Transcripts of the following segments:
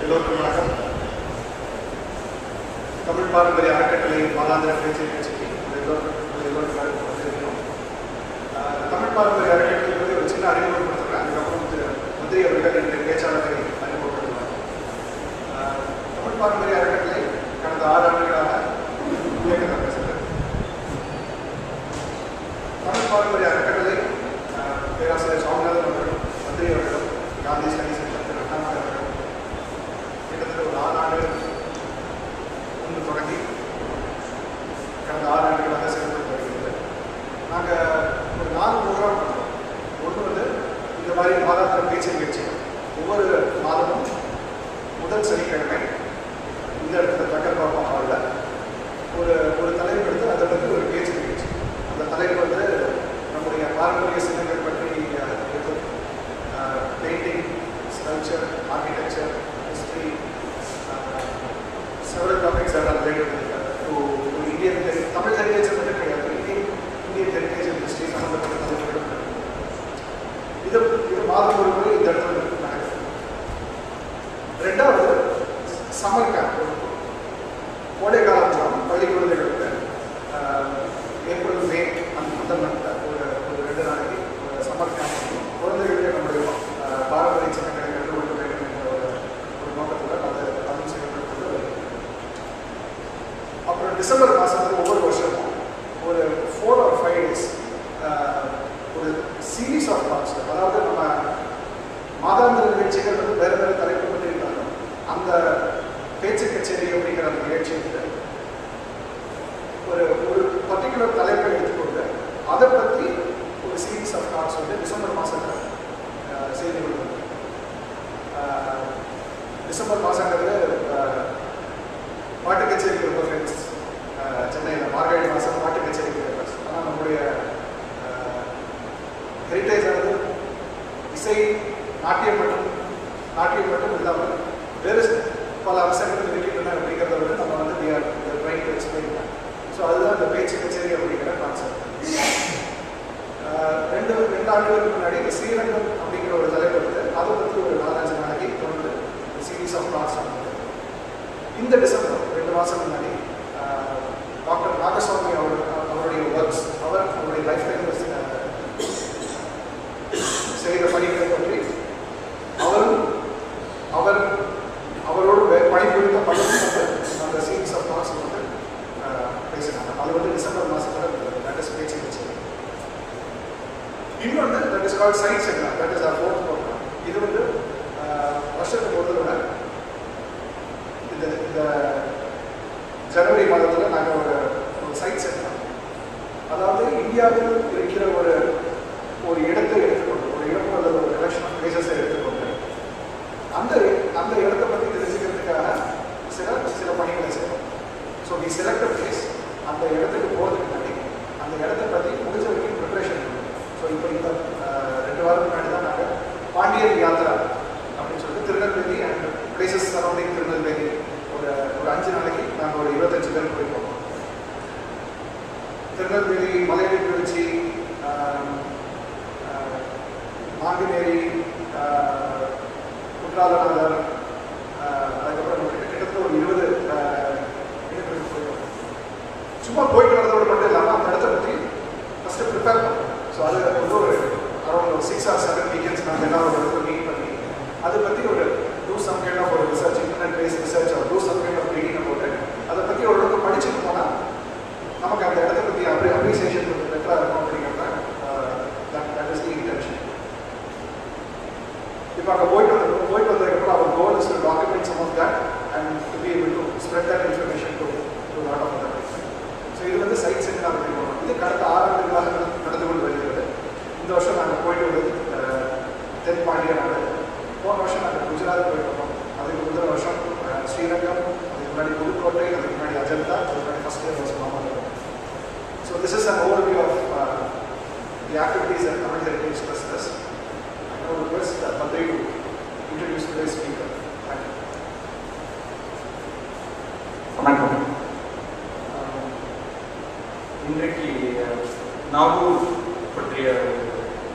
எல்லோருக்கும் வணக்கம் தமிழ் பாரம்பரிய அறக்கட்டளை மாதாந்திர பேச்சு நிகழ்ச்சிக்கு உங்கள் எல்லோருக்கும் உங்கள் எல்லோருக்கும் வந்திருக்கிறோம் ஆஹ் தமிழ் பாரம்பரிய அறக்கட்டளை பற்றி ஒரு சின்ன அறிமுகம் கொடுத்துருக்கேன் அதுக்கப்புறம் திரு மந்திரி அவர்கள் என்னுடைய பேச்சாளரை அறிமுகப்படுத்துவார் ஆஹ் தமிழ் பாரம்பரிய அறக்கட்டளை கடந்த ஆறு ஆண்டுகளாக இயக்கத்தை பேசுகிறது தமிழ் பாரம்பரிய அறக்கட்டளை ஆஹ் பேராசிரியர் சுவாமிநாதன் அவர்களும் மந்திரி அவர்களும் காந்தி ஸ்டடி சென்டர் திரு அண்ணாமலை அவர்களும் கிட்டத்தட்ட ஒரு ஆறு ஆண்டுகள் முன்பு தொடங்கி கடந்த ஆறு ஆண்டுகளாக செயல்பட்டு வருகிறது நாங்கள் ஒரு நாலு ப்ரோக்ராம் பண்ணுறோம் ஒன்று வந்து இந்த மாதிரி மாதாந்திர பேச்சு நிகழ்ச்சிகள் ஒவ்வொரு மாதமும் முதல் சனிக்கிழமை இந்த இடத்துல தக்கர் பாப்பா ஹாலில் ஒரு ஒரு தலைப்பு எடுத்து அதை பற்றி ஒரு பேச்சு நிகழ்ச்சி அந்த தலைப்பு வந்து நம்முடைய பாரம்பரிய சின்னங்கள் பற்றி இருக்கும் painting sculpture architecture history several topics that are related to, to Indian heritage. Tamil heritage மட்டும் கிடையாது Indian Indian heritage and history சம்மந்தப்பட்ட தலைப்புகள் இது இது மாதம் ஒரு முறை இந்த இடத்துல நடக்குது ரெண்டாவது சம்மர் கேம்ப் கோடை காலம் பள்ளி குழந்தைகளுக்கு ஆஹ், ஏப்ரல் மே அந்த அந்த மந்த் ஒரு ஒரு ரெண்டு நாளைக்கு ஒரு சம்மர் கேம்ப் குழந்தைகளுக்கு நம்முடைய ஆஹ், பாரம்பரிய சின்னங்களை கற்றுக் கொடுக்க வேண்டும் என்ற ஒரு ஒரு நோக்கத்தில் அது அதுவும் செயல்படுத்தப்பட்டு வருகிறது. அப்புறம் டிசம்பர் மாதத்துல ஒவ்வொரு வருஷமும் ஒரு ஃபோர் ஆர் ஃபைவ் டேஸ் ஒரு சீரீஸ் ஆஃப் டாக்ஸ் அதாவது நம்ம மாதாந்திர நிகழ்ச்சிகள் வந்து வேறு வேறு தலைப்பு பற்றி இருந்தாலும் அந்த பேச்சு கச்சேரி அப்படிங்கிற அந்த நிகழ்ச்சி வந்து ஒரு ஒரு பர்டிகுலர் தலைப்பை எடுத்துக்கொண்டு அதை பற்றி ஒரு சீரீஸ் ஆஃப் டாக்ஸ் வந்து டிசம்பர் மாதத்தில் செய்து கொள்வது ஆஹ், டிசம்பர் மாதங்கிறது ஆஹ், பாட்டு கச்சேரிக்கு ரொம்ப ஃபேமஸ் சென்னையில் மார்கழி மாதம் பாட்டு கச்சேரிக்கு ஃபேமஸ் ஆனால் நம்முடைய ஹெரிட்டேஜ் ஆனது இசை நாட்டியம் மட்டும் நாட்டியம் மட்டும் இல்லாமல் வேறு பல அம்சங்கள் இருக்கின்றன அப்படிங்கிறத வந்து நம்ம வந்து we are trying to explain that. So அதுதான் இந்த பேச்சு கச்சேரி அப்படிங்கிற கான்செப்ட் ரெண்டு ரெண்டு ஆண்டுகளுக்கு முன்னாடி இந்த ஸ்ரீரங்கம் அப்படிங்கிற ஒரு தலைப்பு வந்து அதை பற்றி ஒரு நாலஞ்சு நாளைக்கு தொடர்ந்து சீரீஸ் ஆஃப் கிளாஸ் நடந்தது இந்த டிசம்பர் ரெண்டு மாதம் முன்னாடி ஆஹ், டாக்டர் நாகசுவாமி அவர் அவருடைய ஒர்க்ஸ் அவர் அவருடைய லைஃப் டைம் செய்த பணிகளை பற்றி அவரும் அவர் அவரோடு வே- பணிபுரிந்த பலரும் வந்து அந்த சீரீஸ் ஆஃப் டாக்ஸ் வந்து ஆஹ், பேசினாங்க அது வந்து டிசம்பர் மாதத்தில் தட் இஸ் பேச்சு வச்சு இன்னொன்று that is call science exam that is or fourth programme இது வந்து ஆஹ், வருஷத்துக்கு ஒரு தடவை இந்த இந்த ஜனவரி மாதத்தில் நாங்கள் ஒரு ஒரு சைட் செட் பண்ணோம் அதாவது இந்தியாவில் இருக்கிற ஒரு ஒரு இடத்தை எடுத்துக்கொண்டு ஒரு இடம் அல்லது ஒரு கலெக்ஷன் ஆஃப் பிளேசஸை எடுத்துக்கொண்டு அந்த அந்த இடத்தை பற்றி தெரிஞ்சுக்கிறதுக்காக சில சில பணிகளை செய்வோம் ஸோ வி செலக்ட் பிளேஸ் அந்த இடத்துக்கு போகிறதுக்கு முன்னாடி அந்த இடத்த பற்றி முடிஞ்ச வரைக்கும் ப்ரிப்பரேஷன் பண்ணுவோம் ஸோ இப்போ இந்த ஆஹ், ரெண்டு வாரம் முன்னாடி தான் நாங்கள் பாண்டியர் யாத்ரா அப்படின்னு சொல்லிட்டு Tirunelveli and places surrounding Tirunelveli ஒரு ஒரு அஞ்சு நாளைக்கு நாங்கள் ஒரு இருபத்தஞ்சு பேர் போயிருக்கோம் திருநெல்வேலி மலையடி திருச்சி நாங்குநேரி ஆஹ், குற்றாலநாதர் ஆஹ், அதுக்கப்புறம் கிட்ட- கிட்டத்தட்ட ஒரு இருபது ஆஹ், இடங்களுக்கு போயிருக்கோம் சும்மா போயிட்டு வரதோட மட்டும் இல்லாமல் அந்த இடத்த பற்றி ஃபஸ்ட்டு ப்ரிப்பேர் பண்ணோம் ஸோ அது வந்து ஒரு அரௌண்ட் ஒரு சிக்ஸ் ஆர் செவன் வீக்கெண்ட்ஸ் நாங்கள் எல்லாம் ஒரு இடத்துல மீட் பண்ணி அதை பற்றி ஒரு டூ சம் கைண்ட் ஆஃப் ஒரு ரிசர்ச் இன்டர்நெட் பேஸ் ரிசர்ச் ஒரு டூ சம் கைண்ட் ஆஃப் ரீடிங்கை போட்டு அதை பற்றி ஓரளவுக்கு படிச்சுட்டு போனால் நமக்கு அந்த இடத்த பற்றி அப்படி அப்ரிசியேஷன் கொஞ்சம் பெட்டராக இருக்கும் அப்படிங்கிறத தட் இஸ் தி இன்டென்ஷன் இப்போ அங்கே போயிட்டு வந்து போயிட்டு வந்ததுக்கப்புறம் அவர் goal is to document some of that and to be able to spread that information to to lot of other so இது வந்து சைட் சென்டர் அப்படி போகணும் இது கடந்த ஆறு ஆண்டுகளாக நடந்து- நடந்து கொண்டு வருகிறது இந்த வருஷம் நாங்கள் போயிட்டு வந்தது அஹ், தென் பாண்டிய நாடு போன வருஷம் நாங்கள் குஜராத் போயிட்டு வந்தோம் அதுக்கு முந்தின வருஷம் அஹ், ஸ்ரீரங்கம் அதுக்கு முன்னாடி புதுக்கோட்டை அதுக்கு முன்னாடி அஜந்தா அதுக்கு முன்னாடி ஃபஸ்ட் இயர் வருஷம் Mamallapuram so this is an overview of the activities and Tamil heritage trust's I now request uh, Padri to introduce today's speaker. Thank you. வணக்கம் ஆஹ் இன்றைக்கு நாகூர் பற்றிய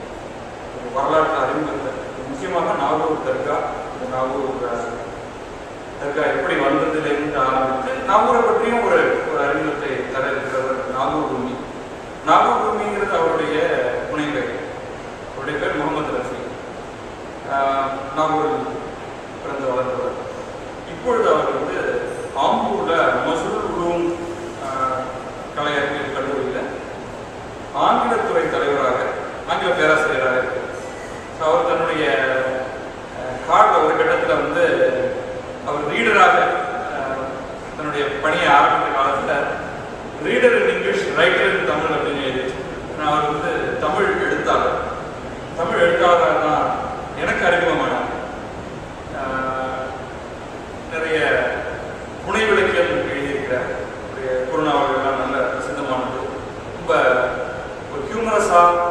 ஒரு வரலாற்று அறிமுகத்தை முக்கியமாக நாகூர் தர்கா இந்த நாகூர் ஆஹ், தர்கா எப்படி வந்ததிலிருந்து ஆரம்பித்து நாகூரை பற்றியும் ஒரு ஒரு அறிமுகத்தை தர இருக்கிறவர் நாகூர் ரூமி நாகூர் ரூமிங்கிறது அவருடைய புனைப்பெயர் அவருடைய பேர் முகமது ரஃபி ஆஹ் நாகூரில் பிறந்து வளர்ந்தவர் இப்பொழுது அவர் வந்து ஆம்பூர்ல மசூல் உலூம் ஆஹ், கலை அறிவியல் கல்லூரியில் ஆங்கிலத்துறை தலைவராக ஆங்கில பேராசிரியராக இருக்கிறார் ஸோ அவர் தன்னுடைய கார்டில் ஒரு கட்டத்தில் வந்து அவர் ரீடராக தன்னுடைய பணியை ஆரம்பித்த காலத்தில் reader in English writer in Tamil அப்படின்னு எழுதி வச்சிருக்காரு. நான் அவர் வந்து தமிழ் எழுத்தாளர் தமிழ் எழுத்தாளர் தான் எனக்கு அறிமுகமானார் ஆஹ், நிறைய புனை விளக்கியல் எழுதியிருக்கிறார் அவருடைய குறுநாவல்கள்லாம் நல்ல பிரசித்தமானது ரொம்ப ஒரு ஹியூமரஸாக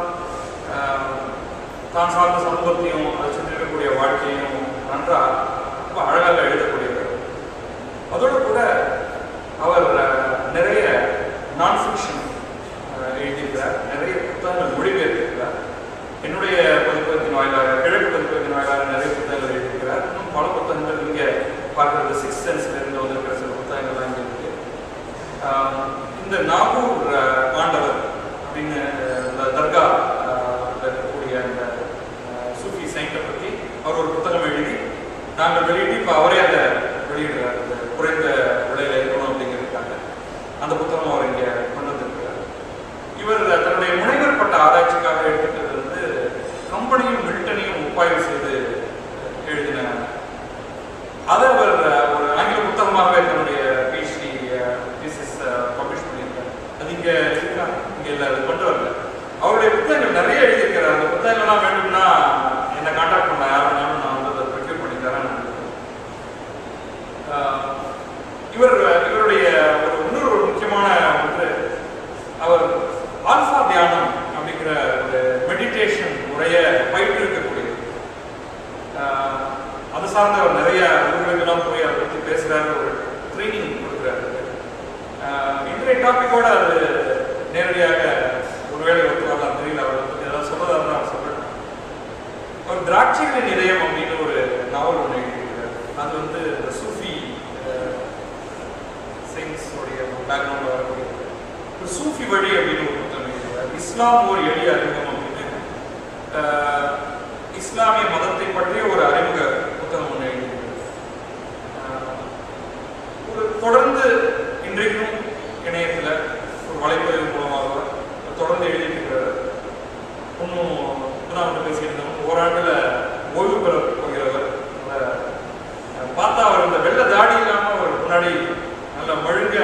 தான் சார்ந்த சமூகத்தையும் அதை சுற்றி இருக்கக்கூடிய வாழ்க்கையும் நன்றாக ரொம்ப அழகாக எழுதக்கூடியவர் அதோடு கூட அவர் அஹ், நிறைய நான் ஃபிக்ஷன் எழுதியிருக்கிறார் நிறைய புத்தகங்கள் மொழிபெயர்த்திருக்கிறார் என்னுடைய பதிப்பகத்தின் வாயிலாக கிழக்கு பதிப்பகத்தின் வாயிலாக நிறைய புத்தகங்கள் எழுதியிருக்கிறார் இன்னும் பல புத்தகங்கள் இங்கே பார்க்குறது சிக்ஸ் சென்ஸ்ல இருந்து வந்திருக்கிற சில புத்தகங்கள்லாம் இங்கே இருக்கு ஆஹ் இந்த நாகூர் அஹ், ஆண்டவர் அப்படின்னு இந்த தர்கா ஆஹ், ல இருக்கக்கூடிய அந்த ஆஹ், சூஃபி சைண்டை பற்றி அவர் ஒரு புத்தகம் எழுதி நாங்கள் வெளியிட்டு இப்போ அவரே அதை வெளியிடுறார் அந்த குறைந்த விலையில இருக்கணும் அப்படிங்கிறதுக்காக அந்த புத்தகம் அவர் இங்கே கொண்டு வந்திருக்கிறார் இவர் தன்னுடைய முனைவர் பட்ட ஆராய்ச்சிக்காக எடுத்துக்கிறது வந்து கம்பெனியும் மில்டனையும் ஒப்பாய்வு செய்து எழுதின அதை அவர் ஒரு ஆங்கில புத்தகமாகவே தன்னுடைய பிஹெச்டி தீசிஸ் பப்ளிஷ் பண்ணியிருக்காரு அது இங்கே இருக்கா இங்கே இல்லை அது கொண்டு வரல அவருடைய புத்தகங்கள் நிறைய எழுதியிருக்கிறார் அந்த புத்தகங்கள்லாம் வேணும்னா என்னை காண்டாக்ட் பண்ண யார் வேணாலும் நான் வந்து அதை ப்ரிஃபர் பண்ணி தரேன் நான் ஆஹ் இவர் இவருடைய ஒரு இன்னொரு ஒரு முக்கியமான ஒன்று அவர் ஆல்ஃபா தியானம் அப்படிங்கிற ஒரு மெடிடேஷன் முறையை பயிற்றுவிக்கக்கூடியது ஆஹ் அது சார்ந்த அவர் நிறைய ஊர்களுக்கெல்லாம் போய் அதை பற்றி பேசுகிறாரு ஒரு ட்ரைனிங் கொடுக்குறாரு ஆஹ் இன்றைய டாபிக்கோட அது நேரடியாக ஒருவேளை ஒத்து வரலாம் தெரியல அவரை பற்றி ஏதாவது சொல்றதா இருந்தால் அவர் சொல்லட்டும் அவர் திராட்சைகளின் இதயம் அப்படின்னு ஒரு நாவல் ஒன்று எழுதியிருக்கிறார் அது வந்து இந்த சூஃபி சயின்ஸோடைய பேக்ரவுண்டில் வரக்கூடிய ஒரு சூஃபி வழி அப்படின்னு ஒரு புத்தகம் எழுதியிருக்கிறார் இஸ்லாம் ஒரு எளிய அறிமுகம் அப்படின்னு ஆஹ், இஸ்லாமிய மதத்தை பற்றிய ஒரு அறிமுக புத்தகம் ஒன்று எழுதியிருக்கிறார் ஆஹ், ஒரு தொடர்ந்து இன்றைக்கும் இணையத்தில் ஒரு வலைப்பதிவு மூலமாக தொடர்ந்து எழுதியிருக்கிறார் இன்னும் இப்பதான் வந்து பேசியிருந்தோம் ஓராண்டில் ஓய்வு பெற போகிறவர் நல்ல, அஹ், பார்த்தா அவர் இந்த வெள்ளை தாடி இல்லாமல் அவர் முன்னாடி நல்ல மழுங்க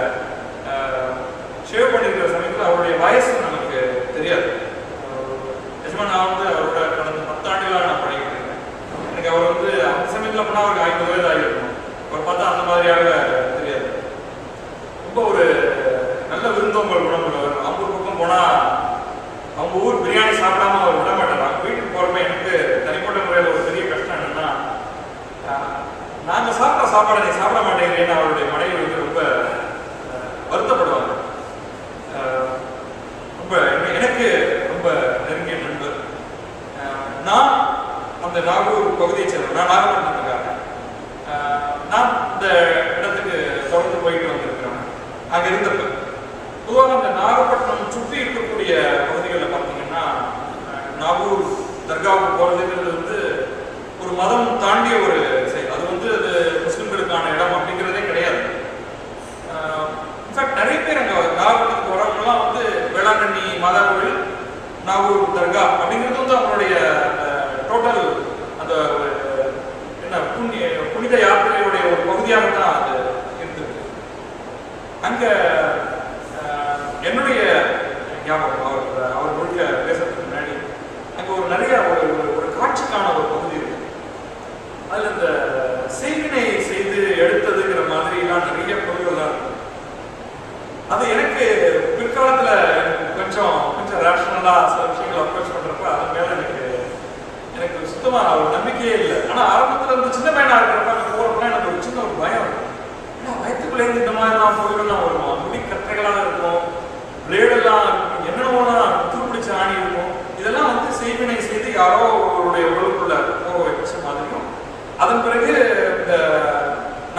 ஷேவ் பண்ணியிருக்கிற சமயத்தில் அவருடைய வயசு நமக்கு தெரியாது அஹ், நிஜமா நான் வந்து அவரோட கடந்த பத்தாண்டுகளாக நான் பழகிட்டு இருக்கேன் எனக்கு அவர் வந்து அந்த சமயத்தில் போனால் அவருக்கு ஐம்பது வயது ஆகிருக்கும் அவர் பார்த்தா அந்த மாதிரியாக தெரியாது ரொம்ப ஒரு நல்ல விருந்தோம்பல் குணம் உள்ளவர் ஆம்பூர் பக்கம் போனால் அவங்க ஊர் பிரியாணி சாப்பிடாம அவர் விட மாட்டாங்க வீட்டுக்கு போறப்ப எனக்கு தனிப்பட்ட முறையில் ஒரு பெரிய கஷ்டம் என்னன்னா ஆஹ், நாங்க சாப்பிட்ற சாப்பாடை நீ சாப்பிட மாட்டேங்கிறேன்னு அவருடைய மனைவி வந்து ரொம்ப ஆஹ், வருத்தப்படுவாங்க ஆஹ், ரொம்ப என்ன- எனக்கு ரொம்ப நெருங்கிய நண்பர் ஆஹ், நான் அந்த நாகூர் பகுதியை சேர்ந்தவன் நான் நாகப்பட்டினத்துக்காரன் ஆஹ், நான் இந்த இடத்துக்கு தொடர்ந்து போயிட்டு வந்திருக்கிறேன் அங்க இருந்தப்ப பொதுவாக அந்த நாகப்பட்டினம் சுற்றி இருக்கக்கூடிய பகுதிகளில் பார்த்தீங்கன்னா அஹ், நாகூர் தர்காவுக்கு போகிறதுங்கிறது வந்து ஒரு மதம் தாண்டிய ஒரு செயல் அது வந்து அது முஸ்லிம்களுக்கான இடம் அப்படிங்கிறதே கிடையாது இன்ஃபேக்ட் நிறைய பேர் அங்கே நாகப்பட்டினத்துக்கு வரவங்கலாம் வந்து வேளாங்கண்ணி மாதா கோவில் நாகூர் தர்கா அப்படிங்கிறது வந்து அவங்களுடைய டோட்டல் அந்த ஒரு என்ன புண்ணிய புனித யாத்திரையுடைய ஒரு பகுதியாக தான் அது இருந்திருக்கு அங்க அஹ், என்னுடைய ஞாபகம் அவர் அவர் முழுக்க பேசுறதுக்கு முன்னாடி அங்க ஒரு நிறைய ஒரு ஒரு- ஒரு காட்சிக்கான ஒரு பகுதி இருக்கு அதுல இந்த செய்வினை செய்து எடுத்ததுங்கிற மாதிரி எல்லாம் நிறைய பொருள்கள்லாம் இருக்கும் அது எனக்கு பிற்காலத்துல எனக்கு கொஞ்சம் கொஞ்சம் ரேஷனலா சில விஷயங்களை அப்ரோச் பண்றப்ப அது மேல எனக்கு எனக்கு சுத்தமா ஒரு நம்பிக்கையே இல்லை ஆனா ஆரம்பத்துல இருந்து சின்ன பையனா இருக்கிறப்ப அங்க போறப்ப எனக்கு ஒரு சின்ன ஒரு பயம் இருக்கும் ஏன்னா வயிற்றுக்குள்ள இருந்து இந்த மாதிரிலாம் பொருள்கள்லாம் வருமா முடி கற்றைகளாக இருக்கும் பிளேடெல்லாம் என்னென்னலாம் துருப்பிடிச்ச ஆணி இருக்கும் இதெல்லாம் வந்து செய்வினை செய்து யாரோ ஒருவருடைய உடலுக்குள்ள போக வச்ச மாதிரியும் அதன் பிறகு இந்த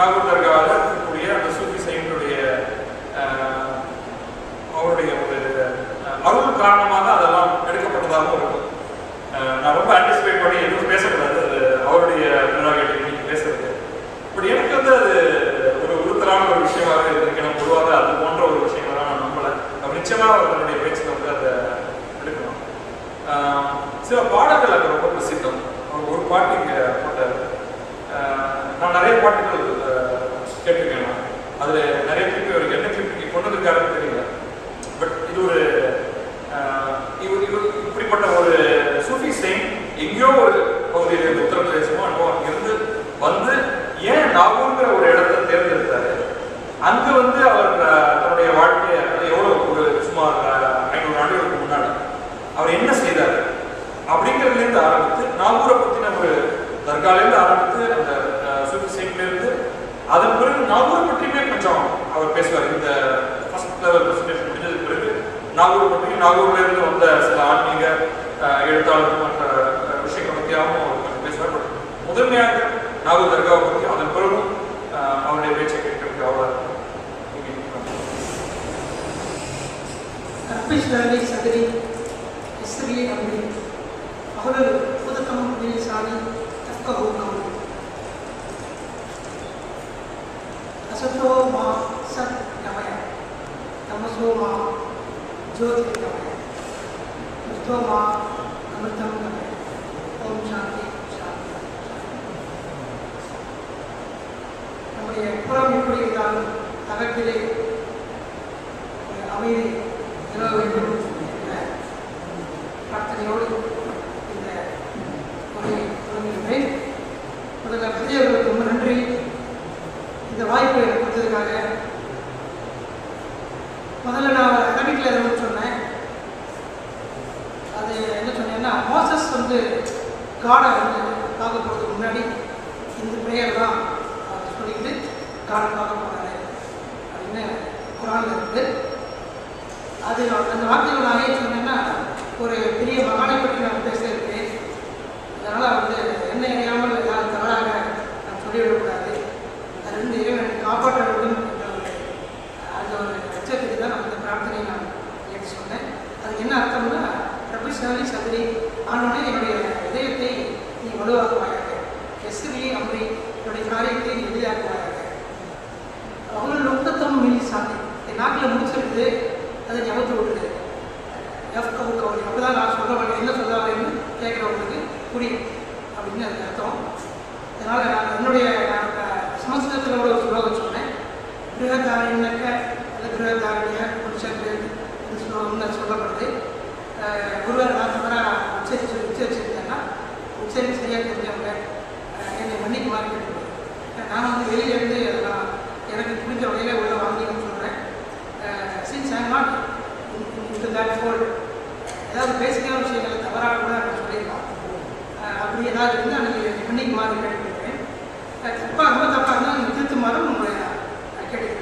சந்தர்ப்பம் காரணமாக அதெல்லாம் எடுக்கப்பட்டதாகவும் இருக்கும் அஹ் நான் ரொம்ப ஆன்டிசிபேட் பண்ணி எதுவும் பேசக்கூடாது அது அவருடைய ப்ரிராகேட்டிவ் இன்னைக்கு பேசுறது பட் எனக்கு வந்து அது ஒரு உறுத்தலான ஒரு விஷயமாக இருக்கு ஏன்னா பொதுவாக அது போன்ற ஒரு விஷயங்கள்லாம் நான் நம்பலை அப்ப நிச்சயமாக அவர் தன்னுடைய பேச்சுக்கு வந்து அதை எடுக்கணும் ஆஹ் சில பாடல்கள் அங்கே ரொம்ப பிரசித்தம் அவர் ஒரு பாட்டு இங்கே போட்டார் ஆஹ் நான் நிறைய பாட்டுகள் ஆஹ் கேட்டிருக்கேன் நான் அதில் நிறைய கிளிப் இவருக்கு என்ன கிளிப் கொண்டு வந்திருக்காருன்னு தெரியல பட் இது ஒரு ஆஹ் இவர் இவர் இப்படிப்பட்ட ஒரு சூஃபி செயின் எங்கேயோ ஒரு பகுதியில் இருந்து உத்தரப்பிரதேசமோ அனுபவம் அங்கிருந்து வந்து ஏன் நாகூர்ங்கிற ஒரு இடத்தை தேர்ந்தெடுத்தாரு அங்க வந்து அவர் ஆஹ், தன்னுடைய வாழ்க்கையை அது எவ்வளோ ஒரு சுமார் ஆஹ், ஐநூறு ஆண்டுகளுக்கு முன்னாடி அவர் என்ன செய்தார் அப்படிங்கிறதுலேருந்து ஆரம்பித்து நாகூரை பற்றின ஒரு தர்காலேருந்து ஆரம்பித்து அந்த ஆஹ், சூஃபி செயின்லேருந்து அதன் பிறகு நாகூரை பற்றியுமே கொஞ்சம் அவர் பேசுவார் இந்த ஃபர்ஸ்ட் லெவல் பிரசன்டேஷன் முடிஞ்சதுக்கு பிறகு நாகூர் பற்றியும் நாகூர்ல இருந்து வந்த சில ஆன்மீக ஆஹ், எழுத்தாளர்கள் மற்ற ஆஹ், விஷயங்களை பற்றியாகவும் அவர் கொஞ்சம் பேசுவார் பட் முதன்மையாக நாகூர் தர்காவை பற்றி அதன் பிறகும் ஆஹ், அவருடைய பேச்சை கேட்கறதுக்கு அவ்வளோ أربشلالي صدري يسري أمري أحلل عقدة من لساني تفقه قولي असतो मा सत् गमय तमसो मा ज्योतिर्गमय मृतो मा अमृतं गमय ओम சாந்தி சாந்தி நம்முடைய புறம் எப்படி இருந்தாலும் அகத்திலே ஒரு அமைதி நிலவ வேண்டும் என்ற பிரார்த்தனையோடு இந்த உரையை தொடங்குகின்றேன் முதல்ல பெரியவர்களுக்கு ரொம்ப நன்றி இந்த வாய்ப்பை எனக்கு கொடுத்ததுக்காக முதல்ல நான் ஒரு அகடிக்கில் எதுவும் சொன்னேன் அது என்ன சொன்னேன்னா மோசஸ் வந்து காடை வந்து பார்க்க போகிறதுக்கு முன்னாடி இந்த ப்ரேயர் தான் அவர் சொல்லிட்டு காடை பார்க்க போனாரு அப்படின்னு குரானில் இருக்குது அது அந்த வார்த்தைகள் நான் ஏன் சொன்னேன்னா ஒரு பெரிய மகானை பற்றி நான் பேச இருக்கேன் அதனால் வந்து என்ன அறியாமல் ஏதாவது தவறாக நான் சொல்லிவிடக்கூடாது அதிலிருந்து இறைவனை காப்பாற்ற வேண்டும் என்ற ஒரு அந்த ஒரு அச்சத்துக்கு தான் நான் இந்த பிரார்த்தனையை நான் எடுத்து சொன்னேன் அது என்ன அர்த்தம்னா ரபி சாலி சதுரி ஆனோடனே என்னுடைய இதயத்தை நீ வலுவாக்குவாயாக எஸ்ரி அம்ரி என்னுடைய காரியத்தை நீ எளிதாக்குவாயாக அவங்கள் நுட்பத்தம் மில்லி சாமி என் நாட்டில் முடிச்சிருக்கு அதை ஞாபகத்து விட்டுரு எஃப் கவு கவலை அப்போ தான் நான் சொல்ல வரேன் என்ன சொல்ல வரேன்னு கேட்குறவங்களுக்கு புரியும் அப்படின்னு அதுக்கு அர்த்தம் அதனால் நான் என்னுடைய நான் சமஸ்கிருதத்தில் ஒரு ஸ்லோகம் சொன்னேன் கிரகதாரண்யக்க அல்லது கிரகதாரண்ய புருஷத்து இந்த ஸ்லோகம்னு சொல்லப்படுது அஹ் ஒருவர் நான் தவறாக உச்சரிச்சு உச்சரிச்சிருந்தேன்னா உச்சரிப்பு சரியாக தெரிஞ்சவங்க அஹ் என்னை மன்னிக்குமாறு கேட்டுக்கிறேன் நான் வந்து வெளியிலேருந்து அதெல்லாம் எனக்கு புரிஞ்ச வகையில் உள்ள வாங்கிக்கணும்னு சொல்கிறேன் since I not into that fold ஏதாவது பேசிக்கான விஷயங்களை தவறாக கூட நான் சொல்லியிருக்கலாம் அஹ் அப்படி ஏதாவது இருந்தால் நீங்கள் மன்னிக்குமாறு கேட்டுக்கிறேன் தப்பாக ரொம்ப தப்பாக இருந்தால் நீங்கள் திருத்துமாறும் உங்களை நான் கேட்டுக்கிறேன்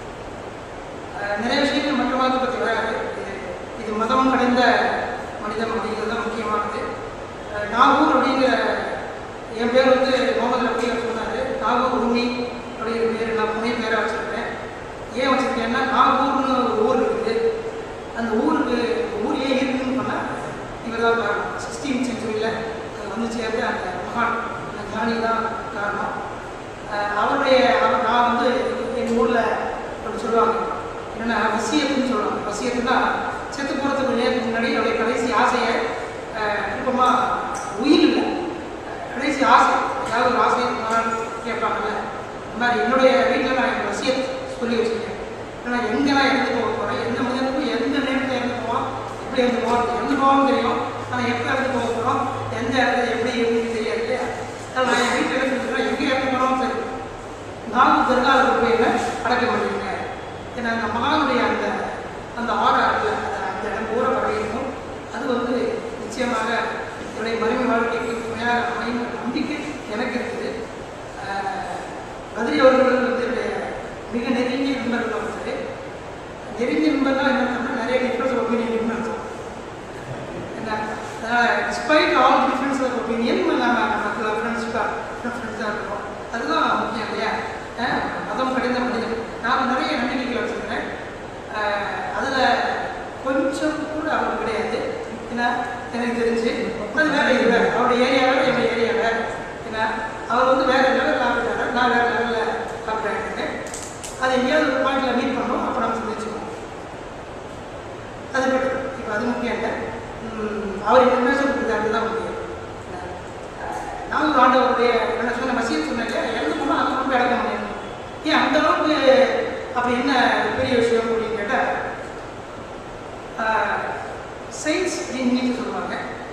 அஹ் நிறைய விஷயங்கள் மற்ற மதத்தை பற்றி வராது இது இது மதம் அடைந்த மனிதம் அப்படிங்கிறது தான் முக்கியமானது அஹ் நாகூர் அப்படிங்கிற என் பேர் வந்து முகமது ரஃபி அவர் சொன்னார் நாகூர் உமி அப்படிங்கிற பேர் நான் புனை பேராக வச்சுருக்கேன் ஏன் வச்சுருக்கேன்னா நாகூர்னு ஒரு ஊர் இருக்குது அந்த ஊருக்கு ஊர் ஏன் இருக்குதுன்னு சொன்னால் இவர் தான் காரணம் சிக்ஸ்டீன் செஞ்சுரியில் வந்து சேர்ந்து அந்த மகான் அந்த காணி தான் காரணம் அஹ் அவருடைய அவர் நான் வந்து எங்கள் ஊரில் அப்படி சொல்லுவாங்க என்னென்னா வசியத்துன்னு சொல்லுவாங்க வசியத்துனா செத்து போகிறதுக்கு நேரத்துக்கு முன்னாடி அவருடைய கடைசி ஆசையை விருப்பமாக உயிர் இல்லை கடைசி ஆசை ஏதாவது ஒரு ஆசை இருந்தாலும் கேட்பாங்கல்ல இந்த மாதிரி என்னுடைய வீட்டில் நான் என் வசியத் சொல்லி வச்சுருக்கேன் ஏன்னா எங்கே நான் இறந்து போக போகிறேன் எந்த மனிதனுக்கும் எந்த நேரத்தில் இறந்து போவான் எப்படி இறந்து போவான் இறந்து போவான்னு தெரியும் ஆனால் எப்போ இறந்து போக போகிறோம் எந்த இடத்துல எப்படி இருக்குன்னு தெரியாது இல்லையா அதனால் நான் என் வீட்டில் இறந்து சொல்கிறேன் எங்கே இறந்து போகிறோம் சரி நானும் தர்காவுக்கு போய் என்ன அடக்க மாட்டேங்க ஏன்னா அந்த மகானுடைய அந்த அந்த ஆற இருக்குல்ல அந்த அந்த இடம் ஊற வரையணும் அது வந்து நிச்சயமாக என்னுடைய மறுமை வாழ்க்கைக்கு துணையாக அமையும் நம்பிக்கை எனக்கு இருக்குது ஆஹ் கதிரி அவர்கள் வந்து என்னுடைய மிக நெருங்கிய நண்பர்கள் ஒருத்தர் நெருங்கிய நண்பர்னா என்ன அர்த்தம்னா நிறைய டிஃப்ரென்ஸ் ஒப்பீனியன் அர்த்தம் என்ன despite all difference of opinion நம்ம நமக்கு ஃப்ரெண்ட்ஸ்க்காக ஃப்ரெண்ட்ஸாக இருக்கோம் அதுதான் முக்கியம் இல்லையா அஹ் மதம் கடிந்த மனிதன் நான் நிறைய நம்பிக்கைகள் வச்சுருக்கிறேன் அதில் கொஞ்சம் கூட அவருக்கு கிடையாது ஏன்னா எனக்கு தெரிஞ்சு அது வேற இது வேற அவருடைய ஏரியா வேற எங்கள் ஏரியா வேற ஏன்னா அவர் வந்து வேற லெவலில் ஆப்பிட்டாரு நான் வேற லெவலில் ஆப்பிட்டாங்க அது எங்கேயாவது ஒரு பாயிண்ட்ல மீட் பண்ணோம் அப்போ நம்ம சந்திச்சுக்கோம் அது பெட்டர் இப்போ அது முக்கியம் இல்லை உம், அவர் இன்ஃபர்மேஷன் கொடுத்தாரு தான் முக்கியம் நாங்கள் ஆண்டவருடைய என்ன சொன்ன மசீத் சொன்னாங்க இறந்து போனால் அந்த ரொம்ப இறக்க முடியும் ஏன் அந்த அளவுக்கு அப்படி என்ன பெரிய விஷயம் அப்படின்னு கேட்டால் சயின்ஸ் அப்படின்னு சொல்லுவாங்க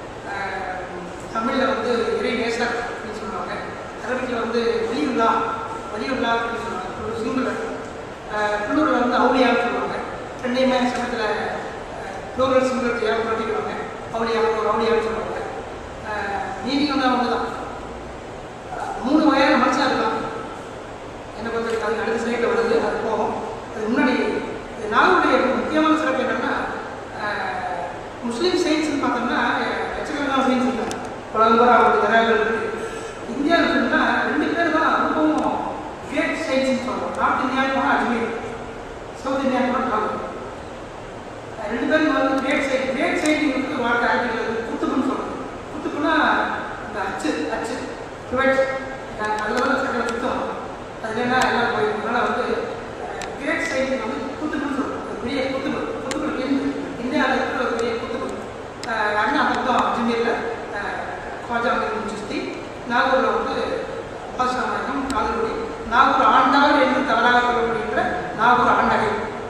தமிழில் வந்து இறை நேசர் அப்படின்னு சொல்லுவாங்க அரபிக்கில் வந்து வலியுல்லா வலியுல்லா அப்படின்னு சொல்லுவாங்க ஒரு சிங்குலர் குளூரில் வந்து அவுளியான்னு சொல்லுவாங்க ரெண்டையுமே சமயத்தில் ப்ளூரல் சிங்குலர் தெரியாமல் மாட்டிக்குவாங்க அவுளியா ஒரு அவுளியான்னு சொல்லுவாங்க மீனிங் வந்து அவங்க தான் மூணு வகையான மனுஷன் இருக்கான் என்னை பொறுத்த வரைக்கும் அது அடுத்த சைடில் வருது அது போகும் அது முன்னாடி இது நாளுடைய முக்கியமான சிறப்பு என்னன்னா அஹ், முஸ்லீம் சயின்ஸ்னு பார்த்தோம்னா லட்சக்கணக்கான சயின்ஸ் இருக்காங்க உலகம்பரா ஒரு நிறையாகள் இருக்கு இந்தியாவில் இருக்குன்னா ரெண்டு பேர் தான் ரொம்பவும் கிரேட் சயின்ஸ்னு சொல்கிறோம் நார்த் இந்தியான்னு போனால் அஜ்மீர் சவுத் இந்தியான்னு போனால் நாகூர் ரெண்டு பேரும் வந்து கிரேட் சைட் கிரேட் சைட்டிங்கிறது வார்த்தை ஆக்டிவ் குத்துப்புன்னு சொல்லுவோம் குத்துப்புன்னா அந்த அச்சு அச்சு குவெட் அதில் வந்து சக்கரை குத்தம் அதில் என்ன எல்லாம் போயிருக்கும் அதனால் வந்து கிரேட் சைட்டிங் வந்து குத்துப்புன்னு சொல்லுவோம் ஒரு பெரிய குத்துப்பு குத்துப்பு இருந்து இந்தியாவில் இருக்கிற ஒரு பெரிய குத்துப்பு அண்ணா மொத்தம் அஜ்மீரில் காஜா வந்து சுஸ்தி நாகூரில் வந்து பாஷாமயம் காதல்குடி நாகூர் ஆண்டவர் என்று தவறாக சொல்லப்படுகின்ற நாகூர் ஆண்டகை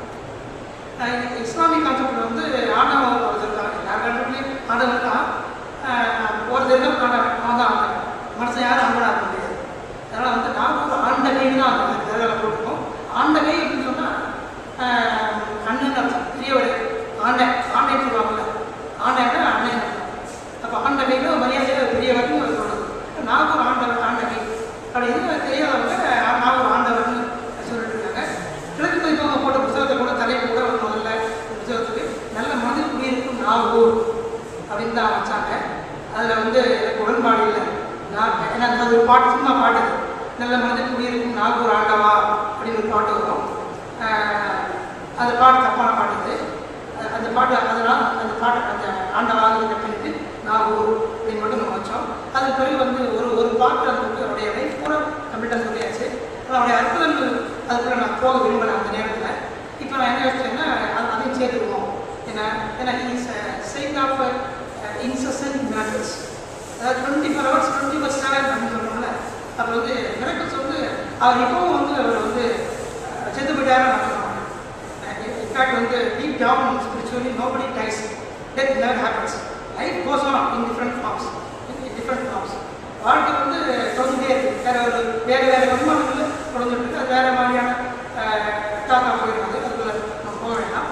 அஹ் இது இஸ்லாமிக் கான்செப்ட்ல வந்து ஆண்டவன் ஒருத்தர் தான் யார் கண்டுபிடி ஆண்டவன் தான் அஹ் ஒருத்தர் தான் ஆண்டவன் அவன் தான் ஆண்டவன் மனுஷன் யாரும் ஆண்டவனா இருக்க முடியாது அதனால் வந்து நாகூர் ஆண்டகைன்னு தான் அந்த திரையில போட்டிருக்கோம் ஆண்டகை அப்படின்னு சொன்னால் அண்ணன் அர்த்தம் பெரியவர் ஆண்டை ஆண்டைன்னு சொல்லுவாங்கல்ல ஆண்டைன்னா அண்ணன் அர்த்தம் அப்போ ஆண்டகைன்னு மரியாதையாக பெரியவர்னு அவர் சொல்லுது நாகூர் ஆண்டவர் ஆண்டகை அப்படின்னு தெரியாதவங்க நாகூர் ஆண்டவர்னு சொல்லிட்டு இருக்காங்க கிழக்கு மைப்பவங்க போட்ட புத்தகத்தை கூட தலைப்பு கூட ஒரு முதல்ல இந்த புத்தகத்துக்கு நல்ல மனதில் குடியிருக்கும் நாகூர் அப்படின்னு தான் வச்சாங்க அதில் வந்து எனக்கு உடன்பாடு இல்லை நான் ஏன்னா அது ஒரு பாட்டு சும்மா பாட்டு அது. நல்ல மனதில் குடியிருக்கும் நாகூர் ஆண்டவா அப்படின்னு ஒரு பாட்டு வரும் ஆஹ் அந்த பாட்டு தப்பான பாட்டு இது அஹ் அந்த பாட்டு அதனால் அந்த பாட்டு அந்த ஆண்டவாங்கிறத கட் பண்ணிட்டு நாகூர் அப்படின்னு மட்டும் நம்ம வச்சோம் அதுக்கு பிறகு வந்து ஒரு ஒரு பாட்டு அந்த வந்து அவருடைய லைஃப் பூரா கம்ப்ளீட்டாக சொல்லியாச்சு ஆனால் அவருடைய அற்புதங்கள் அதுக்குள்ள நான் போக விரும்பல அந்த நேரத்தில் இப்போ நான் என்ன யோசிச்சேன்னா அது அதையும் சேர்த்துக்குவோம் ஏன்னா ஏன்னா is sign of incessant miracles அதாவது twenty four hours twenty four seven அப்படின்னு சொல்கிறோம்ல அப்போ வந்து மிராக்கிள்ஸ் வந்து அவர் இப்போவும் வந்து அவர் வந்து அஹ், செத்து போயிட்டாரு நான் சொல்லுவாங்க இன்ஃபேக்ட் வந்து deep down spiritually nobody dies death never happens life goes on in different forms in different forms வாழ்க்கை வந்து தொடர்ந்துட்டே இருக்கு வேற ஒரு வேறு வேறு வருமானங்கள் தொடர்ந்துட்டு இருக்கு அது வேற மாதிரியான டாக்கா போயிடுறாங்க அதுக்குள்ள நம்ம போக வேண்டாம்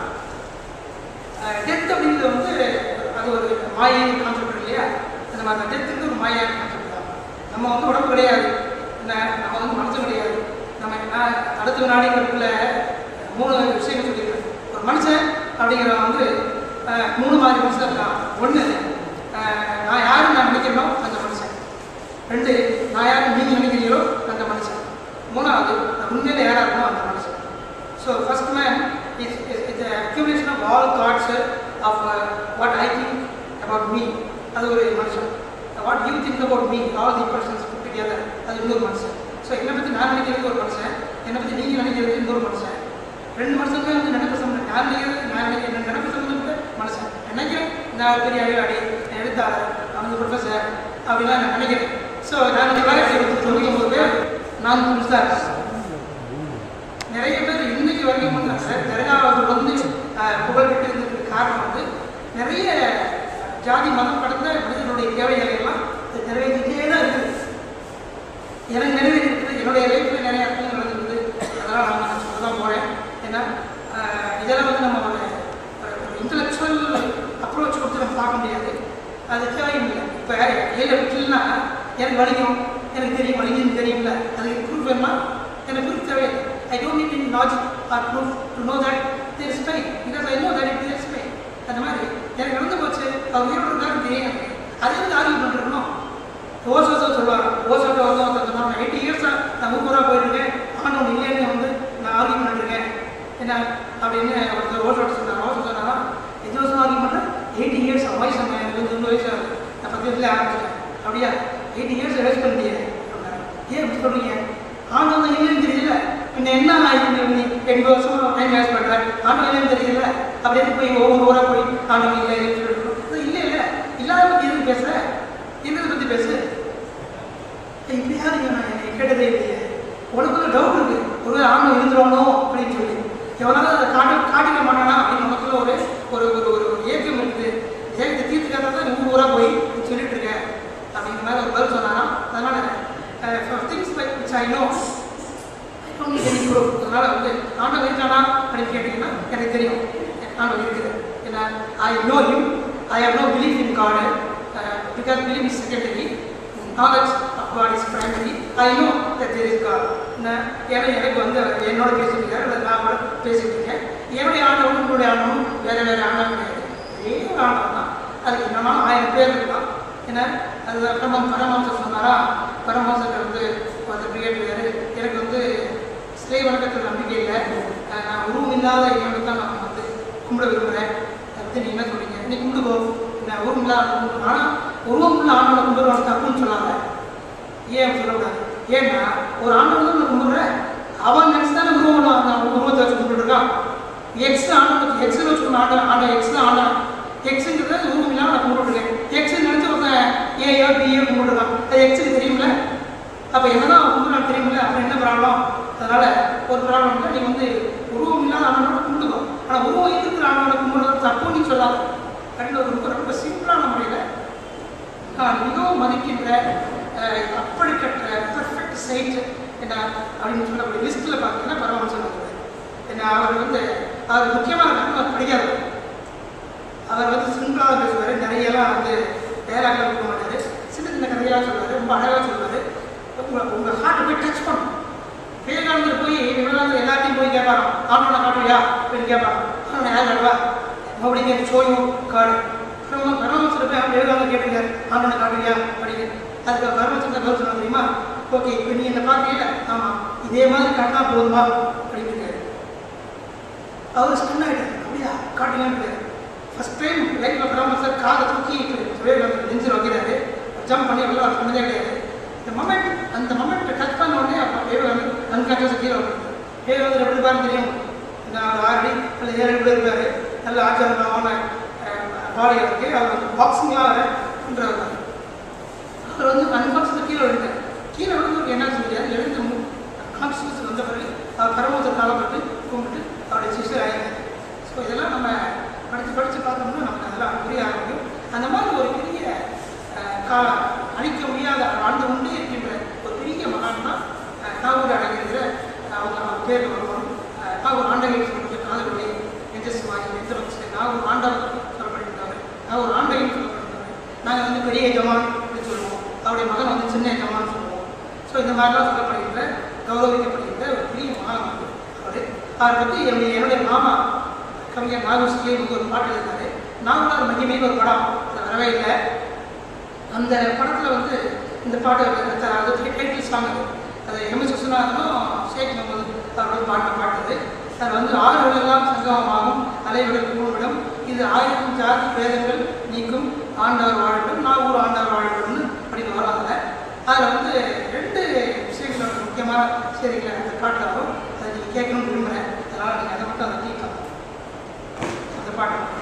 டெத் அப்படிங்கிறது வந்து அது ஒரு மாயான கான்செப்ட் இல்லையா அந்த மாதிரி டெத்துக்கு ஒரு மாயான கான்செப்ட் தான் நம்ம வந்து உடம்பு கிடையாது என்ன நம்ம வந்து மனசு கிடையாது நம்ம நான் அடுத்த நாடுகளுக்குள்ள மூணு விஷயங்கள் சொல்லியிருக்கேன் ஒரு மனுஷன் அப்படிங்கிறவன் வந்து அஹ், மூணு மாதிரி மனுஷன் இருக்கான் ஒன்று நான் யாரும் நான் நினைக்கிறனோ அந்த மனுஷன் ரெண்டு நான் யாரும் நீங்கள் நினைக்கிறீங்களோ அந்த மனுஷன் மூணாவது நான் உண்மையில யாராக இருக்கணும் அந்த மனுஷன் so first man is is accumulation of all thoughts of what I think about me அது ஒரு மனுஷன் what you think about me all the persons put together அது இன்னொரு மனுஷன் ஸோ என்னை பற்றி நான் நினைக்கிறது ஒரு மனுஷன் என்னை பற்றி நீங்கள் நினைக்கிறது இன்னொரு மனுஷன் ரெண்டு மனுஷனுமே வந்து நினைப்பு சம்பந்தம் நான் நினைக்கிறது நான் நினைக்கிறேன் நினைப்பு சம்பந்தப்பட்ட மனுஷன் நினைக்கிறேன் நான் ஒரு பெரிய அறிவாளி எழுத்தாளர் அவங்க ப்ரொஃபஸர் அப்படிலாம் நான் நினைக்கிறேன் ஸோ நான் இந்த வேலை தொண்ணூற்றி ஒம்பது பேர் நான் புதுசாக இருக்கேன் நிறைய பேர் இன்னைக்கு வரைக்கும் வந்து தர்காவது வந்து அஹ், புகழ் பெற்று இருந்ததுக்கு காரணம் வந்து நிறைய ஜாதி மதம் கடந்த மனிதனுடைய தேவைகளை எல்லாம் இது நிறைவேற்றிட்டே தான் இருக்குது எனக்கு நிறைவேறிஇருக்குது என்னுடைய லைஃப்பில் நிறைய அர்த்தங்கள் நடந்திருக்குது அதெல்லாம் நான் நான் சொல்ல தான் போகிறேன் ஏன்னா அஹ், இதெல்லாம் வந்து நம்ம ஒரு இன்டலெக்சுவல் அப்ரோச் கொடுத்து நம்ம பார்க்க முடியாது அது தேவையில்லை இப்போ ஏழு விட்டுலனா எனக்கு வலிக்கும் எனக்கு தெரியும் வலிக்குன்னு தெரியும்ல அதுக்கு ப்ரூஃப் வேணுமா எனக்கு ப்ரூஃப் தேவையில்லை I don't need in logic or proof to know that there is pain because I know that it there is pain அந்த மாதிரி எனக்கு நடந்து போச்சு அவர் உயிரோடு இருந்தாலும் தெரியும் எனக்கு அதே வந்து ஆர்கியூ பண்ணிருக்கணும் ஓசோசோ சொல்லுவாங்க ஓசோட்டோ வந்து ஒருத்தர் சொன்னாங்க எயிட்டி இயர்ஸாக நான் ஊராக போயிருக்கேன் ஆனால் இல்லைன்னு வந்து நான் ஆர்கியூ பண்ணிருக்கேன் என்ன அப்படின்னு ஒருத்தர் ஓசோட்ட சொன்னார் ஓசோ சொன்னாரா அஞ்சு வருஷம் ஆகி பண்ண எயிட்டி இயர்ஸ் வயசு என்ன எனக்கு இருபது வயசு ஆகுது நான் பத்து வயசுல ஆரம்பிச்சிட்டேன் அப்படியா எயிட்டி இயர்ஸ் வேஸ்ட் பண்ணிட்டியே அப்படின்னாரு. ஏன் இப்படி சொல்றீங்க ஆண்டவன் தான் இல்லைன்னு தெரியல பின்ன என்ன ஆயிடுச்சு நீ எண்பது வருஷம் டைம் வேஸ்ட் பண்ற ஆண்டவன் இல்லைன்னு தெரியல அப்படியே போய் ஒவ்வொரு ஊரா போய் ஆண்டவன் இல்லை இல்லைன்னு சொல்லிட்டு இருக்கணும். இல்லை இல்லை இல்லாத பத்தி எதுக்கு பேசுற இருந்ததை பத்தி பேசு ஏய், இப்படி யாருங்க நான் என்னை கேட்டதே இல்லையே உனக்குள்ள டவுட் இருக்கு ஒருவேளை ஆண்டவன் இருந்துருவானோ அப்படின்னு சொல்லி எவனாவது அதை காட்ட காட்டிக்க மாட்டானா அப்படின்னு நமக்குள்ள ஒரு ஒரு ஒரு ஒரு ஒரு ஏக்கம் இருக்குது ஏகத்தை தீர்த்துக்காக தான் நீ ஊர் ஊரா போய் நீ சொல்லிட்டு இருக்க அப்படிங்கிற மாதிரி ஒரு பதில் சொன்னானா அதனால things by which I know அதனால வந்து ஆண்டவன் இருக்கானா அப்படின்னு கேட்டீங்கன்னா எனக்கு தெரியும் ஆண்டவன் இருக்குது ஏன்னா I know you I have no believe in God because believe is secondary knowledge of God is primary I know that there is God ஏன்னா எனக்கு வந்து அவர் என்னோட பேசிட்டு இருக்காரு அல்லது நான் கூட பேசிட்டு இருக்கேன் என்னுடைய ஆண்டவனும் உங்களுடைய ஆண்டவனும் வேற வேற ஆண்டவன் கிடையாது ஒரே ஒரு ஆண்டவன் தான் அதுக்கு என்னன்னா ஆயிரம் பேர் இருக்கலாம் ஏன்னா அது பரமம் பரமஹம்சர் சொன்னாரா பரமஹம்சர் வந்து வந்து கேட்டுக்காரு எனக்கு வந்து சிலை வணக்கத்தில் நம்பிக்கை இல்லை அஹ் நான் உருவம் இல்லாத இறைவனை தான் நான் வந்து கும்பிட விரும்புகிறேன் அதை பற்றி நீ என்ன சொல்றீங்க நீ கும்பிடுக்கோ நான் உருவம் இல்லாத கும்பிடுறேன் ஆனால் உருவம் உள்ள ஆண்டவனை கும்பிடுவாங்க தப்புன்னு சொல்லாத ஏன் அப்படி சொல்லக்கூடாது ஏன்னா ஒரு ஆண்டவன் தான் நான் கும்பிடுறேன் அவன் நினைச்சு தானே உருவம் உள்ள அந்த உருவத்தை வச்சு கும்பிட்டு இருக்கான் எக்ஸ் ஆண்டவன் எக்ஸ் வச்சு ஆண்ட ஆண்ட எக்ஸ் தான் ஆண்டவன் எக்ஸுங்கிறது உருவம் இல்லாமல் நான் கும்பிட்டுருக்கேன் எக்ஸ் நினைச்சு ஒருத்தன் ஏயோ பிஏ கும்பிட்டுருக்கான் அது எக்ஸுக்கு தெரியுமில்ல அப்போ என்னதான் கும்பிடுறான் தெரியுமில்ல அப்புறம் என்ன ப்ராப்ளம் அதனால ஒரு ப்ராப்ளம் இல்லை நீ வந்து உருவம் இல்லாத ஆண்டவனோட கும்பிட்டுக்கோ ஆனால் உருவம் இருக்கிற ஆண்டவனை கும்பிடுறது தப்பு நீ சொல்லாத அப்படின்னு ஒரு ரொம்ப ரொம்ப சிம்பிளான முறையில் நான் மிகவும் மதிக்கின்ற அஹ், அப்படிப்பட்ட பர்ஃபெக்ட் சைட் என்ன அப்படின்னு சொல்லக்கூடிய லிஸ்ட்டில் பார்த்தீங்கன்னா பரமஹம்சன் வருவார் என்ன அவர் வந்து அவர் முக்கியமான காரணம் அவர் படிக்காதவர் அவர் வந்து சிம்பிளாக பேசுவார் நிறையெல்லாம் வந்து டயலாக்லாம் கொடுக்க மாட்டார் சின்ன சின்ன கதையெல்லாம் சொல்லுவார் ரொம்ப அழகாக சொல்லுவார் உங்கள் உங்கள் ஹார்ட்டை போய் டச் பண்ணும் விவேகானந்தர் போய் விவேகானந்தர் எல்லாத்தையும் போய் கேட்பாராம் ஆண்டவனை காட்டுவியா அப்படின்னு கேட்பாராம் ஆண்டவனை யார் காட்டுவா அப்படிங்க சோயு காடு அப்புறம் பரமஹம்சர் போய் விவேகானந்தர் கேட்டுங்க ஆண்டவனை காட்டுவியா அப்படின்னு அதுக்கு பரமஹம்சர் பதில் சொன்னா தெரியுமா ஓகே இப்போ நீ என்ன பார்க்கல ஆமாம் இதே மாதிரி காட்டினா போதுமா அப்படின்னு இருக்காரு அவர் ஸ்டன் ஆகிட்டார் அப்படியா காட்டுங்கன்னு ஃபர்ஸ்ட் டைம் லைஃப்பில் பரமஹம்சர் காதை தூக்கி விவேகானந்தர் நெஞ்சில் வைக்கிறாரு ஜம்ப் பண்ணி வெளில அவர் சொன்னதே கிடையாது இந்த மொமெண்ட் அந்த மொமெண்ட்டை டச் பண்ண உடனே அப்போ விவேகானந்தர் அன்கான்ஷியஸ் கீழே வந்துருக்காரு விவேகானந்தர் எப்படி பாருன்னு தெரியும் இந்த ஒரு ஆறு அடி அல்ல ஏழு அடி இருப்பார் நல்ல ஆச்சாரமான பாடி இருக்கு அவர் வந்து பாக்ஸிங்லாம் பண்ணுறவர் அவர் வந்து அன்கான்ஷியஸ் கீழே விழுந்தார் கீழே விழுந்தவருக்கு என்ன சொல்லியாது எழுந்து கான்ஷியஸ் வந்த பிறகு அவர் பரமத்தை காலப்பட்டு கும்பிட்டு அவருடைய சிஸ்டர் ஆயிருந்தார் ஸோ இதெல்லாம் நம்ம படித்து படித்து பார்த்தோம்னா நமக்கு அதெல்லாம் புரிய ஆரம்பிக்கும் அந்த மாதிரி ஒரு பெரிய அஹ், கா அழிக்க முடியாத ஆண்டு கொண்டே இருக்கின்ற ஒரு பெரிய மகான் தான் அஹ், நாகூர் அடங்கிற அவங்க அவங்க பேர் வருவோம் நாகூர் ஆண்டகை சொல்லக்கூடிய காதலுடைய நெஞ்சசுவாய் நெஞ்சபக்ஷ நாகூர் ஆண்டவர் சொல்லப்படுகின்றவர் நாகூர் ஆண்டகை சொல்லப்படுகின்றவர் நாங்கள் வந்து பெரிய ஜமான் அப்படின்னு சொல்லுவோம் அவருடைய மகன் வந்து சின்ன ஜமான் சொல்லுவோம் ஸோ இந்த மாதிரிலாம் சொல்லப்படுகின்ற கௌரவிக்கப்படுகின்ற ஒரு பெரிய மகான் வந்து அவர் அவரை பற்றி என்னுடைய என்னுடைய மாமா கவிஞர் நாகூர் சிலை வந்து ஒரு பாட்டு எழுதினாரு நாகூர் மகிமைன்னு ஒரு படம் அது வரவே இல்லை அந்த படத்தில் வந்து இந்த பாட்டு இருக்கு. அது டைட்டில் சாங் அது அது எம்எஸ் விஸ்வநாதனும் ஷேக் முகமது அவர்களும் பாடின பாட்டு அது அது வந்து ஆறுகளெல்லாம் சங்கமமாகும் அலைவிடல் கூழ்விடம் இது ஆயிரம் ஜாதி பேதங்கள் நீக்கும் ஆண்டவர் வாழட்டும் நாகூர் ஆண்டவர் வாழட்டும்னு அப்படின்னு வரும் அதில் அதில் வந்து ரெண்டு விஷயங்கள் வந்து முக்கியமான செய்திகளை அந்த பாட்டில் வரும் அதை நீங்கள் கேட்கணும்னு விரும்புகிறேன் அதனால் நீங்கள் அதை மட்டும் அதை கேட்கலாம் அந்த பாட்டு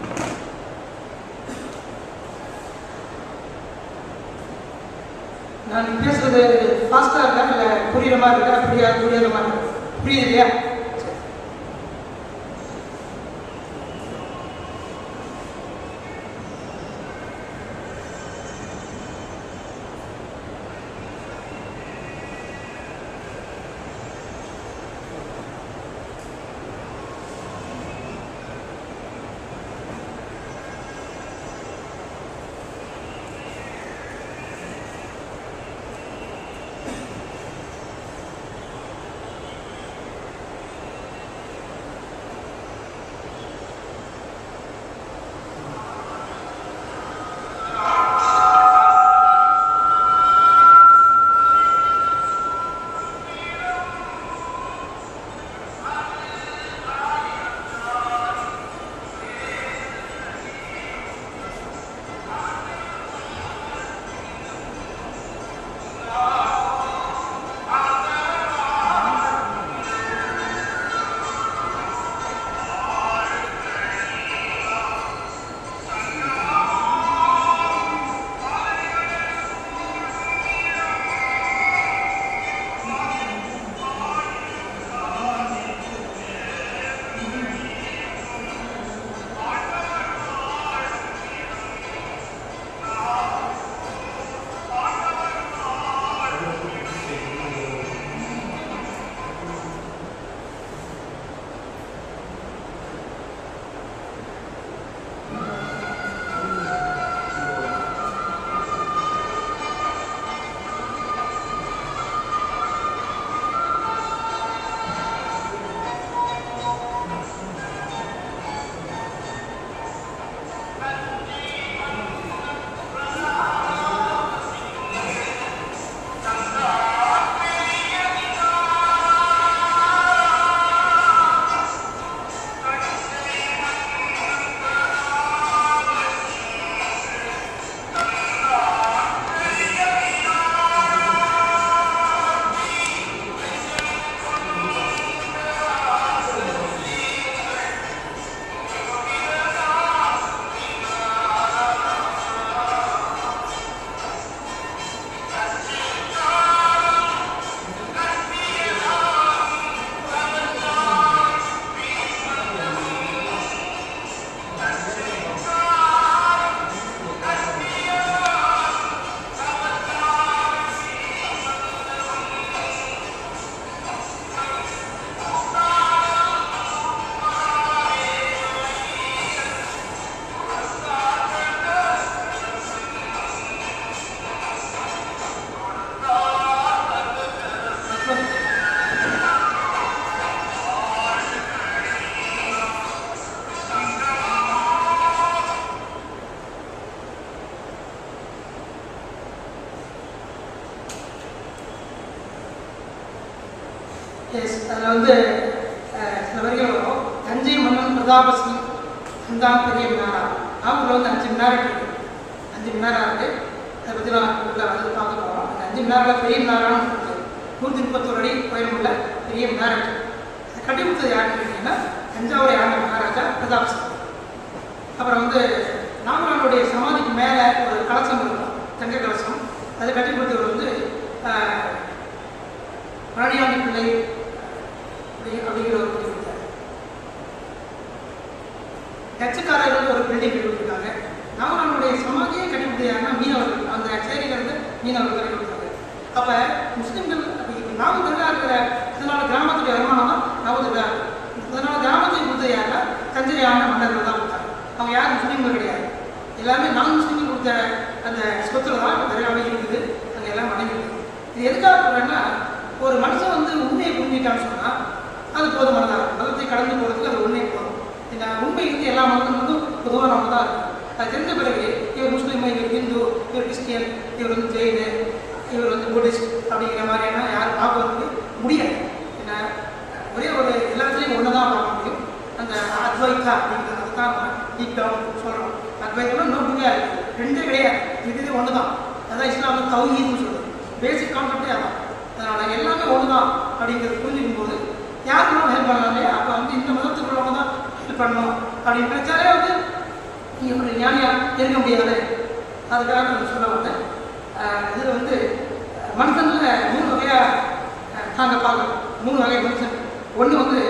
நான் பேசுறது ஃபாஸ்ட்டாக இருக்கா இல்லை புரியுற மாதிரி இருக்கா புரியாது புரியாத மாதிரி இருக்கா புரியுது இல்லையா சரி. எஸ் அதில் வந்து அஹ், சில வரிகள் வரும் தஞ்சை மன்னன் பிரதாபசி தான் பெரிய மினாரா அவங்கள வந்து அஞ்சு மினாரட் இருக்கு அஞ்சு மினாரா இருக்கு அதை பற்றி நான் உள்ள வந்து பார்க்க போகிறோம் அந்த அஞ்சு மினாரில் பெரிய மினாரான்னு இருக்கு நூற்றி முப்பத்தோரு அடி உயரமுள்ள பெரிய மினாரட் அதை கட்டி கொடுத்தது யாருன்னு கேட்டீங்கன்னா தஞ்சாவூரை ஆண்ட மகாராஜா பிரதாப் சிங் அப்புறம் வந்து நாகரானுடைய சமாதிக்கு மேலே ஒரு கலசம் இருக்கும் தங்க கலசம் அதை கட்டி கொடுத்தவர் வந்து ஆஹ், ராணியாண்டி பிள்ளை அப்படி அப்படிங்கிற ஒரு கட்டி கொடுத்தார் டச்சுக்காரர்கள் ஒரு பில்டிங் கட்டி கொடுத்துருக்காங்க நாகரானுடைய சமாதியை கட்டி கொடுத்தது யாருன்னா மீனவர்கள் அந்த சேரியில இருந்து மீனவர்கள் கட்டி கொடுத்தாங்க அப்போ முஸ்லிம்கள் அப்படி நாகூர்ல இருக்கிற இதனால கிராமத்துடைய வருமானம் தான் நாகூர்ல இதனால கிராமத்தை கொடுத்தது யாருன்னா தஞ்சை ஆண்ட மன்னர்கள் தான் கொடுத்தாங்க அவங்க யாரும் முஸ்லீம்கள் கிடையாது எல்லாமே நான் முஸ்லீம்கள் கொடுத்த அந்த சொத்துல தான் நிறைய வழி இருக்குது அங்கே எல்லாம் அடங்கி இருக்குது இது எதுக்காக சொல்றேன்னா ஒரு மனுஷன் வந்து உண்மையை புரிஞ்சிட்டான்னு சொன்னால் அது போதுமானதாக இருக்கும் மதத்தை கடந்து போகிறதுக்கு அது உண்மை போதும் இந்த உண்மை வந்து எல்லா மதமும் வந்து பொதுவானவங்க தான் இருக்கும் அது தெரிஞ்ச பிறகு இவர் முஸ்லீம் இவர் இந்து இவர் கிறிஸ்டியன் இவர் வந்து ஜெயினு இவர் வந்து புத்திஸ்ட் அப்படிங்கிற மாதிரியான யாரும் பார்க்கறதுக்கு முடியாது ஏன்னா ஒரே ஒரு எல்லாத்துலேயும் ஒன்று தான் பார்க்க முடியும் அந்த அத்வைத்தா அப்படிங்கிறது அதுதான் நம்ம டீப் டவுன் சொல்கிறோம் அத்வைத்தம்னா நோ முடியாது ரெண்டே கிடையாது இது ஒன்று தான் அதான் இஸ்லாமில் தௌஹீதுன்னு சொல்லுது பேசிக் கான்செப்டே அதான் அதனால் எல்லாமே ஒன்று தான் அப்படிங்கிறது புரிஞ்சுக்கும் போது யாருக்கும் ஹெல்ப் பண்ணலாம் இல்லையா அப்போ வந்து இந்த மதத்துக்குள்ளவங்க தான் ஹெல்ப் பண்ணணும் அப்படின்னு நினைச்சாலே வந்து நீங்கள் ஒரு ஞானியாக இருக்க முடியாது அதுக்காக நான் சொல்ல வந்தேன் ஆஹ் இதுல வந்து அஹ் மனுஷன்ல மூணு வகையாக நாங்கள் பார்க்கணும் மூணு வகை மனுஷன் ஒன்று வந்து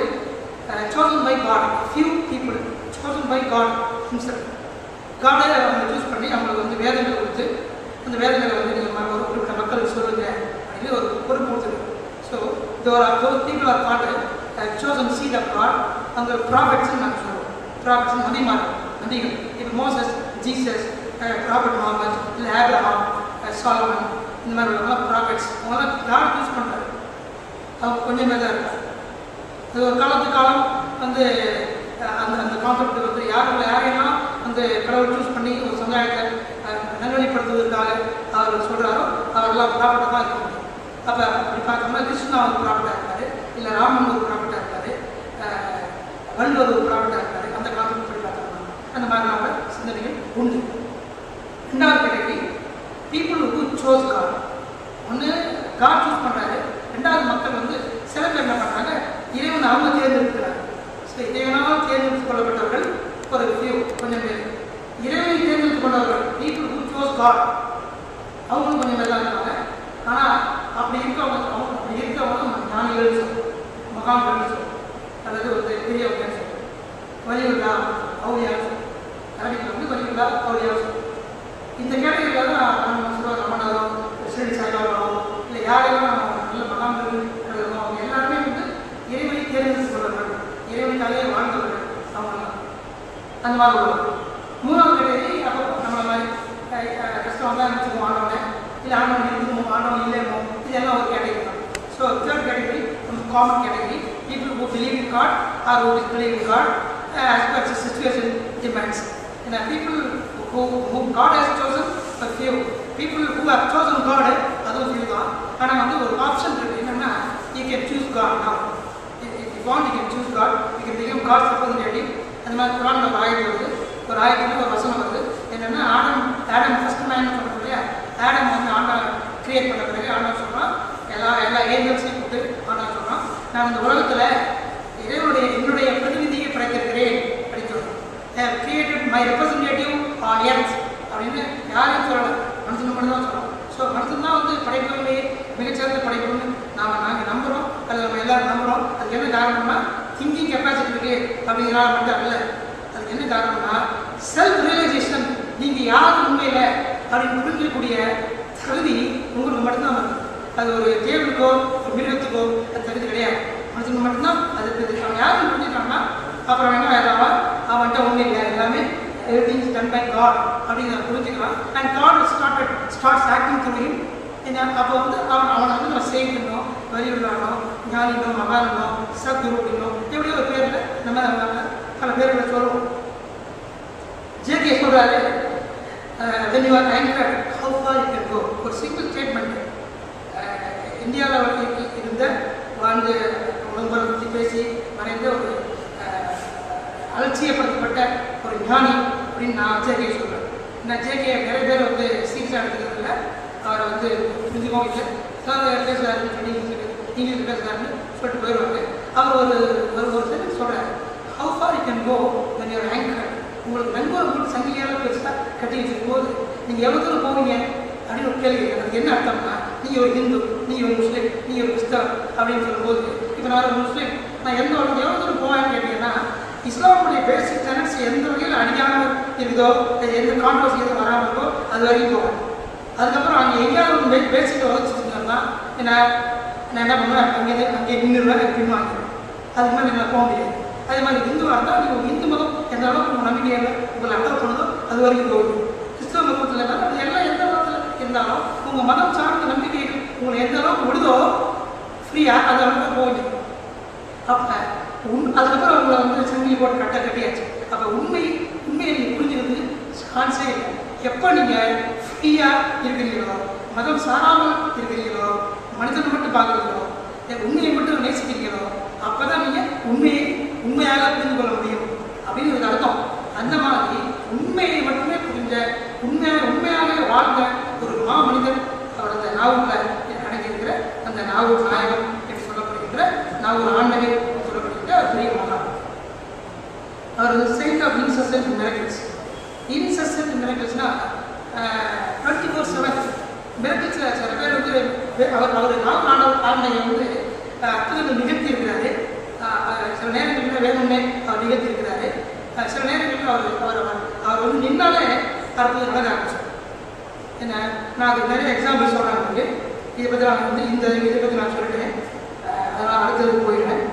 chosen by God few people chosen by God himself காடை அவங்க சூஸ் பண்ணி அவங்களுக்கு வந்து வேதங்களை கொடுத்து அந்த வேதங்களை வந்து நீங்கள் ஒரு குறிப்பிட்ட மக்களுக்கு சொல்லுங்க அப்படின்னு ஒரு பொறுப்பு கொடுத்துருக்கு so those those people are God chosen seat of God அவங்க ப்ராஃபிட்ஸ்னு நாங்கள் சொல்லுவோம் ப்ராஃபிட்ஸ் நபிமார் நபிகள் இப்போ மோசஸ் ஜீசஸ் ப்ராஃபிட் முகமது இல்லை ஆப்ரஹாம் சாலமன் இந்த மாதிரி உள்ளவங்க ப்ராஃபிட்ஸ் அவங்களாம் காட் சூஸ் பண்ணுறாரு அவங்க கொஞ்சமே தான் இருக்காங்க அது ஒரு காலத்து காலம் வந்து அஹ், அந்த அந்த கான்செப்ட் வந்து யாரும் யாரையெல்லாம் அந்த கடவுள் சூஸ் பண்ணி ஒரு சமுதாயத்தை அஹ், நல்வழிப்படுத்துவதற்காக அவர் சொல்கிறாரோ அவரெல்லாம் ப்ராஃபிட்டாக தான் இருக்க முடியும் அப்போ அப்படி பார்த்தோம்னா கிருஷ்ணா ஒரு ப்ராஃபிட்டாக இருக்காரு இல்லை ராமன் ஒரு ப்ராஃபிட்டாக இருக்காரு அஹ், வள்ளுவர் ஒரு ப்ராஃபிட்டாக இருக்காரு அந்த கான்செப்ட் படி பார்த்தோம்னா அந்த மாதிரியான சிந்தனைகள் உண்டு ரெண்டாவது category people who chose God ஒன்று காட் சூஸ் பண்ணுறாரு ரெண்டாவது மக்கள் வந்து சில பேர் என்ன பண்ணுறாங்க இறைவன் அவங்க தேர்ந்தெடுக்கிறாங்க ஸோ இறைவனால் தேர்ந்தெடுத்து கொள்ளப்பட்டவர்கள் ஒரு ஃபியூ கொஞ்சம் பேர் இறைவனை தேர்ந்தெடுத்து கொண்டவர்கள் பீப்புள் ஹூ சோஸ் காட் அவங்களும் கொஞ்சம் பேர் தான் இருக்காங்க ஆனால் அப்படி இருக்கவங்க அவங்க அப்படி இருக்கவங்க நம்ம ஞானிகள் சொல்லுவோம் மகான்கள் சொல்லுவோம் அல்லது ஒரு பெரியவங்க சொல்லுவோம் வலியுள்ளா அவுளியா சொல்லுவோம் அரபிக்கில் வந்து வலியுள்ளா அவுளியா சொல்லுவோம் இந்த கேட்டகரியில் தான் நம்ம சொல்லுவோம் ரமணரோ ஸ்ரீ சாய்பாபாவோ இல்லை யாரெல்லாம் நம்ம நல்ல மகான்கள் இருக்கிறோமோ அவங்க எல்லாருமே வந்து இறைவனை தேர்ந்தெடுத்து கொள்வார்கள் இறைவனுக்காகவே வாழ்ந்தவர்கள் அவங்கெல்லாம் அந்த மாதிரி உள்ளவங்க மூணாவது கேட்டகரி அப்போ நம்மள மாதிரி அஹ், அஹ், கஷ்டம் வந்தால் நினச்சிக்குவோம் ஆண்டவனை இல்லை ஆண்டவன் இருக்குமோ ஆண்டவன் இல்லைமோ இதெல்லாம் ஒரு கேட்டகரி தான் so third category common category people who believe in God or who disbelieve in God uh, as per the situation demands. And uh, people who, whom God has chosen, a few. People who have chosen God, அதுவும் few தான் ஆனால் வந்து ஒரு option இருக்கு என்னன்னா you can choose God now. If if you want, you can choose God. You can become God's representative. அந்த மாதிரி குரான் ஒரு ஆயுதம் வருது ஒரு ஆயுதத்தில் ஒரு வசனம் வருது என்னன்னா ஆடம் ஆடம் ஃபர்ஸ்ட் மேன் சொல்கிறோம் இல்லையா ஆடம் வந்து ஆண்டா கிரியேட் பண்ண பிறகு ஆண்டா சொல்கிறான் எல்லா எல்லா ஏஞ்சல்ஸையும் கூப்பிட்டு ஆண்டா சொல்கிறான் நான் இந்த உலகத்தில் இறைவனுடைய என்னுடைய பிரதிநிதியை படைத்திருக்கிறேன் அப்படின்னு சொல்கிறேன் have created my representative on earth அப்படின்னு யாரையும் சொல்லலை மனுஷன் மட்டும் தான் சொல்கிறோம் ஸோ மனுஷன் தான் வந்து படைப்புகளிலேயே மிகச்சிறந்த படைப்புன்னு நாம் நாங்கள் நம்புகிறோம் அல்லது நம்ம எல்லாரும் நம்புகிறோம் அதுக்கு என்ன காரணம்னா திங்கிங் கெப்பாசிட்டி இருக்கு அப்படிங்கிறனால மட்டும் அல்ல அதுக்கு என்ன காரணம்னா செல்ஃப் ரியலைசேஷன் நீங்கள் யார் உண்மையில் அப்படின்னு புரிஞ்சிக்கக்கூடிய தகுதி உங்களுக்கு மட்டும்தான் வருது அது ஒரு தேவனுக்கோ ஒரு மிருகத்துக்கோ அது தகுதி கிடையாது மனுஷனுக்கு மட்டும்தான் அது இருக்குது அவன் யாரும் புரிஞ்சுட்டான்னா அப்புறம் என்ன ஆயிடுறான் அவன்கிட்ட ஒன்றும் இல்லை எல்லாமே everything is done by God அப்படிங்கிறத புரிஞ்சுக்கலாம் and God started starts acting through him அப்போ வந்து அவன் அவனை வந்து நம்ம சேவிக்கணும் வலியுள்ளானோ ஞானினோ மகானோ சத்குரு அப்படின்னோ எப்படியோ ஒரு பேரில் நம்ம நம்ம பல பேர்களை சொல்லுவோம் ஜேகே சொல்கிறாரு when you are anchored how far you can go ஒரு சிங்கிள் ஸ்டேட்மெண்ட் இந்தியாவில் இருந்த வாழ்ந்து உடம்பரை பற்றி பேசி மறைந்த ஒரு அஹ், அலட்சியப்படுத்தப்பட்ட ஒரு ஞானி அப்படின்னு நான் ஜேகே சொல்கிறேன் நான் ஜேகே நிறைய பேர் வந்து சீரியஸாக எடுத்துக்கிறதில்ல அவரை வந்து புரிஞ்சுக்கவும் இல்லை சார் பேசுகிறாருன்னு சொல்லி இங்கிலீஷ் பேசுகிறாருன்னு சொல்லிட்டு போயிடுவாங்க அவர் ஒரு ஒரு ஒரு செகண்ட் சொல்கிறார் how far you can go when your anchor உங்களுக்கு நண்பர் மட்டும் சங்கிலியால் பெருசாக கட்டி வச்சிருக்கும் போது நீங்கள் எவ்வளோ தூரம் போவீங்க அப்படின்னு ஒரு கேள்வி கேட்குறேன். அதுக்கு என்ன அர்த்தம்னா நீங்கள் ஒரு ஹிந்து நீங்கள் ஒரு முஸ்லீம் நீங்கள் ஒரு கிறிஸ்தவர் அப்படின்னு சொல்லும்போது இப்போ நான் ஒரு முஸ்லீம் நான் எந்த ஒரு எவ்வளோ தூரம் போவேன்னு கேட்டீங்கன்னா இஸ்லாமுடைய பேசிக் டெனன்ஸ் எந்த வகையில் அடிக்காமல் இருக்குதோ அது எந்த கான்ட்ரவர்சி எதுவும் வராமல் இருக்கோ அது வரைக்கும் போவேன் அதுக்கப்புறம் அங்கே எங்கேயாவது ஒரு பே பேசிட்டு வச்சுருந்தோம்னா என்ன நான் என்ன பண்ணுவேன் அங்கே அங்கே நின்றுடுவேன் பின்வாங்கிடுவேன் அதுக்கு மேலே என்னால் போக முடியாது அதே மாதிரி இந்துவாக இருந்தால் நீங்கள் இந்து மதம் எந்த அளவுக்கு உங்கள் நம்பிக்கையில் உங்களை அக்செப்ட் பண்ணுதோ அது வரைக்கும் போகுது கிறிஸ்தவ மதத்தில் இருந்தாலும் அது எல்லாம் எந்த மதத்தில் இருந்தாலும் உங்கள் மதம் சார்ந்த நம்பிக்கைகள் உங்களை எந்த அளவுக்கு விடுதோ ஃப்ரீயாக அது அளவுக்கு போகுது அப்போ உண் அதுக்கப்புறம் உங்களை வந்து சங்கிலி போட்டு கட்ட கட்டியாச்சு அப்போ உண்மை உண்மையை நீங்கள் புரிஞ்சுக்கிறது சான்ஸே இல்லை எப்போ நீங்கள் ஃப்ரீயாக இருக்கிறீங்களோ மதம் சாராமல் இருக்கிறீங்களோ மனிதனை மட்டும் பார்க்குறீங்களோ என் உண்மையை மட்டும் நேசிக்கிறீங்களோ அப்போ தான் நீங்கள் உண்மையை உண்மையாக புரிந்து கொள்ள முடியும் அப்படின்னு ஒரு அர்த்தம் அந்த மாதிரி உண்மையை மட்டுமே புரிஞ்ச உண்மையாக உண்மையாக வாழ்ந்த ஒரு மா மனிதன் அவரது நாவலில் அடங்கியிருக்கிற அந்த நாவல் நாயகம் என்று சொல்லப்படுகின்ற நாவல் ஆண்டகை சொல்லப்படுகின்ற ஒரு பெரிய மகான் அவர் வந்து saint of incessant miracles incessant மிரக்கிள்ஸ்னா டுவெண்ட்டி ஃபோர் செவன் மிரக்கிள்ஸில் சில பேர் வந்து வே- அவர் அவர் நாவல் ஆண்ட ஆண்டகை வந்து அஹ், அற்புதங்கள் நிகழ்த்தி இருக்கிறாரு அஹ், அஹ், சில நேரங்களில் வேணும்னே அவர் நிகழ்த்தி இருக்கிறாரு அஹ், சில நேரங்களில் அவர் அவர் அவர்- அவர் வந்து நின்னாலே அற்புதம் நடக்க ஆரம்பிச்சு என்ன நான் அதுக்கு நிறைய எக்ஸாம்பிள் சொல்கிறேன் உங்களுக்கு இதை பற்றி நான் வந்து இந்த இதை பற்றி நான் சொல்லிட்டேன் அஹ் அதனால் அடுத்தது போயிடுறேன்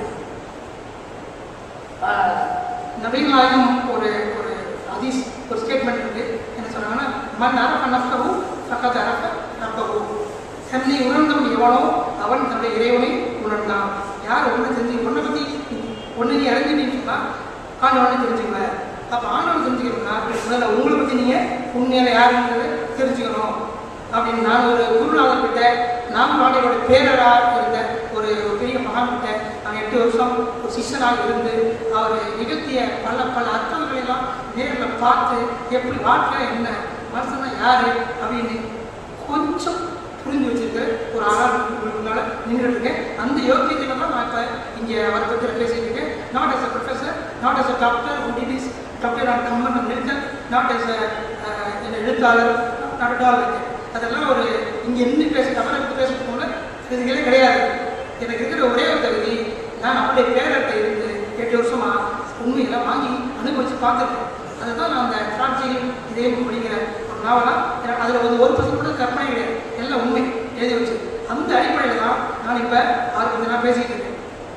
நபீல் நாயகம் ஒரு ஒரு ஹதீஸ் ஒரு ஸ்டேட்மெண்ட் இருக்கு என்ன சொல்றாங்கன்னா மண் அரஃப நஃப்கஹு ஃபக்கத் அரஃப ரப்பஹு தன்னை உணர்ந்தவன் எவனோ அவன் தன்னுடைய இறைவனை உணர்ந்தான் யார் ஒன்று தெரிஞ்சு ஒன்றை பற்றி ஒன்று நீ அறிஞ்சிட்டீங்கன்னு சொன்னால் ஆண்டவனை தெரிஞ்சுக்கல அப்போ ஆண்டவனை தெரிஞ்சுக்கணும்னா முதல்ல உங்களை பற்றி நீங்கள் உண்மையில யாருங்கிறத தெரிஞ்சுக்கணும் அப்படின்னு நான் ஒரு குருநாதர் கிட்ட நான் வாழையோட பேரராக இருந்த ஒரு ஒரு பெரிய மகான் கிட்ட நான் எட்டு வருஷம் ஒரு சிஷ்யனாக இருந்து அவர் நிகழ்த்திய பல பல அர்த்தங்களை எல்லாம் நேரில் பார்த்து எப்படி வாழ்க்கை என்ன மனுஷனா யாரு அப்படின்னு கொஞ்சம் புரிஞ்சு வச்சிருக்க ஒரு ஆளாக முன்னால நின்றுட்டு இருக்கேன் அந்த யோக்கியத்தில் தான் நான் இப்போ இங்கே அவரை பற்றி பேசிட்டு இருக்கேன் not as a professor not as a doctor who did his doctor நான் கம்மன் நிறுத்தன் நாட் as a என்ன எழுத்தாளர் நாட் ஆல் அதெல்லாம் ஒரு இங்கே நின்று பேச அவரை பற்றி பேசுறதுக்கு முன்னாடி இதுகளே கிடையாது எனக்கு இருக்கிற ஒரே ஒரு தகுதி நான் அப்படியே பேரத்தை இருந்து எட்டு வருஷமா உண்மையெல்லாம் வாங்கி அனுபவிச்சு பார்த்துருக்கேன் அதை தான் நான் அந்த காட்சியில் இதே படிக்கிற ஒரு நாவலாக அதில் வந்து ஒரு பர்சன்ட் கூட கற்பனை கிடையாது எல்லாம் உண்மை எழுதி வச்சு அந்த அடிப்படையில் தான் நான் இப்போ அவரை பற்றி நான் பேசிக்கிட்டு இருக்கேன்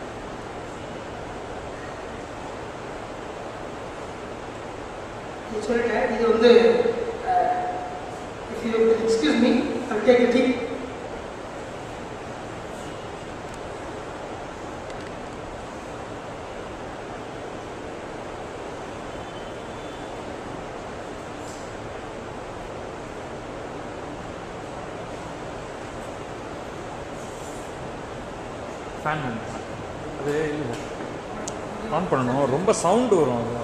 இது சொல்லிட்டேன் இது வந்து if you excuse me I take a deep fan அது இல்லை ஆன் பண்ணணும் ரொம்ப சவுண்டு வரும் அது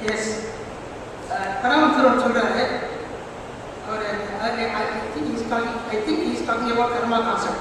எஸ் பரமசரன் சொல்றாரு அவர் I think is talking I think is talking about karma concept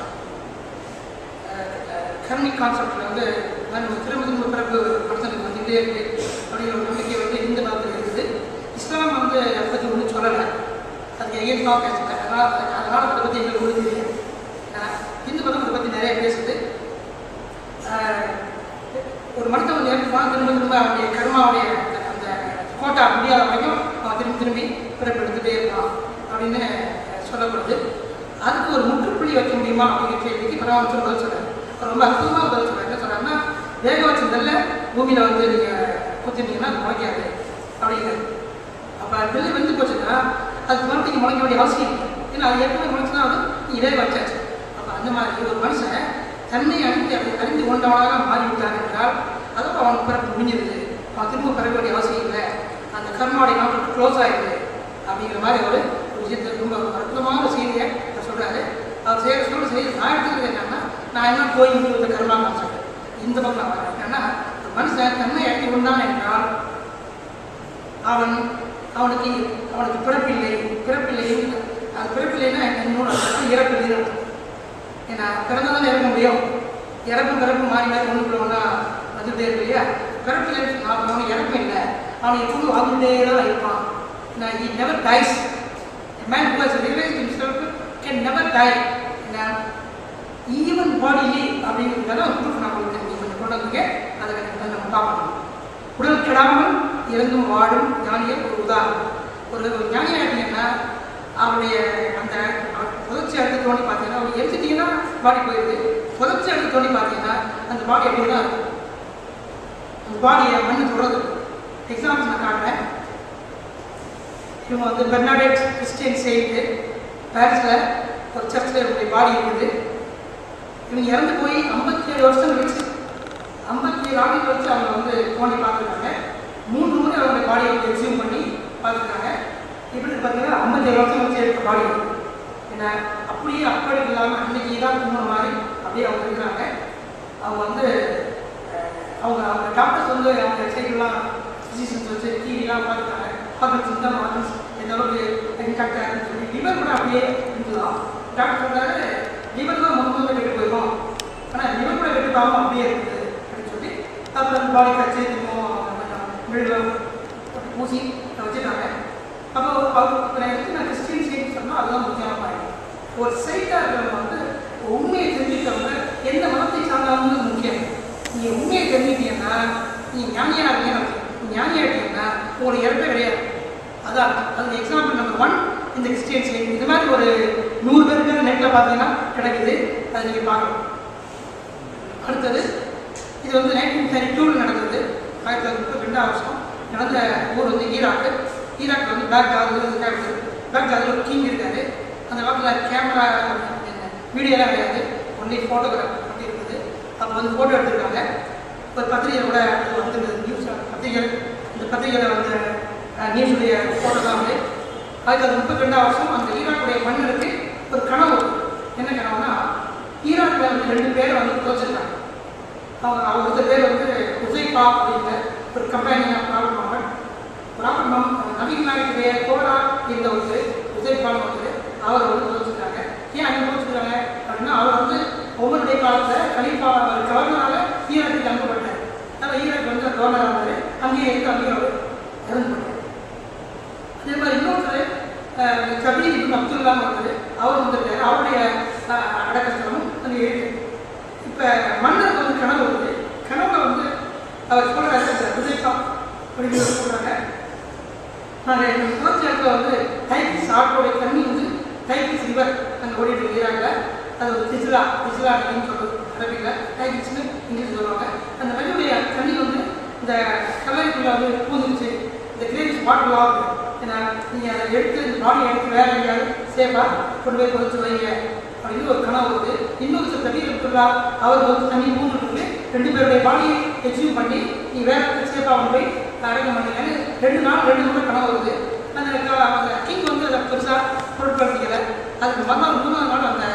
karmic கான்செப்டில் வந்து நம்ம திரும்ப திரும்ப பிறப்பு மனுஷனுக்கு வந்துகிட்டே இருக்கு அப்படிங்கிற ஒரு நம்பிக்கை வந்து இந்த மதத்தில் இருக்குது இஸ்லாம் வந்து அதை பற்றி ஒன்றும் சொல்லலை அதுக்கு எகேன்ஸ்டாக பேசுங்க அதனால் அதனால் அதை பற்றி எங்களுக்கு ஒன்றும் தெரியும் அஹ் இந்து மதம் அதை பற்றி நிறைய பேசுது அஹ் ஒரு மனிதன் வந்து இறந்துப்பான் திரும்ப திரும்ப அவனுடைய கர்மாவுடைய அந்த கோட்டா முடியாத வரைக்கும் அவன் திரும்பி திரும்பி பிறப்பு எடுத்துகிட்டே இருப்பான் அப்படின்னு சொல்லப்படுது அதுக்கு ஒரு முற்றுப்புள்ளி வைக்க முடியுமா அப்படிங்கிற கேள்விக்கு பரவாயில்ல பதில் சொல்றாரு அவர் ரொம்ப அற்புதமாக பதில் சொல்றாரு என்ன சொல்றாருன்னா வேக வச்ச நெல்ல பூமியில் வந்து நீங்கள் குத்திட்டீங்கன்னா அது முளைக்காது அப்படிங்கிறது அப்போ நெல் வெந்து போச்சுன்னா அதுக்கு மறுபடியும் முளைக்க வேண்டிய அவசியம் இல்லை ஏன்னா அது ஏற்கனவே முளைச்சுனா அது இதே வச்சாச்சு அப்போ அந்த மாதிரி ஒரு மனுஷன் தன்னை அறிந்து அதை அறிந்து கொண்டவனாக மாறிவிட்டான் என்றால் அதோட அவனுக்கு பிறப்பு முடிஞ்சிருது அவன் திரும்ப பிறக்க வேண்டிய அவசியம் இல்லை அந்த கர்மாவுடைய நாட்கள் க்ளோஸ் ஆயிடுது அப்படிங்கிற மாதிரி ஒரு ஒரு விஷயத்தை ரொம்ப அற்புதமான ஒரு செய்தியை அவர் சொல்றாரு அவர் செய்கிற சொல்ல செய்தி நான் எடுத்துக்கிறது என்னன்னா நான் என்ன போய் இந்த கர்மா கான்செப்ட் இந்த பக்கம் நான் வரேன் ஏன்னா ஒரு மனுஷன் தன்னை அறிந்து கொண்டான் என்றால் அவன் அவனுக்கு அவனுக்கு பிறப்பில்லை பிறப்பில்லை அது பிறப்பில்லைன்னா என்னோட அர்த்தம் இறப்பில்லைன்னு அர்த்தம் ஏன்னா பிறந்தாலும் இறக்க முடியும் இறப்பும் பிறப்பும் மாறி மாறி ஒன்றுக்குள்ள ஒன்றா வந்துட்டே இருக்கு இல்லையா பிறப்பில்லை அவன் அவனுக்கு இறக்கம் இல்லை அவன் எப்பவும் வாழ்ந்துட்டே தான் இருப்பான் நான் he never dies a man who has realized himself can never die even bodily அப்படிங்கிறதுக்காக ஒரு ப்ரூஃப் நான் உங்களுக்கு நீங்கள் கொஞ்சம் கொண்டு வந்தீங்க அதை கொஞ்சம் நம்ம பார்க்கணும் உடல் கெடாமல் இறந்தும் வாழும் ஞானியர் ஒரு உதாரணம் ஒரு ஒரு ஞானியாக இருக்கீங்கன்னா அவருடைய அந்த புதர்ச்சி எடுத்து தோண்டி பார்த்தீங்கன்னா அவர் எரிச்சிட்டிங்கன்னா பாடி போயிடுது புதர்ச்சி எடுத்து தோண்டி பார்த்தீங்கன்னா அந்த பாடி அப்படியே தான் இருக்கும் அந்த பாடியை மண்ணு தொடருது எக்ஸாம்பிள் நான் காட்டுறேன் இவங்க வந்து பெர்னாடெட் கிறிஸ்டியன் செய்து பாரிஸில் ஒரு சர்ச்சில் இவங்களுடைய பாடி இருக்குது இவங்க இறந்து போய் ஐம்பத்தி ஏழு வருஷம் கழிச்சு ஐம்பத்தி ஏழு ஆண்டு கழிச்சு அவங்க வந்து தோண்டி பார்த்துருக்காங்க மூன்று முறை அவங்களுடைய பாடியை வந்து எக்ஸியூம் பண்ணி பார்த்துருக்காங்க இப்படி பார்த்தீங்கன்னா ஐம்பத்தேழு வருஷம் கழிச்சு இருக்க பாடி ஏன்னா அப்படியே அப்படி இல்லாமல் அன்னைக்கு தான் தூங்குற மாதிரி அப்படியே அவங்க இருக்கிறாங்க அவங்க வந்து அஹ், அவங்க அவங்க டாக்டர்ஸ் வந்து அவங்க சைடுலாம் ஃபிசிஷியன்ஸ் வச்சு டிவிலாம் பார்த்துட்டாங்க ஹார்மோன்ஸ் இந்த ஹார்மோன்ஸ் எந்த அளவுக்கு இன்டாக்டாக இருக்குன்னு சொல்லி லிவர் கூட அப்படியே இருந்துதான் டாக்டர் சொல்றாரு லிவர் தான் முதல்ல கெட்டு போயிடும் ஆனால் லிவர் கூட கெட்டு போகாமல் அப்படியே இருக்குது அப்படின்னு சொல்லி அப்புறம் அந்த பாடி கட்சி விழுவம் ஊசி வச்சுட்டாங்க அப்போ அவங்க நான் எதுக்கு நான் கிறிஸ்டியன் சைட் சொன்னால் அதுதான் முக்கியமான பாயிண்ட் ஒரு சைட்டாக இருக்கிறவங்க வந்து உண்மையை தெரிஞ்சுக்கிறவங்க எந்த மதத்தை சார்ந்தவங்க முக்கியம் நீங்கள் உண்மையை தெரிஞ்சுக்கிட்டீங்கன்னா நீங்கள் ஞானியாக இருக்கீங்க ஞானியாக இருக்கீங்கன்னா உங்களுக்கு இறப்பே கிடையாது அதான் அது எக்ஸாம்பிள் நம்பர் ஒன் இந்த கிறிஸ்டியன் சைட் இந்த மாதிரி ஒரு நூறு பேருக்கு நெட்டில் பார்த்தீங்கன்னா கிடைக்குது அதை நீங்கள் பார்க்கலாம் அடுத்தது இது வந்து நைன்டீன் தேர்ட்டி டூவில் நடந்தது ஆயிரத்தி தொள்ளாயிரத்தி முப்பத்தி ரெண்டாம் வருஷம் நடந்த ஊர் வந்து ஈராக்கு ஈராக்கில் வந்து பேக் ஜாதில் கேபிட்டல் பேக் ஜாதில் ஒரு கிங் இருக்காரு அந்த காலத்தில் கேமரா வீடியோலாம் கிடையாது ஒன்லி ஃபோட்டோகிராஃப் அப்படி இருக்குது அப்போ வந்து ஃபோட்டோ எடுத்திருக்காங்க ஒரு பத்திரிகை கூட அது வந்துருந்தது நியூஸ் பத்திரிகை இந்த பத்திரிகையில் வந்து நியூஸுடைய ஃபோட்டோ தான் வந்து ஆயிரத்தி தொள்ளாயிரத்தி முப்பத்தி ரெண்டாம் வருஷம் அந்த ஈராக்குடைய மன்னருக்கு ஒரு கனவு வரும். என்ன கனவுனா ஈராக்கில் வந்து ரெண்டு பேர் வந்து தோச்சிருக்காங்க அவங்க அவங்க ஒருத்தர் பேர் வந்து உசைபா அப்படிங்கிற ஒரு கம்பெனி ராபர்ட் மாமன் ராபர்ட் மாமன் நவீன் நாயக்குடைய கோரா இருந்த ஒரு உசைபான்னு ஒருத்தர் அவர் வந்து தோச்சிருக்காங்க ஏன் அங்கே தோச்சிருக்காங்க அப்படின்னா அவர் வந்து ஒவ்வொருடைய காலத்தில் கலீஃபா அவர் கவர்னராக ஈராக்குக்கு அனுப்பப்பட்டார் அதனால் ஈராக் வந்து கவர்னராக இருந்தார் அங்கேயே இருந்து அங்கேயே அவர் இறந்து போட்டார் அதே மாதிரி இன்னொருத்தர் கபீர் இப்னு அப்துல்லாம் ஒருத்தர் அவர் வந்திருக்காரு அவருடைய அஹ், அடக்கஸ்தலமும் அங்கே இருக்கு இப்போ மன்னருக்கு வந்து கனவு வருது கனவுல வந்து அவர் சொல்றாரு இந்த விஜய்கா அப்படின்னு சொல்றாங்க நாங்கள் எங்கள் குறைச்ச இடத்துல வந்து டைபிஸ் ஆட்டோடைய தண்ணி வந்து டைபிஸ் ரிவர் அங்கே ஓடிட்டு இருக்கு ஈராக்கில் அது ஒரு திஸ்லா திஸ்லா அப்படின்னு சொல்றது அரபியில் டைபிஸ்னு இங்கிலீஷ் சொல்லுவாங்க அந்த நதியுடைய தண்ணி வந்து இந்த கல்லறைக்குள்ள வந்து பூந்துச்சு இந்த கிரேவிஸ் வாட்டர் ஆகுது ஏன்னா நீங்கள் அதை எடுத்து இந்த பாடியை எடுத்து வேற எங்கேயாவது சேஃபாக கொண்டு போய் கொதிச்சு வைங்க அப்படின்னு ஒரு கனவு வருது இன்னொரு சில தண்ணீர் இருக்கிறா அவர் வந்து தண்ணி பூந்துட்டு ரெண்டு பேருடைய பாடியை எக்ஸியூம் பண்ணி நீ வேற சேஃபாக கொண்டு போய் அடக்கம் பண்ணீங்கன்னு ரெண்டு நாள் ரெண்டு முறை கனவு வருது அந்த க- அந்த கிங் வந்து அதை பெருசாக பொருட்படுத்திக்கல அதுக்கு மறுநாள் மூணாவது நாள் அந்த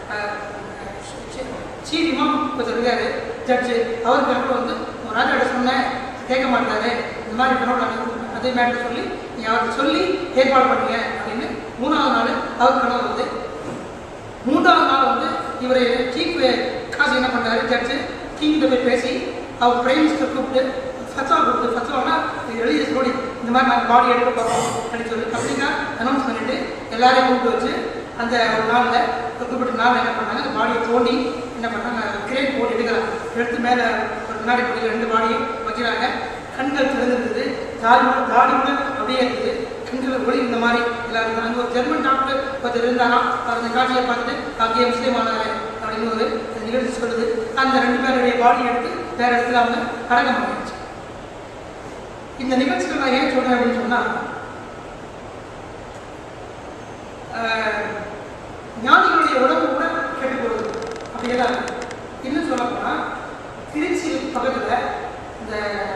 சீஃப் இமாம் கொஞ்சம் இருக்காரு ஜட்ஜு அவருக்கு அப்புறம் வந்து ஒரு ராஜாட்ட சொன்னேன் கேட்க மாட்டாரு இந்த மாதிரி கனவு நான் அதே மேட்டர் சொல்லி நீ அவருக்கு சொல்லி ஏற்பாடு பண்ணுங்க அப்படின்னு மூணாவது நாள் அவர் கனவு வருது மூன்றாவது நாள் வந்து இவர் சீஃப் காசு என்ன பண்ணுறாரு ஜட்ஜு கிங்கிட்ட போய் பேசி அவர் பிரைம் மினிஸ்டர் கூப்பிட்டு ஃபத்வா கொடுத்து ஃபத்வானா எழுதி சொல்லி இந்த மாதிரி நாங்கள் பாடி எடுக்க போகிறோம் அப்படின்னு சொல்லி பப்ளிக்காக அனௌன்ஸ் பண்ணிட்டு எல்லாரையும் கூப்பிட்டு வச்சு அந்த ஒரு நாளில் குறிப்பிட்ட நாள் என்ன பண்ணாங்க அந்த பாடியை தோண்டி என்ன பண்ணாங்க கிரேன் போட்டு எடுக்கிறாங்க எடுத்து மேலே ஒரு முன்னாடி பகுதியில் ரெண்டு பாடியும் வைக்கிறாங்க கண்கள் திறந்துருந்தது தாடி கூட தாடி கூட அப்படியே இருக்குது கண்கள் ஒளி இந்த மாதிரி எல்லாம் இருந்தாங்க அங்கே ஒரு ஜெர்மன் டாக்டர் ஒருத்தர் இருந்தாராம் அவர் அந்த காட்சியை பார்த்துட்டு அங்கேயே முஸ்லீம் ஆனாரு அப்படின்னு ஒரு நிகழ்ச்சி சொல்லுது அந்த ரெண்டு பேருடைய பாடி எடுத்து வேற இடத்துல அவங்க அடக்கம் பண்ணிடுச்சு இந்த நிகழ்ச்சிகள் நான் ஏன் சொல்றேன் அப்படின்னு சொன்னா ஆஹ், ஞானிகளுடைய உடம்பு கூட கெட்டு போகுது அப்படியெல்லாம் இருக்கு. இன்னும் சொல்ல போனா திருச்சி பக்கத்துல இந்த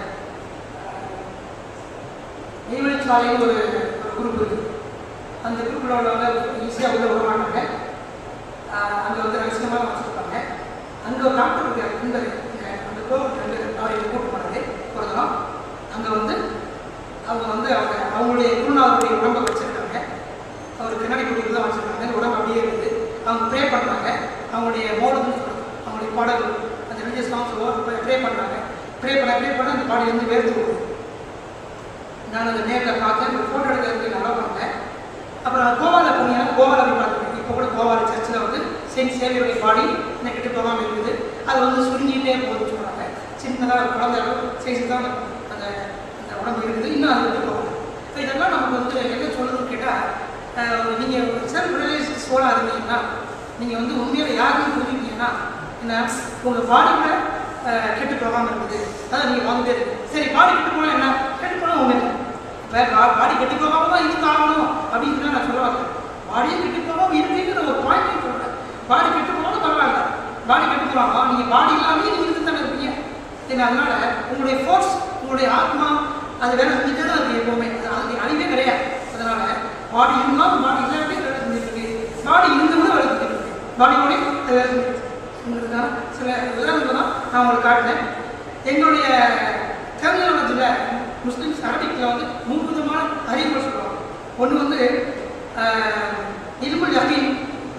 நெய்வழிச்சாலைன்னு ஒரு ஒரு குரூப் இருக்கு அந்த குரூப்பில் உள்ளவங்க ஈஸியாக உள்ள விட மாட்டாங்க ஆஹ் அங்க வந்து ரகசியமாக வச்சுருப்பாங்க அங்கே ஒரு டாக்டர் இருக்கார் நண்பர் அஹ் அந்த கோவில் நண்பர் அவரை கூட்டு போனாரு ஒரு தரம் அங்கே வந்து அவங்க வந்து அவங்க அவங்களுடைய குருநாதருடைய உடம்பை வச்சிருக்காங்க அவர் கண்ணாடி குடியில் தான் வச்சிருக்காங்க உடம்பு அப்படியே இருக்குது அவங்க ப்ரே பண்ணுறாங்க அவங்களுடைய மோடல்னு சொல்லுவாங்க அவங்களுடைய பாடல்கள் அந்த ரிலீஜியஸ் சாங்ஸ் ப்ரே பண்ணுறாங்க ப்ரே பண்ண ப்ரே பண்ண அந்த பாடி வந்து வேர்த்து விடுது நான் அதை நேரில் பார்த்தேன் ஒரு ஃபோட்டோ எடுக்கிறதுக்கு நல்லா பண்ணேன் அப்புறம் கோவாவில் போனீங்கன்னா கோவாவில் போய் பார்த்துருக்கேன் இப்போ கூட கோவாவில் சர்ச்சில் வந்து செயின்ட் சேவியருடைய பாடி என்ன கிட்ட போகாமல் இருக்குது அது வந்து சுருங்கிட்டே போகுதுன்னு சொல்கிறாங்க சின்னதாக ஒரு குழந்தை சைஸ் தான் அந்த அந்த உடம்பு இருக்குது இன்னும் அது விட்டு போகும் இப்போ இதெல்லாம் நமக்கு வந்து என்ன சொல்லுதுன்னு கேட்டால் நீங்கள் செல்ஃப் ரியலைஸ் சோலாக இருந்தீங்கன்னா நீங்கள் வந்து உண்மையில யாருன்னு புரிஞ்சுக்கிட்டீங்கன்னா என்ன உங்கள் பாடி கூட அஹ், கெட்டு போகாமல் இருக்குது அதான் நீங்கள் வந்துட்டே இருக்கு சரி பாடி கெட்டு போனால் என்ன கெட்டு போனால் ஒன்று இல்லை இப்போ பாடி கெட்டு போகாம தான் இருந்து ஆகணும் அப்படின்னு நான் சொல்ல வரேன் பாடியும் கெட்டு போகாம இருக்குங்கிற ஒரு பாயிண்ட் சொல்கிறேன் பாடி கெட்டு போனாலும் பரவாயில்ல பாடி கெட்டு போகலாம் நீங்கள் பாடி இல்லாமே நீங்கள் இருந்து தானே இருப்பீங்க சரி அதனால உங்களுடைய ஃபோர்ஸ் உங்களுடைய ஆத்மா அது வேலை செஞ்சுட்டே தான் இருக்கு எப்பவுமே அது அதுக்கு அழிவே கிடையாது அதனால பாடி இருந்தாலும் பாடி இல்லாமே வேலை செஞ்சுட்டு இருக்கு பாடி இருந்தவங்க வேலை செஞ்சுட்டு இருக்கு பாடியோட அது வேலை செஞ்சுட்டு இருக்கு. உங்களுக்கான சில உதாரணங்கள் தான் நான் உங்களுக்கு காட்டினேன் எங்களுடைய டெர்மினாலஜியில் முஸ்லீம்ஸ் அரபிக்கில் வந்து மூணு விதமான அறிவுகள் சொல்லுவாங்க ஒன்று வந்து ஆஹ், இல்முல் யகீன்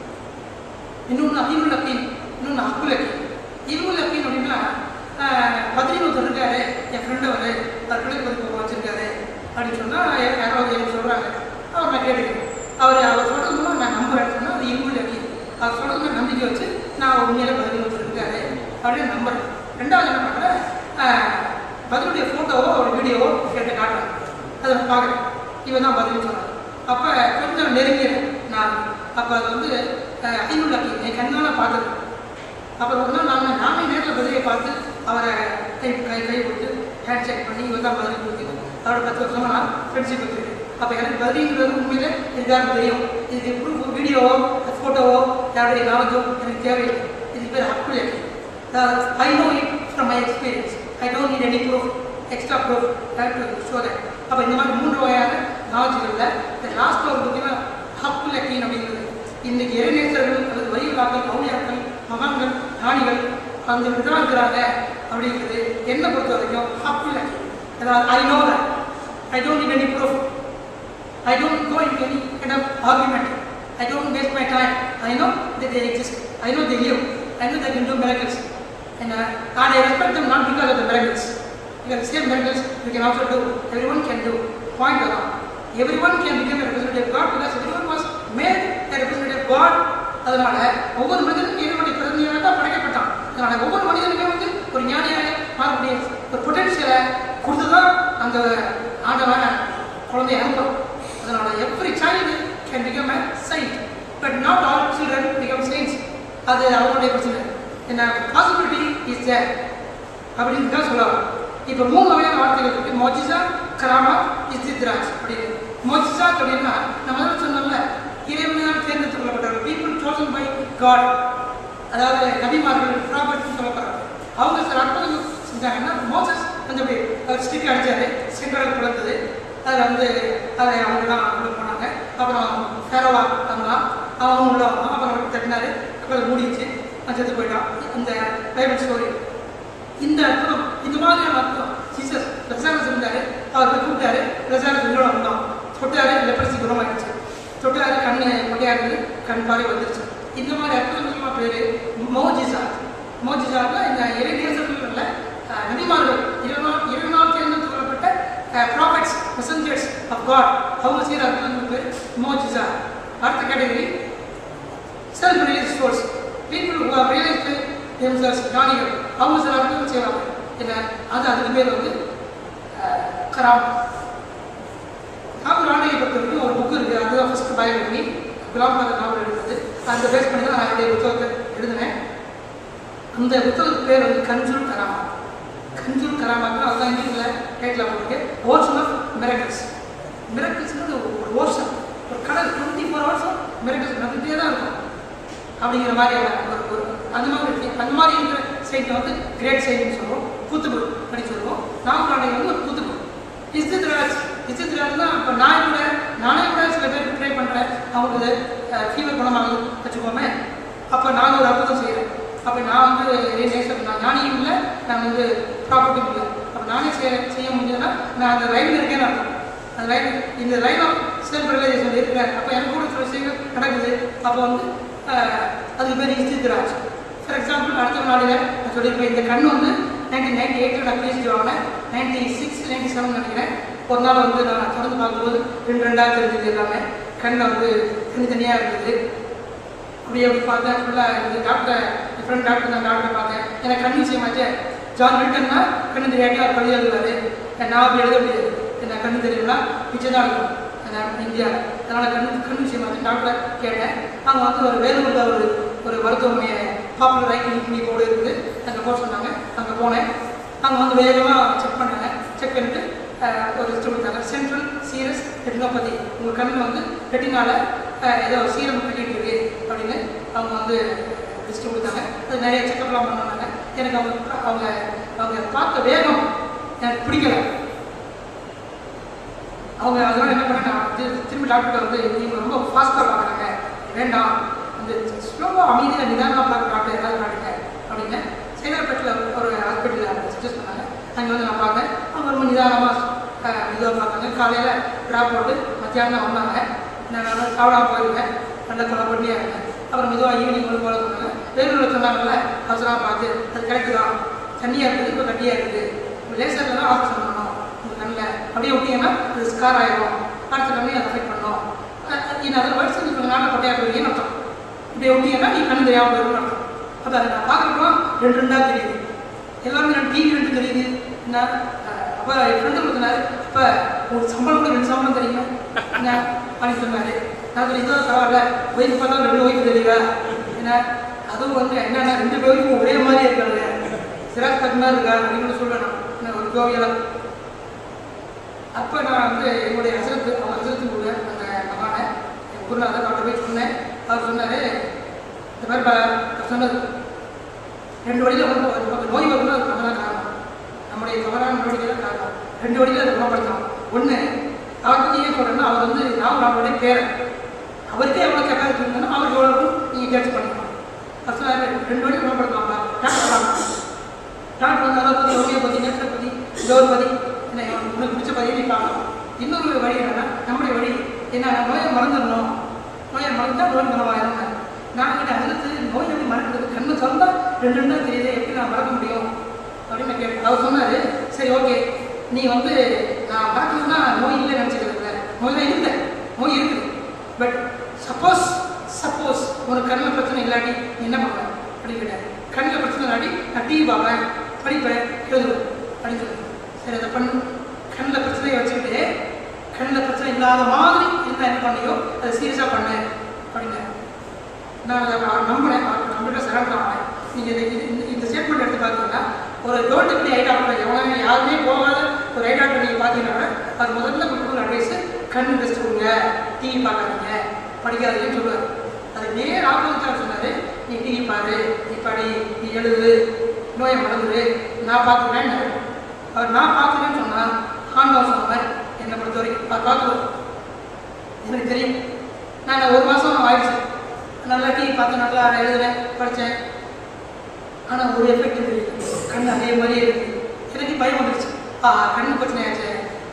இன்னொன்று அஹீமுல் யகீன் இன்னொன்று அக்குல் யகீன் இல்முல் யகீன் அப்படின்னா ஆஹ், பத்ரின் ஒருத்தர் இருக்காரு என் ஃப்ரெண்டு அவர் அவர் கிழக்கு பதிப்பு வச்சிருக்காரு அப்படின்னு சொன்னால் யாராவது எனக்கு சொல்கிறாங்க அவர் நான் கேட்டுக்கிறேன் அவர் அவர் சொல்கிறது மூலம் நான் நம்புறேன்னு சொன்னால் அது இல்முல் யகீன் அவர் சொல்கிறது நம்பிக்கை வச்சு நான் உண்மையில பதில் ஒருத்தர் இருக்காரு அப்படின்னு நம்புறேன் ரெண்டாவது என்ன பண்ணுறேன் பதிலுடைய ஃபோட்டோவோ ஒரு வீடியோவோ கேட்டு காட்டுறேன் அதை நான் பார்க்குறேன் இவன் தான் பதில் சொன்னான் அப்போ கொஞ்சம் நெருங்கிடுறேன் நான் அப்போ அது வந்து ஐநூறு என் கண்ணால் பார்த்தது அப்புறம் ஒரு நாள் நாங்கள் நானே நேரில் பதிலை பார்த்து அவரை கை கை கை கொடுத்து ஹேண்ட் ஷேக் பண்ணி இவன் தான் பதில் கொடுத்து அவரோட பத்து வருஷமா நான் ஃப்ரெண்ட்ஷிப் வச்சுருக்கேன் அப்போ எனக்கு பதிலுங்கிறது உண்மையிலே இருக்கான்னு தெரியும் இதுக்கு ப்ரூஃப் வீடியோவோ ஃபோட்டோவோ யாருடைய நாலேஜோ எனக்கு தேவையில்லை இதுக்கு பேர் அக்குள் I know it from my experience I don't need any proof extra proof show that அப்போ இந்த மாதிரி மூன்று வகையான நாலேஜ்களில் லாஸ்ட்டில் ஒரு பார்த்தீங்கன்னா ஹக்குல் யக்கீன் அப்படிங்கிறது இன்னைக்கு இறைநேசர்கள் அல்லது வழிகளாக்கள் அவுளியாக்கள் மகான்கள் ஞானிகள் அந்த விதமாக இருக்கிறாங்க அப்படிங்கிறது என்னை பொறுத்த வரைக்கும் ஹக்குல் யக்கீன் அதாவது I know that I don't need any proof I don't go into any kind of argument. I don't waste my time. I know that they exist. I know they live. I know they can do miracles. And, uh, and I respect them not because of the miracles. Because the same miracles you can also do. Everyone can do. Point around. Everyone can become a representative of God because everyone was made a representative of God. அதனால ஒவ்வொரு மனிதனும் இறைவனுடைய பிரதிநிதியாக தான் படைக்கப்பட்டான் அதனால ஒவ்வொரு மனிதனுமே வந்து ஒரு ஞானியாக மாறக்கூடிய ஒரு பொட்டன்ஷியலை கொடுத்து தான் அந்த ஆண்டவன் குழந்தைய அனுப்புறோம் அதனால every child can become a saint but not all children become saints அது அவங்களுடைய பிரச்சனை என்ன பாசிபிலிட்டி இஸ் தேர் அப்படின்னு தான் சொல்லலாம் இப்போ மூணு வகையான வார்த்தைகள் இருக்கு மோஜிசா கராமா இஸ்தித்ராஜ் அப்படின்னு மோஜிசா அப்படின்னா நம்ம தான் சொன்னோம்ல இறைவனால் தேர்ந்தெடுத்துக் கொள்ளப்பட்டவர்கள் பீப்புள் chosen பை காட் அதாவது நபிமார்கள் ப்ராபர்ட்னு சொல்லப்படுறாங்க அவங்க சில அற்புதங்கள் செஞ்சாங்கன்னா மோசஸ் வந்து அப்படி அவர் ஸ்டிக் அடிச்சாரு சென்ட்ரல் பிளந்தது அதில் வந்து அதை அவங்க தான் உள்ள போனாங்க அப்புறம் ஃபேரோவா வந்தான் அவன் உள்ள வந்தான் அப்புறம் தட்டினாரு அப்புறம் மூடிச்சு அவன் செத்து போயிட்டான் இந்த பைபிள் ஸ்டோரி இந்த அர்த்தம் இந்த மாதிரியான அர்த்தம் ஜீசஸ் பெசானஸ் இருந்தாரு அவர் போய் கூப்பிட்டாரு பிரசாத உங்களோட வந்தோம் தொட்டாரு லெப்ரசி குணமாயிடுச்சு தொட்டாரு கண்ணு மொட்டையா இருந்தது கண் பார்வை வந்துருச்சு இந்த மாதிரி அற்புதமா பேரு மோஜிசா மோஜிசான்னா இந்த இறைநேசர்கள்ல நபிமார்கள் இருநாள் இருநாள் தேர்ந்து சொல்லப்பட்ட ப்ராஃபட்ஸ் மெசஞ்சர்ஸ் ஆஃப் காட் அவங்க செய்கிற அற்புதங்கள் பேர் மோஜிசா அடுத்த category self release source people who are realised themselves ஞானிகள் அவங்க சில அற்புதம் செய்வாங்க என்ன அது அதுக்கு பேர் வந்து கராம் நாகூர் ஆணையை பொறுத்த வரைக்கும் ஒரு புக்கு இருக்குது அதுதான் first biography Ghulam Kadir novel எழுதுனது அந்த பேஸ் பண்ணி தான் நான் என்னுடைய புத்தகத்தை எழுதினேன் அந்த புத்தகத்துக்கு பேர் வந்து கஞ்சூர் கராமா கஞ்சூர் கராமாக்கு அதுதான் இங்கிலீஷில் டைட்டில் போட்டிருக்கு ஓஷன் ஆஃப் மிரக்கல்ஸ் மிரக்கல்ஸ்ங்கிறது ஒரு ஓஷன் ஒரு கடல் டுவெண்ட்டி ஃபோர் ஹவர்ஸும் மிரக்கல்ஸ் நடந்துகிட்டே தான் இருக்கும் அப்படிங்கிற மாதிரியான ஒரு ஒரு அந்த மாதிரி இருக்கு அந்த மாதிரி இருக்கிற சைட்டை வந்து கிரேட் சைட்னு சொல்லுவோம் கூத்துக்குள் அப்படி சொல்லுவோம் நாகூர் வந்து ஒரு கூத்துக்குள் இஸ்தித் ராஜ் இஸ்தித் ராஜ்னா இப்போ நான் கூட நானே கூட சில பேருக்கு ட்ரை பண்ணுறேன் அவங்களுக்கு ஃபீவர் குணமாகுது வச்சுக்கோமே அப்போ நான் ஒரு அற்புதம் செய்கிறேன் அப்போ நான் வந்து நேசர் நான் ஞானியும் இல்லை நான் வந்து ப்ராப்பர்ட்டியும் இல்லை அப்போ நானே செய்ய செய்ய முடிஞ்சதுன்னா நான் அந்த லைனில் இருக்கேன்னு அர்த்தம் அந்த லைன் இந்த லைன் ஆஃப் செல்ஃப் ரியலைசேஷன் இருக்கிறேன் அப்போ எனக்கு கூட சில விஷயங்கள் நடக்குது அப்போ வந்து அஹ், அதுக்கு பேர் இஸ்தித் ராஜ் ஃபார் எக்ஸாம்பிள் அடுத்த நாளில் நான் சொல்லியிருப்பேன் இந்த கண் வந்து நைன்டீன் நைன்டி எயிட்டில் நான் பிஹெச்டி வாங்கினேன் நைன்டி சிக்ஸ் நைன்டி செவன் நினைக்கிறேன் ஒரு நாள் வந்து நான் தொடர்ந்து பார்க்கும்போது ரெண்டு ரெண்டாக தெரிஞ்சது எல்லாமே கண் வந்து தனித்தனியாக இருந்தது அப்படி அப்படி பார்த்தேன் ஃபுல்லாக இந்த டாக்டரை என் ஃப்ரெண்ட் டாக்டர் நான் டாக்டரை பார்த்தேன் எனக்கு கண் விஷயமாச்சே ஜான் மில்டன்னா கண்ணு தெரியாட்டி அவர் கழுதி எழுதுவார் நான் அப்படி எழுத முடியாது எனக்கு கண்ணு தெரியும்னா மிச்சம் தான் இருக்கும் நான் இந்தியாவில் அதனால் கண்ணு கண் விஷயமாச்சு டாக்டரை கேட்டேன் அவங்க வந்து ஒரு வேலூரில் ஒரு ஒரு மருத்துவமனையை பாப்புலர் ஐ கிளினிக் போர்டு இருக்குது அங்கே போக சொன்னாங்க அங்கே போனேன் அங்கே வந்து வேகமாக செக் பண்ணாங்க செக் பண்ணிட்டு அஹ், ஒரு லிஸ்ட் கொடுத்தாங்க சென்ட்ரல் சீரஸ் ரெட்டினோபதி உங்கள் கண்ணில் வந்து ரெட்டினால அஹ், ஏதோ சீரம் கட்டிட்டு இருக்கு அப்படின்னு அவங்க வந்து லிஸ்ட் கொடுத்தாங்க அது நிறைய செக்கப்லாம் பண்ணாங்க எனக்கு அவங்க அவங்க அவங்க பார்த்த வேகம் எனக்கு பிடிக்கல அவங்க அதனால என்ன பண்ண நான் தி- திரும்பி டாக்டர் வந்து நீங்கள் ரொம்ப ஃபாஸ்ட்டாக பார்க்குறாங்க வேண்டாம் அந்த ஸ்லோவாக அமைதியாக நிதானமாக பார்க்க டாக்டர் ஏதாவது காட்டுங்க அப்படின்னு சேகரப்பேட்டில் ஒரு ஹாஸ்பிட்டலில் சஜஸ்ட் பண்ணாங்க அங்கே வந்து நான் பார்த்தேன் அவங்க ரொம்ப நிதானமாக இதாக பார்த்தாங்க காலையில் ட்ராப் போட்டு மத்தியானம் வந்தாங்க நான் நல்லா சாப்பிடாம போயிருந்தேன் நல்லா கொலை பண்ணியாக இருந்தேன் அப்புறம் மெதுவாக ஈவினிங் வந்து போல சொன்னாங்க வேலூரில் சொன்னாங்கல்ல அவசரமாக பார்த்து அது கரெக்டு தான் தண்ணியாக இருக்குது இப்போ கட்டியாக இருக்குது லேசரில் தான் ஆப்ரேஷன் பண்ணணும் உங்கள் கண்ணில் அப்படியே விட்டீங்கன்னா அது ஸ்கார் ஆயிடும் அடுத்த கண்ணி அதை அஃபெக்ட் பண்ணும் இன்னும் அதில் வயசு கொஞ்சம் நாளில் பட்டையாக போயிருக்கீங்கன்னு அர்த்தம் இப்படி விட்டீங்கன்னா நீ கண்ணு தெரியாமல் போயிடும் அர்த்தம் அப்போ அதை நான் பார்க்குறப்போ ரெண்டு ரெண்டாக தெரியுது எல்லாமே நான் டிவி ரெண்டு தெரியுது நான் அப்போ என் ஃப்ரெண்டு கொடுத்தாரு அப்போ உங்களுக்கு சம்பளம் கூட ரெண்டு சம்பளம் தெரியுமா என்ன அப்படின்னு சொன்னாரு நான் சொல்லி இதுதான் பரவாயில்ல ஒய்ஃப் பார்த்தா ரெண்டு ஒய்ஃப் தெரியுதா என்ன அதுவும் வந்து என்னன்னா ரெண்டு பேருக்கும் ஒரே மாதிரி இருக்காங்க சிராக் தகுந்தா இருக்கா அப்படின்னு சொல்லணும் என்ன ஒரு கோவியெல்லாம் அப்போ நான் வந்து என்னுடைய அசரத்து அவங்க அசரத்து கூட அந்த மகானை என் குருநாதர் அவர்கிட்ட போய் சொன்னேன் அவர் சொன்னார் இந்த மாதிரி ப- அவர் சொன்னது ரெண்டு வழியில் வந்து ஒரு பக்கம் நோய் வரும்னா அது நம்ம தான் காரணம் நம்முடைய தவறான நடவடிக்கை தான் காரணம் ரெண்டு வழியில் அதை குணப்படுத்தலாம் ஒன்று அவர் பற்றி ஏன் சொல்கிறேன்னா அவர் வந்து நான் அவருடைய பேரன் அவருக்கே எவ்வளோ கெப்பாசிட்டி இருந்தாலும் அவருக்கு எவ்வளோ நீங்கள் கேட்ச் பண்ணிக்கலாம் அவர் சொன்னார் ரெண்டு வழி குணப்படுத்தலாமா டாக்டர் வாங்க டாக்டர் வந்து அதை பற்றி ஹோமியோபதி நேச்சுரோபதி ஜோர்பதி என்ன உனக்கு பிடிச்ச பதியை நீ பார்க்கலாம் இன்னொரு வழி என்னன்னா நம்முடைய வழி என்ன நோயை மறந்துடணும் நோயை மறந்துட்டா நோய் குணமாயிரும் நான் கிட்ட அடுத்து நோய் எப்படி மறக்கிறது கண்ணு சொந்தா ரெண்டு ரெண்டா தெரியுது எப்படி நான் மறக்க முடியும் அப்படின்னு நான் கேட்டேன் அவர் சொன்னாரு சரி ஓகே நீ வந்து நான் மறக்கணும்னா நோய் இல்லை நினச்சிக்கிறது நோய் தான் இல்லை நோய் இருக்குது பட் சப்போஸ் சப்போஸ் உனக்கு கண்ணில் பிரச்சனை இல்லாட்டி நீ என்ன பண்ணுவ அப்படின்னு கேட்டேன் கண்ணில் பிரச்சனை இல்லாட்டி நான் டிவி பார்ப்பேன் படிப்பேன் எழுதுவேன் அப்படின்னு சொல்லி சரி அதை பண்ணு கண்ணில் பிரச்சனையை வச்சுக்கிட்டு கண்ணில் பிரச்சனை இல்லாத மாதிரி என்ன என்ன பண்ணியோ அதை சீரியஸாக பண்ணு அப்படின்னு நான் அதை அவர் நம்பினேன் அவர் நம்பிட்டு சரண்டர் ஆனேன் நீங்கள் இது இது- இந்த இந்த ஸ்டேட்மெண்ட் எடுத்து பார்த்தீங்கன்னா ஒரு டோல்ட்டுக்கு ஐ டாக்டர் எவங்க யாருமே போகாத ஒரு ஐ டாக்டர் நீங்கள் பார்த்தீங்கன்னா அவர் முதல்ல கொடுக்குற அட்வைஸ் கண் டெஸ்ட் கொடுங்க டிவி பார்க்காதீங்க படிக்காதீங்கன்னு சொல்லுவார் அது நேர் ஆப்போசிட்டாக சொன்னார் நீ டிவி பாரு நீ படி நீ எழுது நோயை மறந்துடு நான் பார்த்துக்கிறேன் அவர் நான் பார்த்துக்கிறேன்னு சொன்னால் ஆண்டவர் சொன்னார் என்னை பொறுத்த வரைக்கும் அவர் பார்த்துருவார் எனக்கு தெரியும் நான் ஒரு மாதம் ஆயிடுச்சு நல்லா டிவி பார்த்து நல்லா எழுதுவேன் படித்தேன் ஆனால் ஒரு எஃபெக்ட் தெரியல கண் அதே மாதிரியே இருக்கு எனக்கு பயம் வந்துடுச்சு ஆ கண்ணு பிரச்சனை ஆச்சு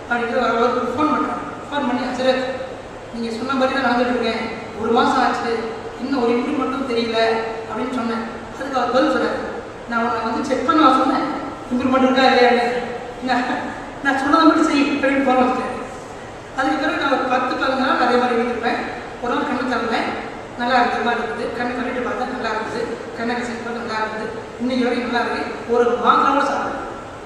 அப்படின்ட்டு அவர் அவருக்கு ஃபோன் பண்ணுறேன் ஃபோன் பண்ணி ஹசரத் நீங்கள் சொன்ன மாதிரி தான் நடந்துட்டு இருக்கேன் ஒரு மாதம் ஆச்சு இன்னும் ஒரு இம்ப்ரூவ்மெண்ட்டும் தெரியல அப்படின்னு சொன்னேன் அதுக்கு அவர் பதில் சொன்னார் நான் உன்னை வந்து செக் பண்ண வர சொன்னேன் இம்ப்ரூவ்மெண்ட் இருக்கா இல்லையான்னு நான் நான் சொன்னதை மட்டும் செய் அப்படின்னு போன வச்சுட்டேன் அதுக்கு பிறகு நான் ஒரு பத்து பதினஞ்சு நாள் அதே மாதிரி இருந்திருப்பேன் ஒரு நாள் கண்ணு திறந்தேன் நல்லா இருக்கிற மாதிரி இருக்குது கண்ணு கண்ணிட்டு பார்த்தா நல்லா இருக்குது கண்ணை கசிட்டு பார்த்தா நல்லா இருக்குது இன்னைக்கு வரைக்கும் நல்லா இருக்கு ஒரு மாங்காவோட சாப்பிடுறேன்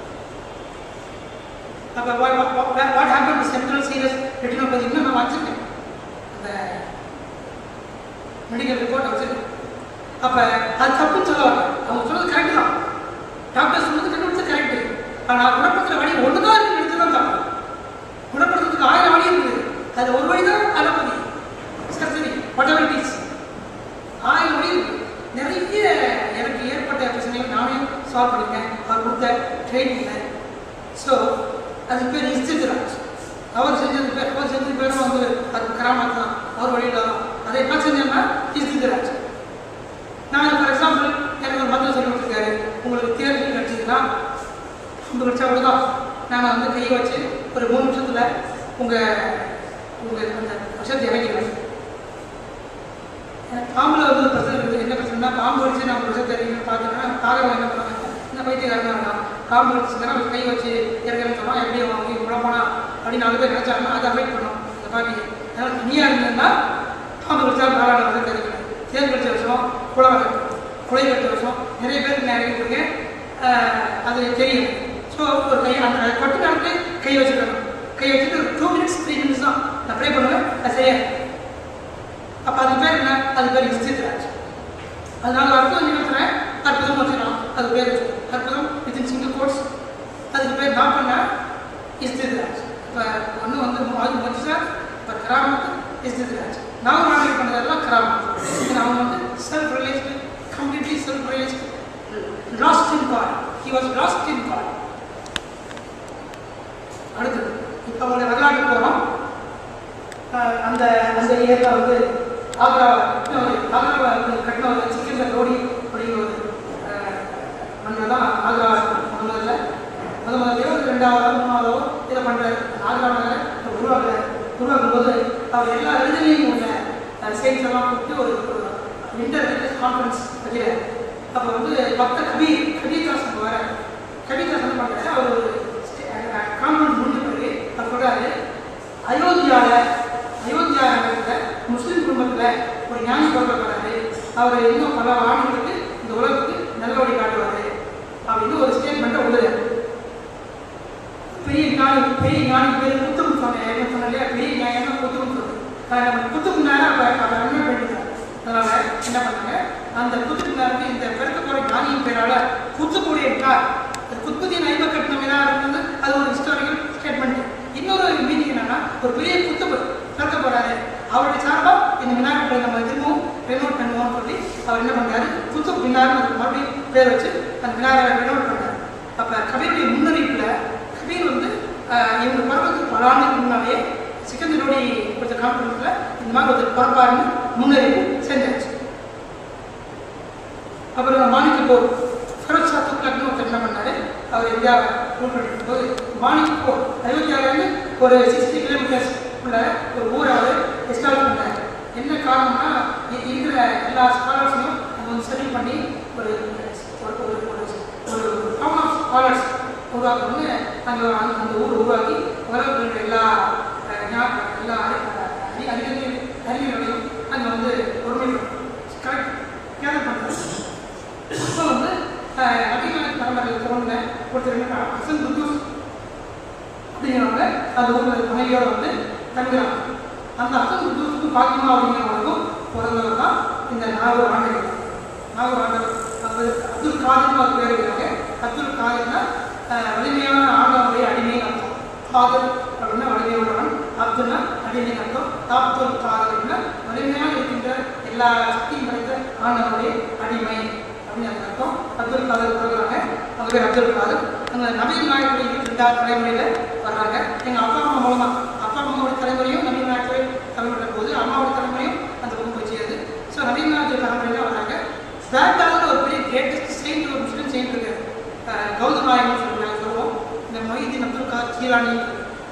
அப்போ what happen central serious retinopathy நான் வச்சுருக்கேன் அந்த மெடிக்கல் ரிப்போர்ட் வச்சுருக்கேன் அப்போ அது தப்புன்னு சொல்ல வரல அவங்க சொன்னது கரெக்டு தான் டாக்டர் சொன்னது கண்டுபிடிச்சது கரெக்டு ஆனால் குணப்படுத்துகிற வழி ஒன்று தான் இருக்கு எடுத்து தான் தப்பு குணப்படுத்துறதுக்கு ஆயிரம் வழி இருக்குது அது ஒரு வழி தான் allopathy surgery whatever it is ஆயிரம் வழி இருக்கு நிறைய எனக்கு ஏற்பட்ட பிரச்சனைகள் நானே சால்வ் பண்ணியிருக்கேன் அவர் கொடுத்த ட்ரைனிங்கில் ஸோ அது பேர் இஸ்திராஜ் அவர் செஞ்சது பேர் அவர் செஞ்சது பேரும் வந்து அது கிராமத்து தான் அவர் வழியில் தான் அதை என்ன செஞ்சேன்னா இஸ்திராஜ் நான் ஃபார் எக்ஸாம்பிள் எனக்கு ஒரு மந்திரம் சொல்லி கொடுத்துருக்காரு உங்களுக்கு தேர்தல் கிடச்சிதுன்னா அம்பு கிடச்சா அவ்வளோதான் நான் வந்து கையை வச்சு ஒரு மூணு நிமிஷத்தில் உங்கள் உங்கள் அந்த விஷயத்தை இறங்கிடுவேன் எனக்கு பாம்பில் வந்து ஒரு பிரச்சனை இருக்குது என்ன பிரச்சனைனா பாம்பு வச்சு நான் ஒரு விஷயத்தை இறங்கி பார்த்தோன்னா காகம் என்ன பண்ணுவாங்க இந்த பைத்தியக்காரனா இருக்கான் பாம்பு வச்சுன்னா அவர் கை வச்சு இறங்கன்னு சொன்னால் எப்படி அவங்க இவ்வளோ போனா அப்படின்னு நாலு பேர் நினச்சாங்கன்னா அதை அவாய்ட் பண்ணும் இந்த பாட்டியை அதனால் தனியாக இருந்ததுன்னா பாம்பு கடிச்சா நாலாவது வந்து தெரியும் தேன் கடிச்ச விஷயம் குளை கட்டும் குலை கட்ட விஷயம் நிறைய பேருக்கு நான் இறங்கியிருக்கேன் அது தெரியும் ஸோ ஒரு கை அந்த கொட்டு நாளுக்கு கை வச்சுக்கணும் கை வச்சுட்டு ஒரு டூ மினிட்ஸ் த்ரீ மினிட்ஸ் தான் நான் ப்ரே பண்ணுவேன் அது சரியா அப்போ அது பேர் என்ன அது பேர் இஸ்தித்ராஜ் அதனால அற்புதம் நிகழ்த்துறேன் அற்புதம் வச்சுக்கலாம் அது பேர் அற்புதம் வித்தின் சிங்கிள் கோட்ஸ் அதுக்கு பேர் நான் பண்ண இஸ்தித்ராஜ் இப்போ ஒன்று வந்து அது மொஜிசா இப்போ கிராமத்து இஸ்தித்ராஜ் நான் நாளைக்கு பண்ணதெல்லாம் கிராமத்து ஏன்னா அவங்க வந்து self realised completely self realised lost in God he was lost in God அடுத்தது இப்போ அவங்க வரலாற்று போகிறோம் அந்த அந்த இயரில் வந்து ஆக்ரா ஆக்ராவை கட்டினவர் சிக்கன் ரோடி அப்படிங்கிற ஒரு மன்னர் தான் ஆக்ரா முதல்ல முத முதல்லையோ ரெண்டாவதோ மூணாவதோ இதை பண்ணுறாரு ஆக்ராவில் உருவாக்குற உருவாக்கும் போது அவர் எல்லா இடத்துலையும் உள்ள சயின்ஸ் எல்லாம் கூப்பிட்டு ஒரு இன்டர் ரிலிஜியஸ் கான்ஃபரன்ஸ் வைக்கிறார் அப்போ வந்து பக்த கபீர் கபீர்தாசன் வர கபீர்தாசன் பண்ணுறாரு அவர் ஒரு கான்ஃபரன்ஸ் முடிஞ்ச பிறகு அவர் சொல்கிறாரு அயோத்தியாவில் அயோத்தியா நகரத்தில் முஸ்லீம் குடும்பத்தில் ஒரு ஞானி பிறக்கப்படுறாரு அவர் இன்னும் பல ஆண்டுகளுக்கு இந்த உலகத்துக்கு நல்ல வழி காட்டுவார் அப்படின்னு ஒரு ஸ்டேட்மெண்ட்டை விடுறாரு பெரிய ஞானி பெரிய ஞானி பேர் புத்தகம் சொன்னேன் என்ன சொன்னேன் இல்லையா பெரிய ஞானி புத்தகம் சொல்லுது புத்தகம் நேரம் அப்போ அப்போ என்ன பண்ணிட்டாங்க அதனால என்ன பண்ணாங்க அந்த குத்துக்கு நேரத்துக்கு இந்த பிறக்க போகிற ஞானியின் பேரால குத்துக்கூடிய கார் குத்புதீன் ஐப கட்டின மீனா இருந்தது அது ஒரு ஹிஸ்டாரிக்கல் ஸ்டேட்மெண்ட் இன்னொரு மீனிங் என்னன்னா ஒரு பெரிய குத்துபு பிறக்க போறாரு அவருடைய சார்பா இந்த மினாரை நம்ம திரும்பவும் ரெனோட் பண்ணுவோம்னு சொல்லி அவர் என்ன பண்றாரு குத்து மினார் மறுபடியும் பேர் வச்சு அந்த மினாரை ரெனோட் பண்றாரு அப்ப கபீருடைய முன்னறிவிப்புல கபீர் வந்து இவங்க பருவத்துக்கு பல ஆண்டுக்கு முன்னாலே சிக்கந்தரோடி கொடுத்த கான்ஃபரன்ஸ்ல இந்த மாதிரி ஒருத்தர் பிறப்பாருன்னு முன்னறிவு செஞ்சாச்சு அப்புறம் மாணிக்க போர் ஃபரோக் ஷா துக்ளக்னு ஒருத்தர் என்ன பண்ணாரு அவர் இந்தியாவை ரூல் பண்ணிட்டு போது மாணிக்க போர் அயோத்தியாவிலேருந்து ஒரு சிக்ஸ்டி கிலோமீட்டர்ஸ் உள்ள ஒரு ஊரை அவர் எஸ்டாப்ளிஷ் பண்ணார் என்ன காரணம்னா இருக்கிற எல்லா ஸ்காலர்ஸையும் அவங்க வந்து செட்டில் பண்ணி ஒரு ஒரு ஒரு ஒரு டவுன் ஆஃப் ஸ்காலர்ஸ் உருவாக்கணும்னு அங்கே அந்த ஊர் உருவாக்கி உலகத்தில் இருக்கிற எல்லா எல்லா அறி அறிஞர்கள் அறிஞர்களையும் அங்கே வந்து ஒருமை கரெக்ட் கேதர் பண்ணுறது இப்போ வந்து அதிகார பரம்பரையில் பிறந்த ஒருத்தர் ஹசன் குத்தூஸ் அப்படிங்கிறவங்க அந்த ஊரில் மனைவியோட வந்து தங்குறாங்க அந்த ஹசன் குத்தூஸுக்கும் பாத்திமா அப்படிங்கிறவங்களுக்கும் பிறந்தவர் தான் இந்த நாகூர் ஆண்டவர் நாகூர் ஆண்டவர் அது அப்துல் காதிர்னு ஒரு பேர் இருக்காங்க அப்துல் காதிர்னா வலிமையான ஆண்டவருடைய அடிமைன்னு அர்த்தம் காதல் அப்படின்னா வலிமையுள்ளவன் அப்துல்னா அடிமைன்னு அர்த்தம் அப்துல் காதல்னா வலிமையாக இருக்கின்ற எல்லா சக்தியும் படைத்த ஆண்டவருடைய அடிமை அப்படின்னு அர்த்தம் அப்துல் காதர் பிறகுறாங்க அவங்க பேர் அப்துல் காதர் அந்த நவீன நாயக்குடைய ரெண்டாவது தலைமுறையில் வர்றாங்க எங்கள் அப்பா அம்மா மூலமாக அப்பா அம்மாவோட தலைமுறையும் நவீன நாயக்குடைய தலைமுறை போது அம்மாவோட தலைமுறையும் அந்த பக்கம் போய் சேருது ஸோ நவீன நாயக்குடைய தலைமுறையில் வர்றாங்க பேக்டாவில் ஒரு பெரிய கிரேட்டஸ்ட் செயின்ட் ஒரு முஸ்லீம் செயின்ட் இருக்காரு கௌதம் நாயகம்னு சொல்லுவாங்க சொல்லுவோம் இந்த மொஹிதீன் அப்துல் கார் ஜீலானி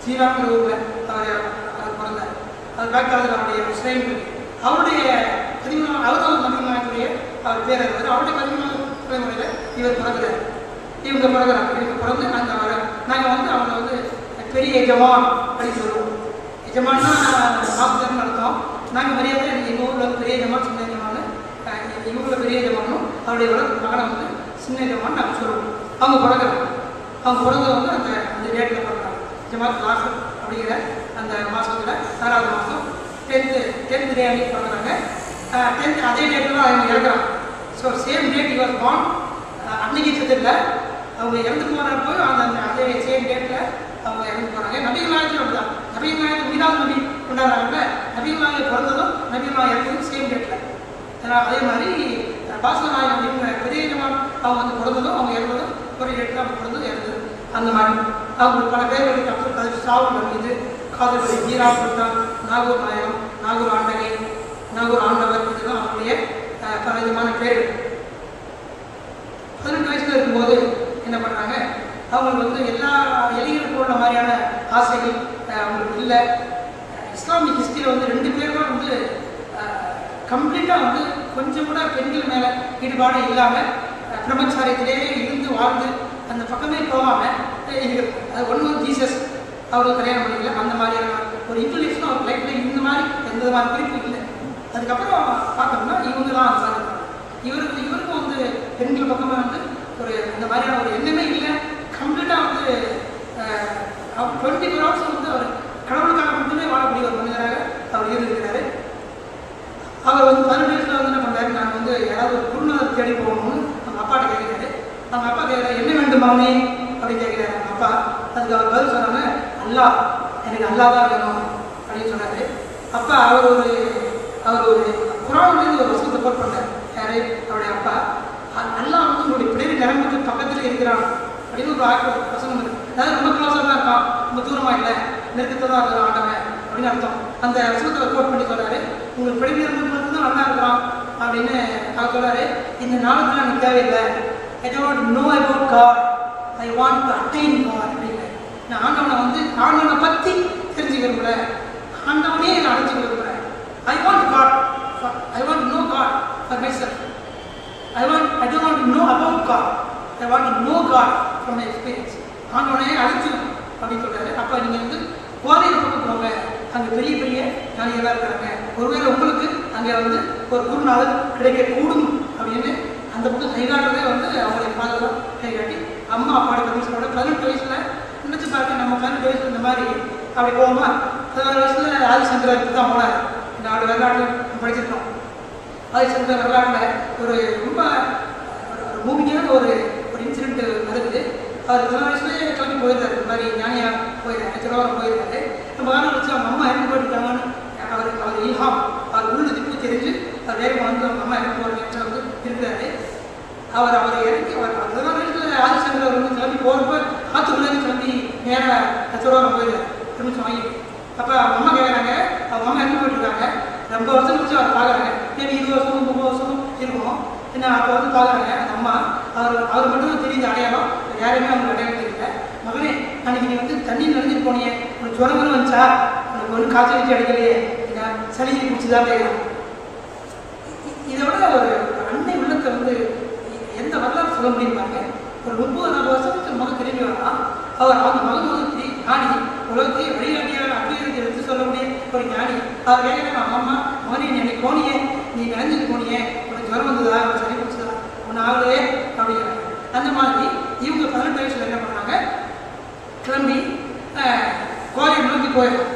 ஜீராங்கிற ஊரில் அவர் அவர் பிறந்தார் அது பேக்காதில் அவருடைய ஸ்ரேன் இருக்கு அவருடைய பதிமூணாம் அவர் தான் பதிமூணாயிரத்துடைய அவர் பேர் வருவார் அவருடைய பதிமூணாம் தலைமுறையில் இவர் பிறகுறாரு இவங்க பிறகுறாங்க இவங்க பிறந்து அந்த வர நாங்கள் வந்து அவங்க வந்து பெரிய எஜமான் அப்படின்னு சொல்லுவோம் எஜமான்னா ஆசிரியர்னு அர்த்தம் நாங்கள் மரியாதை எங்கள் ஊரில் வந்து பெரிய எஜமான் சின்ன எஜமான் இவங்கள பெரிய எஜமானும் அவருடைய வளர்ப்பு மகனை வந்து சின்ன எஜமான் நாங்கள் சொல்லுவோம் அவங்க பிறகுறாங்க அவங்க பிறந்தது வந்து அந்த அந்த டேட்டில் பிறந்தாங்க ஜமாத் லாசர் அப்படிங்கிற அந்த மாதத்தில் ஆறாவது மாதம் டென்த்து டென்த் டே அன்னைக்கு பிறந்தாங்க டென்த் அதே டேட்டில் தான் அவங்க இறக்குறாங்க ஸோ சேம் டேட் இவர் பான் அன்னைக்கு செத்துல அவங்க இறந்து போகிறப்போ அந்த அந்த அதே சேம் டேட்டில் அவங்க இறந்து போகிறாங்க நபிகள் நாயகத்தில் அப்படிதான் நபிகள் நாயகம் மீனாவது நபி கொண்டாடுறாங்கல்ல நபிகள் நாயகம் பிறந்ததும் நபிகள் நாயகம் இறந்ததும் சேம் டேட்டில் ஏன்னா அதே மாதிரி பாசன நாயகம் அப்படிங்கிற பெரிய ஜமான் அவங்க வந்து பிறந்ததும் அவங்க இறந்ததும் ஒரு டேட்டில் அவங்க பிறந்ததும் இறந்தது அந்த மாதிரி அவங்களுக்கு பல பேர் இருக்கு அப்துல் கதிர் சாவுல் மீது காதல்வழி ஜீரா சுல்தான் நாகூர் நாயகம் நாகூர் ஆண்டகை நாகூர் ஆண்டவர் இதெல்லாம் அவங்களுடைய அஹ், பல விதமான பேர்கள் பதினெட்டு வயசுல இருக்கும்போது என்ன பண்றாங்க அவங்களுக்கு வந்து எல்லா இளைஞருக்கும் உள்ள மாதிரியான ஆசைகள் அஹ், அவங்களுக்கு இல்லை அஹ், இஸ்லாமிக் ஹிஸ்டரியில் வந்து ரெண்டு பேர் தான் வந்து கம்ப்ளீட்டாக வந்து கொஞ்சம் கூட பெண்கள் மேலே ஈடுபாடு இல்லாமல் பிரம்மச்சாரியத்திலே இருந்து வாழ்ந்து அந்த பக்கமே போகாமல் அது ஒன்று ஜீசஸ் அவருக்கு கல்யாணம் பண்ணிக்கல அந்த மாதிரியான ஒரு இன்க்ளூஷன் அவர் லைஃப்பில் இந்த மாதிரி எந்த விதமான குறிப்பு இல்லை அதுக்கப்புறம் பார்த்தோம்னா இவங்க தான் அந்த மாதிரி இருக்காங்க. இவருக்கு இவருக்கும் வந்து பெண்கள் பக்கமே வந்து ஒரு அந்த மாதிரியான ஒரு எண்ணமே இல்லை கம்ப்ளீட்டாக வந்து டுவெண்ட்டி ஃபோர் ஹவர்ஸ் வந்து அவர் கடவுளுக்காக மட்டுமே வாழக்கூடிய ஒரு மனிதராக அவர் இருந்திருக்கிறாரு அவர் வந்து பதினெட்டு வயசுல வந்து என்ன பண்ணாரு நான் வந்து யாராவது ஒரு குருநாதர் தேடி போகணும்னு அவங்க அப்பாட்ட கேட்கிறாரு அவங்க அப்பா கேட்குறாரு என்ன வேண்டும் மகனே அப்படின்னு கேட்கிறாரு அவங்க அப்பா அதுக்கு அவர் பதில் சொன்னாங்க அல்லாஹ் எனக்கு அல்லாஹ் தான் வேணும் அப்படின்னு சொன்னாரு அப்பா அவர் ஒரு அவர் ஒரு குரான்லேருந்து ஒரு வசனத்தை கோட் பண்ணார் யாரு அவருடைய அப்பா அ- அல்லாஹ் வந்து உங்களுடைய பிறவி நிரம்புக்கு பக்கத்தில் இருக்கிறான் அப்படின்னு ஒரு ஆக்க வசனம் இருக்கு அதாவது ரொம்ப க்ளோஸாக தான் இருக்கான் ரொம்ப தூரமா இல்லை நெருக்கத்தை தான் இருக்கிறான் ஆண்டவன் அப்படின்னு அர்த்தம் அந்த வசனத்தை கோட் பண்ணி சொல்றாரு உங்களுக்கு பிறவி நிரம்புக்கு மட்டும்தான் நல்லா இருக்கிறான் அப்படின்னு அவர் சொல்றாரு இந்த நாளுக்குலாம் எனக்கு தேவையில்லை I don't know about God I want to attain God அப்படின்னு நான் ஆண்டவனை வந்து ஆண்டவனை பற்றி தெரிஞ்சுக்க விரும்பல ஆண்டவனே நான் அடைஞ்சு விரும்புகிறேன் I want God I want know God for myself I want I don't want know about God I want know God from my experience ஆண்டவனே அழைச்சிடும் அப்படின்னு சொல்றாரு அப்போ நீங்கள் வந்து கோதையில் பக்கம் போங்க அங்கே பெரிய பெரிய ஞானிகளாக இருக்கிறாங்க ஒருவேளை உங்களுக்கு அங்கே வந்து ஒரு குருநாதர் கிடைக்கக்கூடும் அப்படின்னு அந்த பக்கம் கைகாட்டுறதே வந்து அவங்களுடைய ஃபாதர் தான் கைகாட்டி அம்மா அப்பாவோட பர்மிஷனோட பதினெட்டு வயசுல நினச்சி பாருங்க நம்ம பதினெட்டு வயசுல இந்த மாதிரி அப்படி போவோமா பதினாறு வயசுல ஆதிசங்கருக்கு தான் போனார் நாடு வரலாற்று படிச்சிருக்கோம் ஆதிசங்கர் வரலாற்றில் ஒரு ரொம்ப ஒரு மூவிங்கான ஒரு ஒரு இன்சிடென்ட் நடக்குது அவர் பதினாறு வயசுலேயே கிளம்பி போயிருந்தாரு இந்த மாதிரி ஞானியா போயிருந்தாரு திருவாரூர் போயிருந்தாரு நம்ம காரணம் வச்சு அவங்க அம்மா இறந்து போயிட்டாங்கன்னு அவர் அவர் ஈஹாம் அவர் உள்ள திப்பு தெரிஞ்சு அவர் வேகமாக வந்து அவங்க அம்மா இறந்து போகிற நேரத்தில் வந்து இருக்கிறாரு அவர் அவர் இறங்கி அவர் பதினாறு வயசுல ஆதிசங்கர் அவர் வந்து கிளம்பி போகிறப்ப ஆற்றுக்குள்ளே கிளம்பி நேராக திருவாரூர் போயிருந்தாரு பெர்மிஷன் வாங்கி அப்போ அவங்க அம்மா கேட்குறாங்க அவங்க அம்மா இறந்து போயிட்டுருக்காங்க ரொம்ப வருஷம் கழிச்சு அவர் பார்க்குறாங்க மேபி இருபது வருஷம் முப்பது வருஷம் இருக்கும் என்ன அப்போ வந்து பார்க்குறாங்க அந்த அம்மா அவர் அவர் மட்டும் தான் தெரியுது அடையாளம் வேற யாருமே அவங்க அடையாளம் தெரியல மகனே அன்னைக்கு நீ வந்து தண்ணி நினைஞ்சிட்டு போனியே உனக்கு ஜுரம் வரும் வந்துச்சா உனக்கு ஒன்றும் காய்ச்சல் வச்சு அடிக்கலையே என்ன சளி பிடிச்சதா கேட்குறாங்க இதோட ஒரு அன்னை உள்ளத்தை வந்து எந்த வரலாறு சொல்ல முடியும் பாருங்க ஒரு முப்பது நாலு வருஷத்துக்கு மகன் திரும்பி வரலாம் அவர் அவங்க மகன் வந்து பெரிய ஞானி உலகத்தையே வழிகாட்டியாக அப்படியே எடுத்து சொல்லக்கூடிய ஒரு ஞானி அவர் கேட்குறாங்க அம்மா மகனே நீ அன்னைக்கு போனியே நீ நினைஞ்சிட்டு போனியே உனக்கு ஜுரம் வந்ததா உனக்கு சளி பிடிச்சதா ஒன்று ஆகலையே அப்படிங்கிறாங்க அந்த மாதிரி இவங்க பதினெட்டு வயசுல என்ன பண்ணாங்க கிளம்பி அஹ், கோயில் நோக்கி போயிடலாம்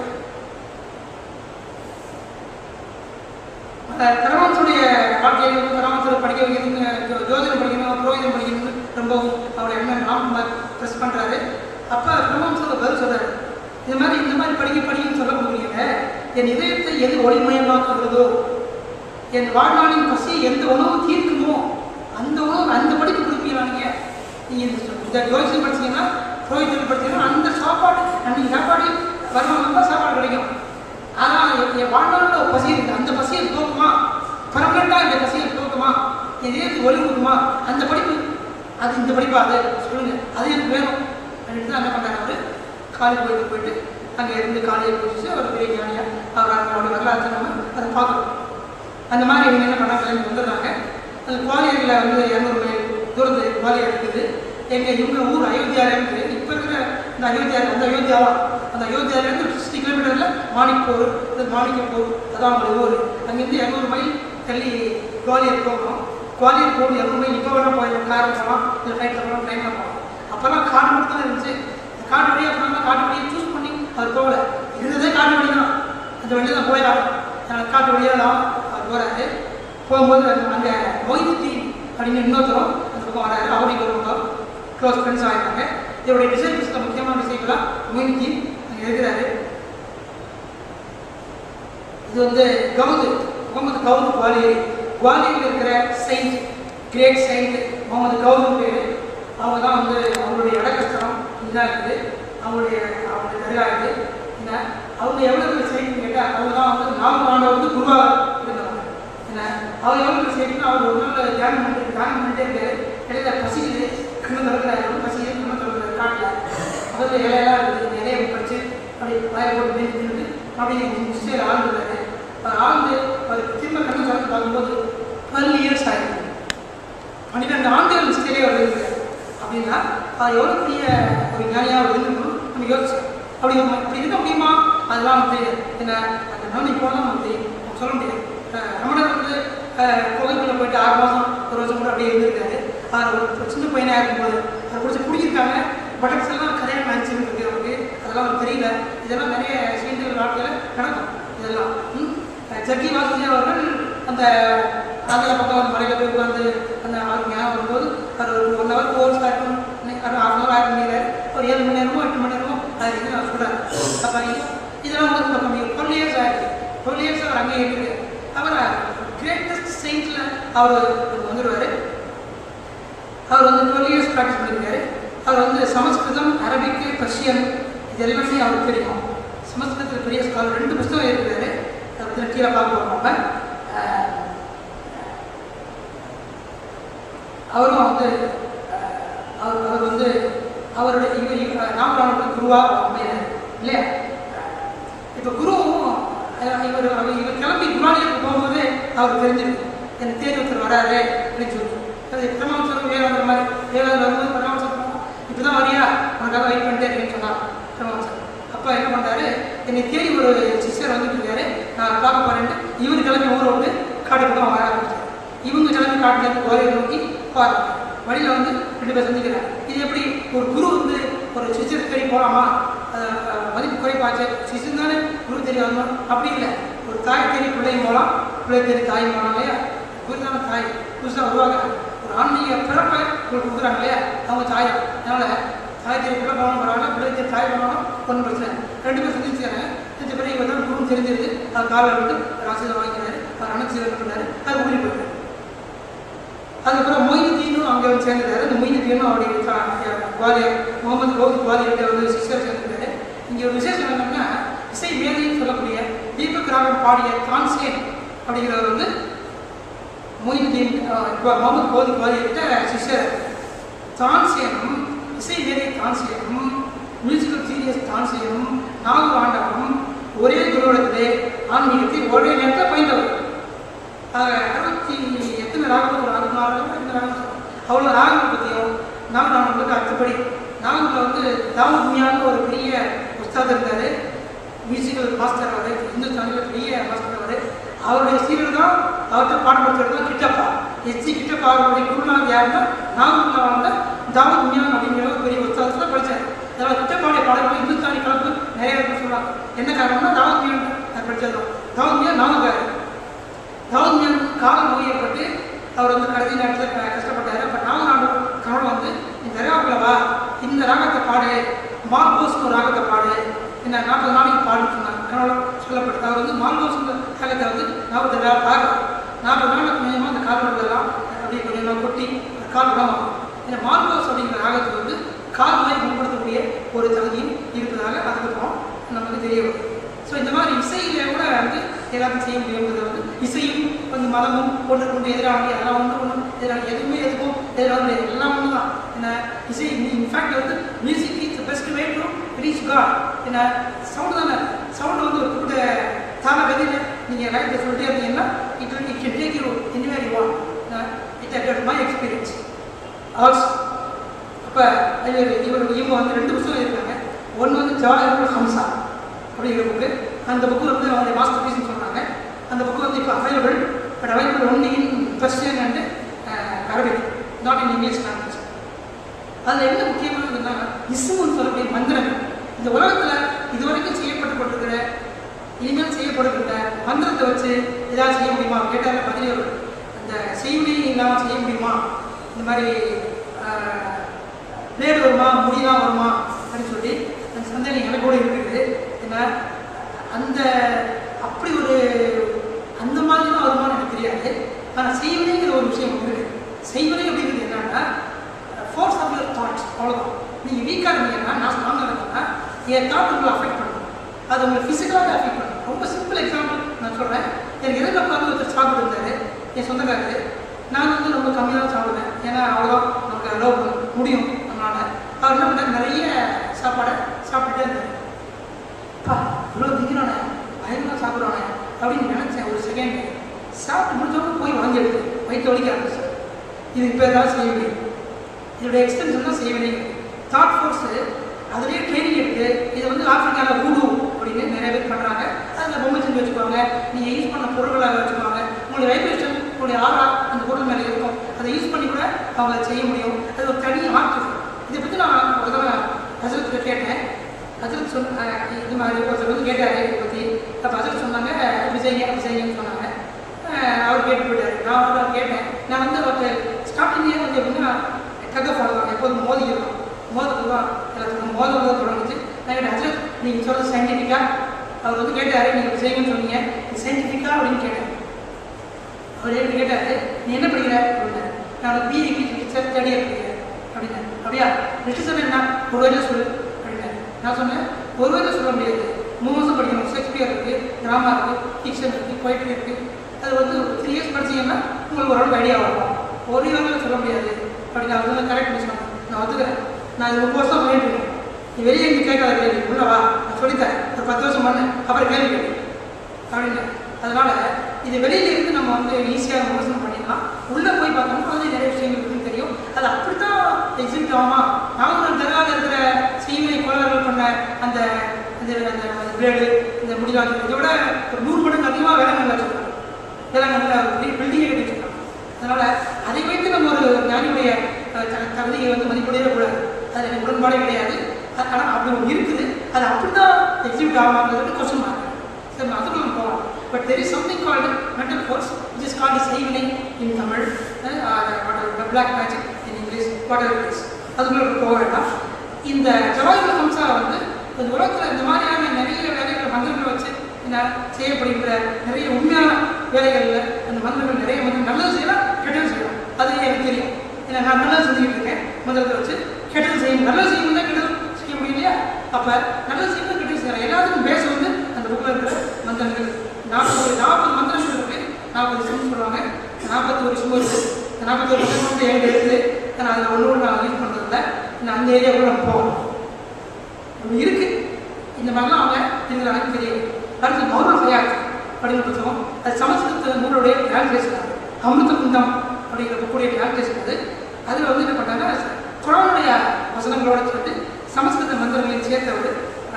கரவான்ஸுடைய வாழ்க்கையை வந்து கரவான்ஸில் படிக்க வைக்கணும்னு ஜோ- ஜோதிடம் படிக்கணும் புரோகிதம் படிக்கணும்னு ரொம்பவும் அவருடைய எண்ணம் ராம்குமார் ப்ரெஸ் பண்ணுறாரு அப்போ கரவான்ஸோட பதில் சொல்கிறாரு இந்த மாதிரி இந்த மாதிரி படிக்க படிக்கணும்னு சொல்ல முடியல என் இதயத்தை எது ஒளிமயமாக்குகிறதோ என் வாழ்நாளின் பசி எந்த உணவு தீர்க்குமோ அந்த உணவு அந்த படிப்பு கொடுப்பீங்களா நீங்கள் நீங்கள் இந்த சொ- இந்த ஜோதிடம் படிச்சீங்கன்னா புரோகிதம் படிச்சீங்கன்னா அந்த சாப்பாடு அன்னைக்கு சாப்பாடு வருமானம் வந்தால் சாப்பாடு கிடைக்கும் ஆனால் என் என் வாழ்நாளில் ஒரு பசி இருக்குது அந்த பசியை தோக்குமா பர்மனெண்ட்டாக இந்த பசியை தோக்குமா என் இதயத்துக்கு ஒளி கொடுக்குமா அந்த படிப்பு அது இந்த படிப்பா அது சொல்லுங்க அது எனக்கு வேணும் அப்படின்னு தான் என்ன பண்ணாரு அவரு காலேஜ் போயிட்டு போயிட்டு அங்கே இருந்து காலையை குடிச்சு அவர் பெரிய ஞானியாக அவர் அவருடைய வரலாற்றை நம்ம அதை பார்க்கணும் அந்த மாதிரி இவங்க என்ன பண்ணாங்க கிளம்பி வந்துடுறாங்க அந்த குவாலியரில் வந்து இரநூறு மைல் தூரத்து குவாலியர் இருக்குது எங்கள் இவங்க ஊர் அயோத்தியாவிலேருந்து இப்போ இருக்கிற இந்த அயோத்தியா அந்த அயோத்தியாவா அந்த அயோத்தியாவிலேருந்து சிக்ஸ்டி கிலோமீட்டரில் மாணிப்பூர் இது மாணிக்கப்பூர் அதான் அவங்களுடைய ஊர் அங்கேருந்து இரநூறு மைல் தள்ளி குவாலியர் போகணும் குவாலியர் போகணும் இரநூறு மைல் இப்போ வேணால் போயிடும் காரில் போகலாம் இல்லை ஃப்ளைட்டில் போகலாம் ட்ரெயினில் போகலாம் அப்போல்லாம் காடு மட்டும் தான் இருந்துச்சு இந்த காட்டு வழியாக போனால் காட்டு வழியை சூஸ் பண்ணி அவர் போகல இருந்ததே காட்டு வழி தான் அந்த வழியில் தான் போயிடலாம் அதனால் காட்டு வழியாக தான் அவர் போகிறாரு போகும்போது அங்கே மொய்தீன் அப்படின்னு இன்னொருத்தரும் அந்த பக்கம் வராரு அவருக்கு ஒரு க்ளோஸ் ஃப்ரெண்ட்ஸ் ஆகிட்டாங்க இவருடைய டிசைபிள்ஸில் முக்கியமான டிசைபிளாக மொய்தீன் அங்கே எழுதுறாரு இது வந்து கவுது முகமது கவுது குவாலியரி குவாலியரில் இருக்கிற செயின்ட் கிரேட் செயின்ட் முகமது கவுது பேர் அவங்க தான் வந்து அவங்களுடைய இடக்கஸ்தலம் இதாக இருக்குது அவங்களுடைய அவங்களுடைய தர்கா இது என்ன அவங்க எவ்வளோ செய்யணும்னு கேட்டால் அவங்க தான் வந்து நாலு ஆண்டவருக்கு குருவாக இருந்தவங்க என்ன அவர் எவ்வளோ செய்யணும்னா அவர் ஒரு நாள் தியானம் பண்ணிட்டு தியானம் பண்ணிட்டே இருக்காரு இடையில பசிக்குது கண்ணு திறக்கிறாரு ரொம்ப பசிக்குது கண்ணு திறக்கிறாரு காட்டில் அதில் இலையெல்லாம் இருக்குது இலையை பறிச்சு அப்படி வாயை போட்டு மீன் தின்னுட்டு அப்படி முஸ்லிம் ஆழ்ந்துறாரு அவர் ஆழ்ந்து அவர் திரும்ப கண்ணு திறந்து பார்க்கும்போது டுவெல் இயர்ஸ் ஆயிருக்கு பன்னிரெண்டு ஆண்டுகள் மிஸ்டேலே அவர் இருக்கிறார் அப்படின்னா அது எவ்வளோ பெரிய ஒரு ஞானியாக அவர் இருந்திருக்கணும் நம்ம யோசிச்சோம் அப்படி நம்ம அப்படி இருக்க முடியுமா அதெல்லாம் வந்து என்ன அந்த நோய் போனால் வந்து நம்ம சொல்ல முடியாது அஹ் ரமணர் வந்து அஹ், கோவிலுக்குள்ள போயிட்டு ஆறு மாதம் ஒரு வருஷம் கூட அப்படியே இருந்திருக்காரு அவர் ஒரு ஒரு சின்ன பையனாக இருக்கும்போது அதை பிடிச்சி பிடிச்சிருக்காங்க பட்டக்ஸ் எல்லாம் கல்யாணம் ஆயிடுச்சுன்னு இருக்கு அவருக்கு அதெல்லாம் அவருக்கு தெரியல இதெல்லாம் நிறைய சீண்டல் வாழ்க்கையில் நடக்கும் இதெல்லாம் ம்? அஹ் ஜக்கி வாசுதே அவர்கள் அந்த ஆந்திர பக்கம் வந்து மலையில் போய் உட்காந்து அந்த அவருக்கு ஞாபகம் வரும்போது அவர் ஒரு ஒன் ஹவர் ஃபோர் ஹவர்ஸ் ஆகும் அவர் ஹாஃப் ஹவர் ஆகும் பண்ணிடுறாரு ஒரு ஏழு மணி நேரமோ எட்டு மணி நேரமோ அது இருக்கு நான் சொல்கிறேன் அப்போ இதெல்லாம் வந்து இப்போ கம்மி டுவெல் இயர்ஸ் ஆயிடுச்சு டுவெல் இயர்ஸ் அவர் அங்கேயே இருக்குது அவர் கிரேட்டஸ்ட் செயின்ஸில் அவர் வந்துடுவார் அவர் வந்து டுவெல் இயர்ஸ் ப்ராக்டிஸ் பண்ணியிருக்காரு அவர் வந்து சமஸ்கிருதம் அரபிக்கு பர்ஷியன் இது எல்லாமே அவருக்கு தெரியும் சமஸ்கிருதத்தில் பெரிய ஸ்காலர் ரெண்டு புத்தகம் இருக்கிறாரு அதை பற்றி கீழே பார்க்க போகிறோம் நம்ம அஹ், அவரும் வந்து அஹ், அவர் அவர் வந்து அவருடைய இவர் இவர் ராமராவனுக்கு குருவாக அமைகிறார் இல்லையா இப்போ குருவும் அஹ், இவர் அவர் இவர் கிளம்பி குருவானியருக்கு போகும்போது அவருக்கு தெரிஞ்சிருக்கு எனக்கு தேடி ஒருத்தர் வராரு அப்படின்னு சொல்லி அது பிரமாவசரம் வேளாண் மாதிரி வேளாண் வரும்போது பிரமாவசரம் இப்போ தான் வரியா உனக்காக வெயிட் பண்ணிட்டே இருக்கேன்னு சொன்னார் பிரமாவசரம் அப்பா என்ன பண்ணுறாரு என்னை தேடி ஒரு சிஸ்டர் வந்துட்டு இருக்காரு நான் பார்க்க போறேன்ட்டு இவர் கிளம்பி ஊரை விட்டு காட்டுக்கு வர ஆரம்பிச்சார் இவங்க கிளம்பி காட்டுல இருந்து கோயிலை நோக்கி பாருங்க வழியில் வந்து ரெண்டு பேர் சந்திக்கிறாங்க இது எப்படி ஒரு குரு வந்து ஒரு சிஸ்டர் தேடி போகலாமா அஹ் அஹ் மதிப்பு குறைப்பாச்சு சிஸ்டர் தானே குரு தெரிய வரணும் அப்படி இல்லை ஒரு தாய் தேடி பிள்ளையும் போகலாம் பிள்ளை தேடி தாயும் போகலாம் இல்லையா குரு தானே தாய் புதுசாக உருவாக்குறாங்க ஒரு ஆன்மீக பிறப்பை உங்களுக்கு கொடுக்குறாங்க இல்லையா அவங்க தாய் அதனால தாய் தேடி பிள்ளை போகணும் பரவாயில்ல பிள்ளை தேடி தாய் போனாலும் ஒன்றும் பிரச்சனை இல்லை. ரெண்டு பேரும் சந்திச்சுக்கிறாங்க செஞ்ச பிறகு இவர் தான் குரு தெரிஞ்சிருது அவர் காலில் விட்டு ராசியில் வாங்கிக்கிறாரு அவர் அணைச்சி பண்ணாரு அது ஊறி போயிட்டாரு அதுக்கப்புறம் மொய்னுத்தீனும் அங்கே வந்து சேர்ந்துட்டாரு அந்த மொய்னுத்தீனும் அவருடைய தா- குவாலியர் முகமது கௌதி குவாலியர்கிட்ட வந்து சிஸ்டர் சேர்ந்துட்டாரு இங்கே ஒரு விசேஷம் என்னன்னா இசை மேதைன்னு சொல்லக்கூடிய தீபக் ராகம் பாடிய தான்சேன் அப்படிங்கிறவர் வந்து மொய்னுத்தீன் அஹ், இப்ப முகமது கௌதி குவாலியர்கிட்ட சிஸ்டர் தான்சேனும் இசை மேதை தான்சேனும் மியூசிக்கல் சீரியஸ் தான்சேனும் நாகூர் ஆண்டவனும் ஒரே குருவிடத்திலே ஆன்மீகத்தை ஒரே நேரத்தில் பயின்றவர் ஆக, அறுபத்தி எத்தனை ராகம் ஒரு அறுபத்தி நாலு ராகம் எத்தனை ராகம் சொல்லுவோம் அவ்வளோ ராகம் பற்றியும் நாம் நம்மளுக்கு அடுத்தபடி நாகூரில் வந்து தாவூத் மியான்னு ஒரு பெரிய உஸ்தாத் இருந்தார் மியூசிக்கல் மாஸ்டர் அவர் இந்துஸ்தானில் பெரிய மாஸ்டர் அவர் அவருடைய சீரியல் தான் அவர்கிட்ட பாடம் படிச்சவர் தான் கிட்டப்பா எஸ்சி கிட்டப்பா அவருடைய குருநாத் யாருன்னா நாகூரில் வாழ்ந்த தாவூத் மியான் அப்படிங்கிற ஒரு பெரிய உஸ்தாதத்தில் தான் படித்தார் அதனால் கிட்டப்பாடைய பாடல்கள் இந்துஸ்தானி கலப்பு நிறைய இருக்குன்னு சொல்லுவாங்க என்ன காரணம்னா தாவூத் மியான் நான் படித்தது தான் தாவூத் மியான் நாகூர்காரர் தாவூத்மியான் காலம் நோயப்பட்டு அவர் வந்து கடைசி நேரத்தில் க- கஷ்டப்பட்டாரு அப்போ நாகநாடு கவனம் வந்து இந்த ராகத்துல வா இந்த ராகத்தை பாடு மால்கோஸ்னு ஒரு ராகத்தை பாடு இந்த நாற்பது நாளைக்கு பாடுன்னு சொன்னாங்க கனவுல சொல்லப்பட்டது அவர் வந்து மால்கோஸ்ன்ற ராகத்தை வந்து நாற்பது நாள் பாடு நாற்பது நாளுக்கு கொஞ்சமாக அந்த கால் எல்லாம் அப்படியே கொஞ்சமாக கொட்டி கால் விடமாகும் இந்த மால்கோஸ் அப்படிங்கிற ராகத்துக்கு வந்து கால் மாதிரி குணப்படுத்தக்கூடிய ஒரு தகுதியும் இருப்பதாக அதுக்கப்புறம் நமக்கு தெரிய வரும் ஸோ இந்த மாதிரி இசையில கூட வந்து எல்லாத்தையும் செய்ய முடியுங்கிறது வந்து இசையும் வந்து மதமும் ஒன்றுக்கு ஒன்று எதிரானது அதெல்லாம் ஒன்று ஒன்று எதிரான எதுவுமே எதுக்கும் எதிராக முடியாது எல்லாம் ஒன்று தான் என்ன இசை இன்ஃபேக்ட் வந்து music is best way to reach God என்ன சவுண்டு தானே சவுண்டு வந்து ஒரு குறிப்பிட்ட தாள கதியில் நீங்கள் ரைட்டில் சொல்லிட்டே இருந்தீங்கன்னா it it can take you anywhere you want it at my experience also அப்போ இவர் இவர் இவங்க வந்து ரெண்டு புத்தகம் இருக்காங்க ஒன்று வந்து ஜவாஹர் ஹம்சா அப்படிங்கிற புக்கு அந்த புக்கு வந்து அவருடைய மாஸ்டர் பீஸ்னு சொன்னாங்க அந்த புக்கு வந்து இப்போ available but available only in Persian and Arabic not in English language அதில் என்ன முக்கியமானதுன்னா இஸ்முன்னு சொல்லக்கூடிய மந்திரங்கள் இந்த உலகத்தில் இதுவரைக்கும் செய்யப்பட்டு கொண்டிருக்கிற இனிமேல் செய்யப்படுகின்ற மந்திரத்தை வச்சு ஏதாவது செய்ய முடியுமா கேட்டால் பதிலே வரும் அந்த செய்யுளி இல்லாமல் செய்ய முடியுமா இந்த மாதிரி பிளேடு வருமா முடியெல்லாம் வருமா அப்படின்னு சொல்லி அந்த சந்தேகம் எனக்கு கூட இருக்குது ஏன்னா அந்த அப்படி ஒரு அந்த மாதிரிலாம் வருமானு எனக்கு தெரியாது ஆனால் செய்வனேங்கிற ஒரு விஷயம் ஒன்று இருக்கு செய்வனே அப்படிங்கிறது என்னன்னா ஃபோர்ஸ் ஆஃப் யுவர் தாட்ஸ் அவ்வளோதான் நீங்கள் வீக்காக இருந்தீங்கன்னா நான் ஸ்ட்ராங்காக இருந்தேன்னா என் தாட் உங்களை அஃபெக்ட் பண்ணும் அது உங்களை ஃபிசிக்கலாக அஃபெக்ட் பண்ணும் ரொம்ப சிம்பிள் எக்ஸாம்பிள் நான் சொல்கிறேன் எனக்கு எதில் உட்காந்து ஒருத்தர் சாப்பிட்டு இருந்தாரு என் சொந்தக்காரரு நான் வந்து ரொம்ப கம்மியாக தான் சாப்பிடுவேன் ஏன்னா அவ்வளோதான் நமக்கு அலோவ் பண்ண முடியும் நம்மளால் அவர் என்ன பண்ணார் நிறைய சாப்பாடை சாப்பிட்டுட்டே இருந்தார் அப்பா இவ்வளோ திங்கிறானே பயங்கரமாக சாப்பிட்றானே அப்படின்னு நினச்சேன் ஒரு செகண்ட் சாப்பிட்டு முடிச்சவங்க போய் வாங்கி எடுத்து வயிற்று வலிக்க ஆரம்பிச்சு இது இப்போ ஏதாவது செய்ய முடியும் இதோட எக்ஸ்டென்ஷன் தான் செய்ய வேண்டியது தாட் ஃபோர்ஸு அதுலேயே ட்ரைனிங் எடுத்து இதை வந்து ஆஃப்ரிக்காவில் ஊடு அப்படின்னு நிறைய பேர் பண்ணுறாங்க அதில் பொம்மை செஞ்சு வச்சுக்குவாங்க நீங்கள் யூஸ் பண்ண பொருட்களாக வச்சுக்குவாங்க உங்களுடைய வைப்ரேஷன் உங்களுடைய ஆறா அந்த பொருள் மேலே இருக்கும் அதை யூஸ் பண்ணி கூட அவங்க அதை செய்ய முடியும் அது ஒரு தனி ஆர்ட் இதை பற்றி நான் ஒரு தடவை ஹசரத்துக்கு கேட்டேன் ஹசரத் சொன்ன இது மாதிரி ஒருத்தர் வந்து கேட்டார் இதை பற்றி அப்போ ஹசரத் சொன்னாங்க இப்படி செய்யுங்க அப்படி செய்யுங்கன்னு சொன்னாங்க அஹ் அவர் கேட்டு போயிட்டாரு நான் வந்து அவர் கேட்டேன் நான் வந்து அவருக்கு ஸ்டார்டிங்லேயே வந்து எப்படின்னா கதை பண்ணலாம் எப்போதும் மோதி இருக்கும் மோதல் தான் எனக்கு மோதல் தான் தொடங்குச்சு நான் கேட்டேன் ஹசரத் நீங்கள் சொல்கிறது சயின்டிஃபிக்காக அவர் வந்து கேட்டார் நீங்கள் இப்படி செய்யுங்கன்னு சொன்னீங்க இது சயின்டிஃபிக்காக அப்படின்னு கேட்டேன் அவர் எப்படி கேட்டார் நீ என்ன படிக்கிற அப்படின்னாரு நான் BE English teacher third year படிக்கிறேன் அப்படின்னேன் அப்படியா லிட்டரேச்சர் என்ன ஒரு வரையும் சொல்லு அப்படின்னாரு நான் சொன்னேன் ஒரு வரையும் சொல்ல முடியாது மூணு வருஷம் படிக்கணும் ஷேக்ஸ்பியர் இருக்குது ட்ராமா இருக்குது ஃபிக்ஷன் இருக்குது போய்ட்ரி இருக்குது அது வந்து த்ரீ இயர்ஸ் படிச்சீங்கன்னா உங்களுக்கு ஓரளவுக்கு ஐடியா வரும் ஒரு இயரில் சொல்ல முடியாது அப்படின்னு அவர் வந்து கரெக்ட் பண்ணி சொன்னாங்க நான் ஒத்துக்கிறேன் நான் இது முப்பது வருஷம் பண்ணிட்டு இருக்கேன் நீ வெளியே இங்கே கேட்காத கேள்வி உள்ள வா நான் சொல்லித்தரேன் ஒரு பத்து வருஷம் பண்ணு அப்புறம் கேள்வி கேள்வி அப்படின்னு அதனால இது வெளியில இருந்து நம்ம வந்து ஈஸியாக விமர்சனம் பண்ணிடலாம் உள்ளே போய் பார்த்தோம்னா அது நிறைய விஷயங்கள் இருக்குன்னு தெரியும் அது அப்படித்தான் எக்ஸிபிட் ஆகுமா நாகூர் தர்காவில் இருக்கிற செய்முறை கோளாறுகள் பண்ண அந்த அந்த அந்த பிளேடு இந்த முடிவாங்க இதோட ஒரு நூறு மடங்கு அதிகமாக வேளாங்கல்ல வச்சுருக்காங்க வேளாங்கல்ல ஒரு பில்டிங்கே கட்டி வச்சிருக்காங்க அதனால அதை வைத்து நம்ம ஒரு ஞானியுடைய அஹ், த- தகுதியை வந்து மதிப்பிடவே கூடாது அது எனக்கு உடன்பாடே கிடையாது ஆனால் அப்படி ஒன்று இருக்குது அது அப்படி தான் எக்ஸிபிட் ஆகாங்கிறது கொஸ்டின் மார்க் சரி அதுக்குள்ள நம்ம போகலாம் but there is something called mental force which is called செய்வினை in Tamil black magic in English whatever is அதுக்குள்ள நம்ம போக வேண்டாம் இந்த ஜவாஹிர் ஹம்சா வந்து இந்த உலகத்தில் இந்த மாதிரியான நிறைய வேலைகளை மந்திரங்களை வச்சு என்ன செய்யப்படுகின்ற நிறைய உண்மையான வேலைகளில் அந்த மந்திரங்கள் நிறைய வந்து நல்லது செய்யலாம் கெட்டது செய்யலாம் அது எனக்கு தெரியும் ஏன்னா நான் நல்லது செஞ்சுக்கிட்டு இருக்கேன் மந்திரத்தை வச்சு கெட்டது செய்யணும் நல்லது செய்யணும் தான் கெட்டது செய்ய முடியும் இல்லையா அப்போ நல்லது செய்யணும் கெட்டது செய்யலாம் எல்லாத்துக்கும் பேச வந்து அந்த புக்கில் இருக்கிற மந்திரங்கள் நாற்பது நாற்பது மந்திரங்கள் இருக்கு நாற்பது சிம் சொல்லுவாங்க நாற்பத்தி ஒரு சிம் இருக்கு இந்த நாற்பத்தி ஒரு சிம் வந்து ஏழு இருக்குது ஆனால் அதில் ஒன்று ஒன்று நான் யூஸ் பண்ணுறதில்ல நான் அந்த ஏரியாவுக்குள்ள நம்ம போகணும் அப்படி இருக்கு இந்த மாதிரிலாம் அவங்க இருக்கிறாங்க தெரியும் அடுத்து கௌரவ ஹயாத் அப்படிங்கிற புத்தகம் அது சமஸ்கிருத நூலுடைய டிரான்ஸ்லேஷன் அமிர்த குந்தம் அப்படிங்கிற புக்குடைய டிரான்ஸ்லேஷன் அது அதில் வந்து என்ன பண்ணாங்க குரானுடைய வசனங்களோட சேர்த்து சமஸ்கிருத மந்திரங்களையும் சேர்த்து அவர்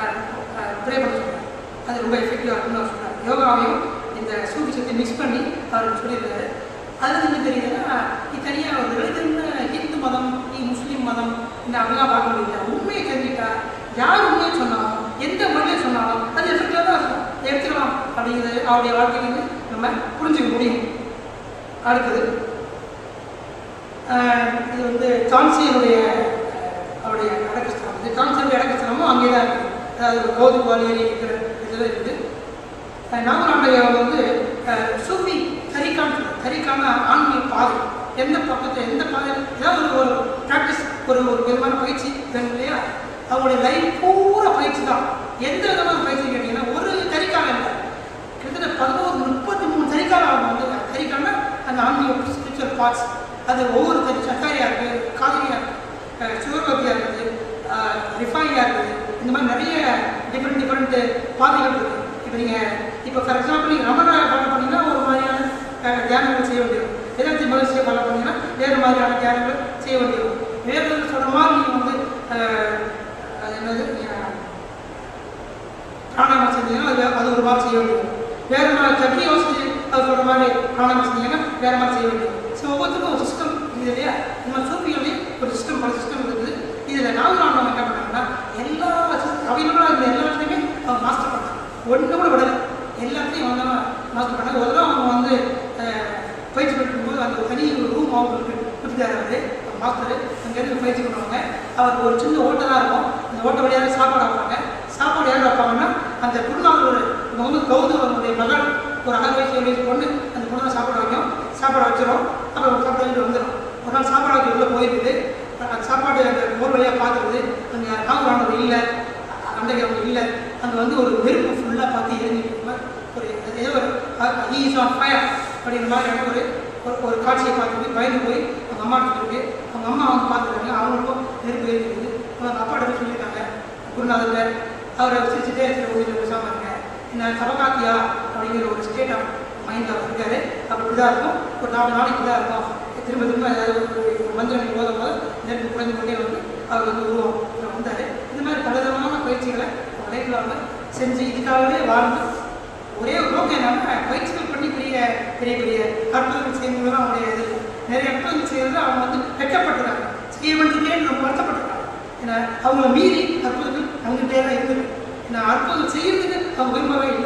ப்ரே பண்ண சொல்றாரு அது ரொம்ப எஃபெக்டிவாக இருக்குன்னு அவர் சொல்றாரு யோகாவையும் இந்த சூபிச்சத்தை மிக்ஸ் பண்ணி அவர் சொல்லியிருக்காரு அது என்ன தெரியுதுன்னா இது தனியாக ஒரு எழுதுன்னு ஹிந்து மதம் நீ முஸ்லீம் மதம் இந்த அப்படிலாம் பார்க்க முடியல உண்மையை தெரிஞ்சுட்டா யார் உண்மையை சொன்னாலும் எந்த மொழியை சொன்னாலும் அது எஃபெக்டிவாக தான் இருக்கும் எடுத்துக்கலாம் அப்படிங்கிறது அவருடைய வாழ்க்கையிலிருந்து நம்ம புரிஞ்சுக்க முடியும் அடுத்தது ஆஹ் இது வந்து கான்சியனுடைய அவருடைய அடக்கஸ்தலம் இது கான்சியனுடைய அடக்கஸ்தலமும் அங்கே தான் இருக்குது அதாவது ஒரு கௌதி வாலியரி இருக்கிற இதில் இருக்குது நாகராடைய வந்து அஹ், சூஃபி தரிக்கான் தரிக்கான ஆன்மீக பாதை எந்த பக்கத்தில் எந்த பாதையில் ஏதாவது ஒரு ஒரு ப்ராக்டிஸ் ஒரு ஒரு விதமான பயிற்சி வேணும் இல்லையா அவங்களுடைய லைஃப் பூரா பயிற்சி தான் எந்த விதமான பயிற்சி கேட்டிங்கன்னா ஒரு தரிக்காலம் இல்லை கிட்டத்தட்ட பதினோரு முப்பத்தி மூணு தரிக்காலம் அவங்க வந்து தரிக்கான அந்த ஆன்மீக ஸ்பிரிச்சுவல் பார்ட்ஸ் அது ஒவ்வொரு தரி சக்காரியாக இருக்குது காதலியாக இருக்குது சிவகோபியாக இருக்குது ரிஃபையாக இருக்குது இந்த மாதிரி நிறைய டிஃப்ரெண்ட் டிஃப்ரெண்ட் இப்போ ஃபார் எக்ஸாம்பிள் நீங்கள் ரமண ஃபாலோ பண்ணீங்கன்னா ஒரு மாதிரியான அஹ், தியானங்கள் செய்ய வேண்டியது வேதாந்தி மகிழ்ச்சியை ஃபாலோ பண்ணீங்கன்னா வேறு மாதிரியான தியானங்கள் செய்ய வேண்டியது வேறு சொல்கிற மாதிரி நீங்கள் வந்து அஹ், அது என்னது அஹ், பிராணாயாமம் செஞ்சீங்கன்னா அது அது ஒரு மாதிரி செய்ய வேண்டியது வேறு மாதிரி சட்னி யோசிச்சு அது சொல்கிற மாதிரி பிராணாயாமம் செஞ்சீங்கன்னா வேறு மாதிரி செய்ய வேண்டியது ஸோ ஒவ்வொருத்தருக்கும் ஒரு சிஸ்டம் இது இல்லையா நம்ம சூப்பியோடய ஒரு சிஸ்டம் பல சிஸ்டம் இருக்குது இதில் நாகராணம் என்ன பண்ணாங்கன்னா எல்லா அவைலபிளாக இருந்த எல்லா விஷயமே அவங்க மாஸ்டர் பண்ணாங்க ஒன்று கூட விடலை எல்லாத்தையும் வந்து மாஸ்டர் பண்ணாங்க ஒரு தடவை அவங்க வந்து அஹ், பயிற்சி பெற்றும்போது அந்த ஒரு தனி ஒரு ரூம் அவங்களுக்கு கொடுத்துட்டாரு அவரு மாஸ்டர் அங்கேருந்து பயிற்சி பண்ணுவாங்க அவருக்கு ஒரு சின்ன ஓட்டை தான் இருக்கும் அந்த ஓட்டை வழியாக சாப்பாடு வைப்பாங்க சாப்பாடு யார் வைப்பாங்கன்னா அந்த குருநாதர் முகமது கௌதம் அவருடைய மகள் ஒரு அரை வயசு ஏழு வயசு பொண்ணு அந்த பொண்ணு தான் சாப்பாடு வைக்கும் சாப்பாடு வச்சிடும் அப்புறம் சாப்பாடு வாங்கிட்டு வந்துடும் ஒரு நாள் சாப்பாடு வைக்க உள்ளே போயிருக்குது அந்த சாப்பாடு அந்த போர் வழியாக பார்த்துருது அங்கே ராமராணவர் இல்லை அன்றைக்கு அவங்க இல்லை அங்கே வந்து ஒரு நெருப்பு ஃபுல்லாக பார்த்து எரிஞ்சிட்டு மாதிரி ஒரு அது ஏதோ ஒரு ஹீ இஸ் ஆன் ஃபயர் அப்படிங்கிற மாதிரியான ஒரு ஒரு ஒரு காட்சியை பார்த்துட்டு பயந்து போய் அவங்க அம்மா இருக்கு அவங்க அம்மா வந்து பார்த்துருக்காங்க அவங்களுக்கும் நெருப்பு எரிஞ்சிருக்குது அவங்க அப்பாட்ட போய் சொல்லியிருக்காங்க குருநாதர் அவரை சிரிச்சுட்டே இருக்கிற ஒரு பேசாமல் இருங்க என்ன சபகாத்தியா அப்படிங்கிற ஒரு ஸ்டேட் ஆஃப் மைண்டில் அவர் இருக்காரு அப்படி இப்படி தான் இருக்கும் ஒரு நாலு நாளைக்கு இப்படி தான் இருக்கும் திரும்ப திரும்ப ஏதாவது ஒரு ஒரு மந்திரம் போதும் போது நெருப்பு குறைஞ்சு கொண்டே வந்து அவர் வந்து உருவம் வந்தார் இந்த மாதிரி பலவிதமான பயிற்சிகளை அவங்க லைஃப்பில் அவங்க செஞ்சு இதுக்காகவே வாழ்ந்து ஒரே ஒரு நோக்கம் என்னன்னா பயிற்சிகள் பண்ணி பெரிய பெரிய பெரிய அற்புதங்கள் செய்யணும் அவங்களுடைய இது நிறைய அற்புதங்கள் செய்யறது அவங்க வந்து வெட்கப்பட்டுறாங்க செய்ய வேண்டியதே ரொம்ப வருத்தப்பட்டிருக்காங்க ஏன்னா அவங்கள மீறி அற்புதங்கள் அவங்ககிட்டே தான் இருக்குது ஏன்னா அற்புதம் செய்யறதுக்கு அவங்க விரும்பவே இல்லை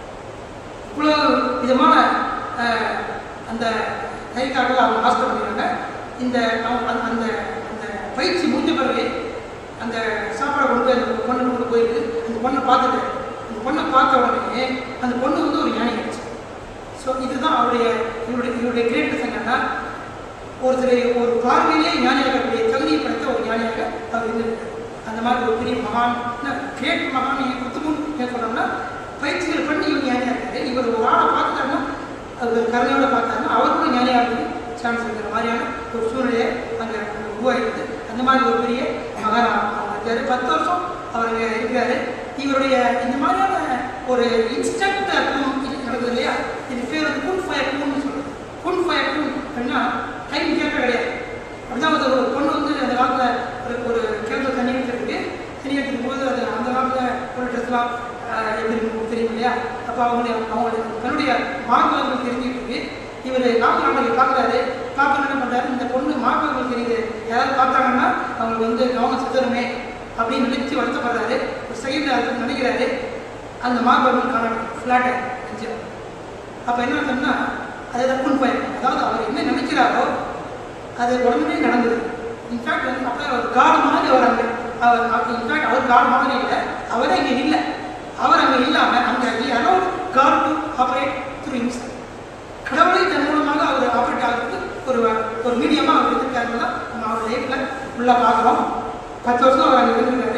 இவ்வளோ விதமான அஹ், அந்த கைக்காட்டில் அவங்க மாஸ்டர் பண்ணிடுறாங்க இந்த அவங்க அந்த அந்த அந்த பயிற்சி முடிஞ்ச பிறகு அந்த சாப்பாடை கொண்டு போய் அந்த பொண்ணு கொண்டு போயிருக்கு அந்த பொண்ணை பார்த்துட்டு அந்த பொண்ணை பார்த்த உடனே அந்த பொண்ணு வந்து ஒரு ஞானி ஆயிடுச்சு ஸோ இதுதான் அவருடைய இவருடைய இவருடைய கிரேட்னஸ் என்னன்னா ஒருத்தர் ஒரு பார்வையிலே ஞானியாகக்கூடிய தகுதியை படைத்த ஒரு ஞானியாக அவர் இருந்திருக்கார் அந்த மாதிரி ஒரு பெரிய மகான் கிரேட் மகான் நீங்கள் குத்துமுன் என்ன சொல்கிறோம்னா பயிற்சிகள் பண்ணி இவர் ஞானியாக இருக்காரு இவர் ஒரு ஆளை பார்த்துட்டாருன்னா அவர் கருணையோட பார்த்தாருன்னா அவருக்கும் ஞானியாக சான்ஸ் இருக்கிற மாதிரியான ஒரு சூழ்நிலையை அங்கே உருவாகிடுது அந்த மாதிரி ஒரு பெரிய மகான் அவர் இருக்காரு பத்து வருஷம் அவர் அங்க இருக்கிறாரு இவருடைய இந்த மாதிரியான ஒரு இன்ஸ்டன்ட் நடக்குது இல்லையா இது பேர் வந்து குன் ஃபயர் கூன்னு சொல்லுது குன் ஃபயர் கூன் அப்படின்னா டைம் கேட்க கிடையாது அப்படிதான் ஒரு ஒரு பொண்ணு வந்து அந்த காலத்தில் ஒரு ஒரு கிணத்துல தண்ணி எடுத்துருக்கு தண்ணி எடுத்துக்கும் போது அது அந்த காலத்தில் ஒரு ட்ரெஸ்லாம் எப்படி இருக்கும் தெரியும் இல்லையா அப்போ அவங்களுடைய அவங்களுடைய தன்னுடைய மார்பகங்கள் தெரிஞ்சுட்டு இருக்கு இவர் நாட்டு நாளைக்கு பார்க்குறாரு பார்க்கணும் என்ன பண்ணுறாரு இந்த பொண்ணு மார்பகங்கள் தெரியுது யாராவது பார்த்தாங்கன்னா அவங்களுக்கு வந்து கவனம் சித்தருமே அப்படின்னு நினைச்சு வருத்தப்படுறாரு ஒரு செகண்ட் அதுக்கு நினைக்கிறாரு அந்த மார்பகங்கள் காண ஃப்ளாட்டை செஞ்சிடும் அப்போ என்ன அர்த்தம்னா அதை தப்புன்னு போயிருக்கும் அதாவது அவர் என்ன நினைக்கிறாரோ அது உடனே நடந்தது இன்ஃபேக்ட் வந்து அப்போ அவர் காடு மாதிரி அவர் அங்கே அவர் இன்ஃபேக்ட் அவர் காடு மாதிரி இல்லை அவரே இங்கே இல்லை அவர் அங்கே இல்லாமல் அங்கே he allowed God to operate through himself கடவுளை தன் மூலமாக அவர் ஆப்ரேட் ஆகிறதுக்கு ஒரு ஒரு மீடியமாக அவர் எடுத்துருக்காருன்னு தான் நம்ம அவர் லைஃப்பில் ஃபுல்லாக பார்க்குறோம் பத்து வருஷம் அவர் அங்கே இருந்திருக்காரு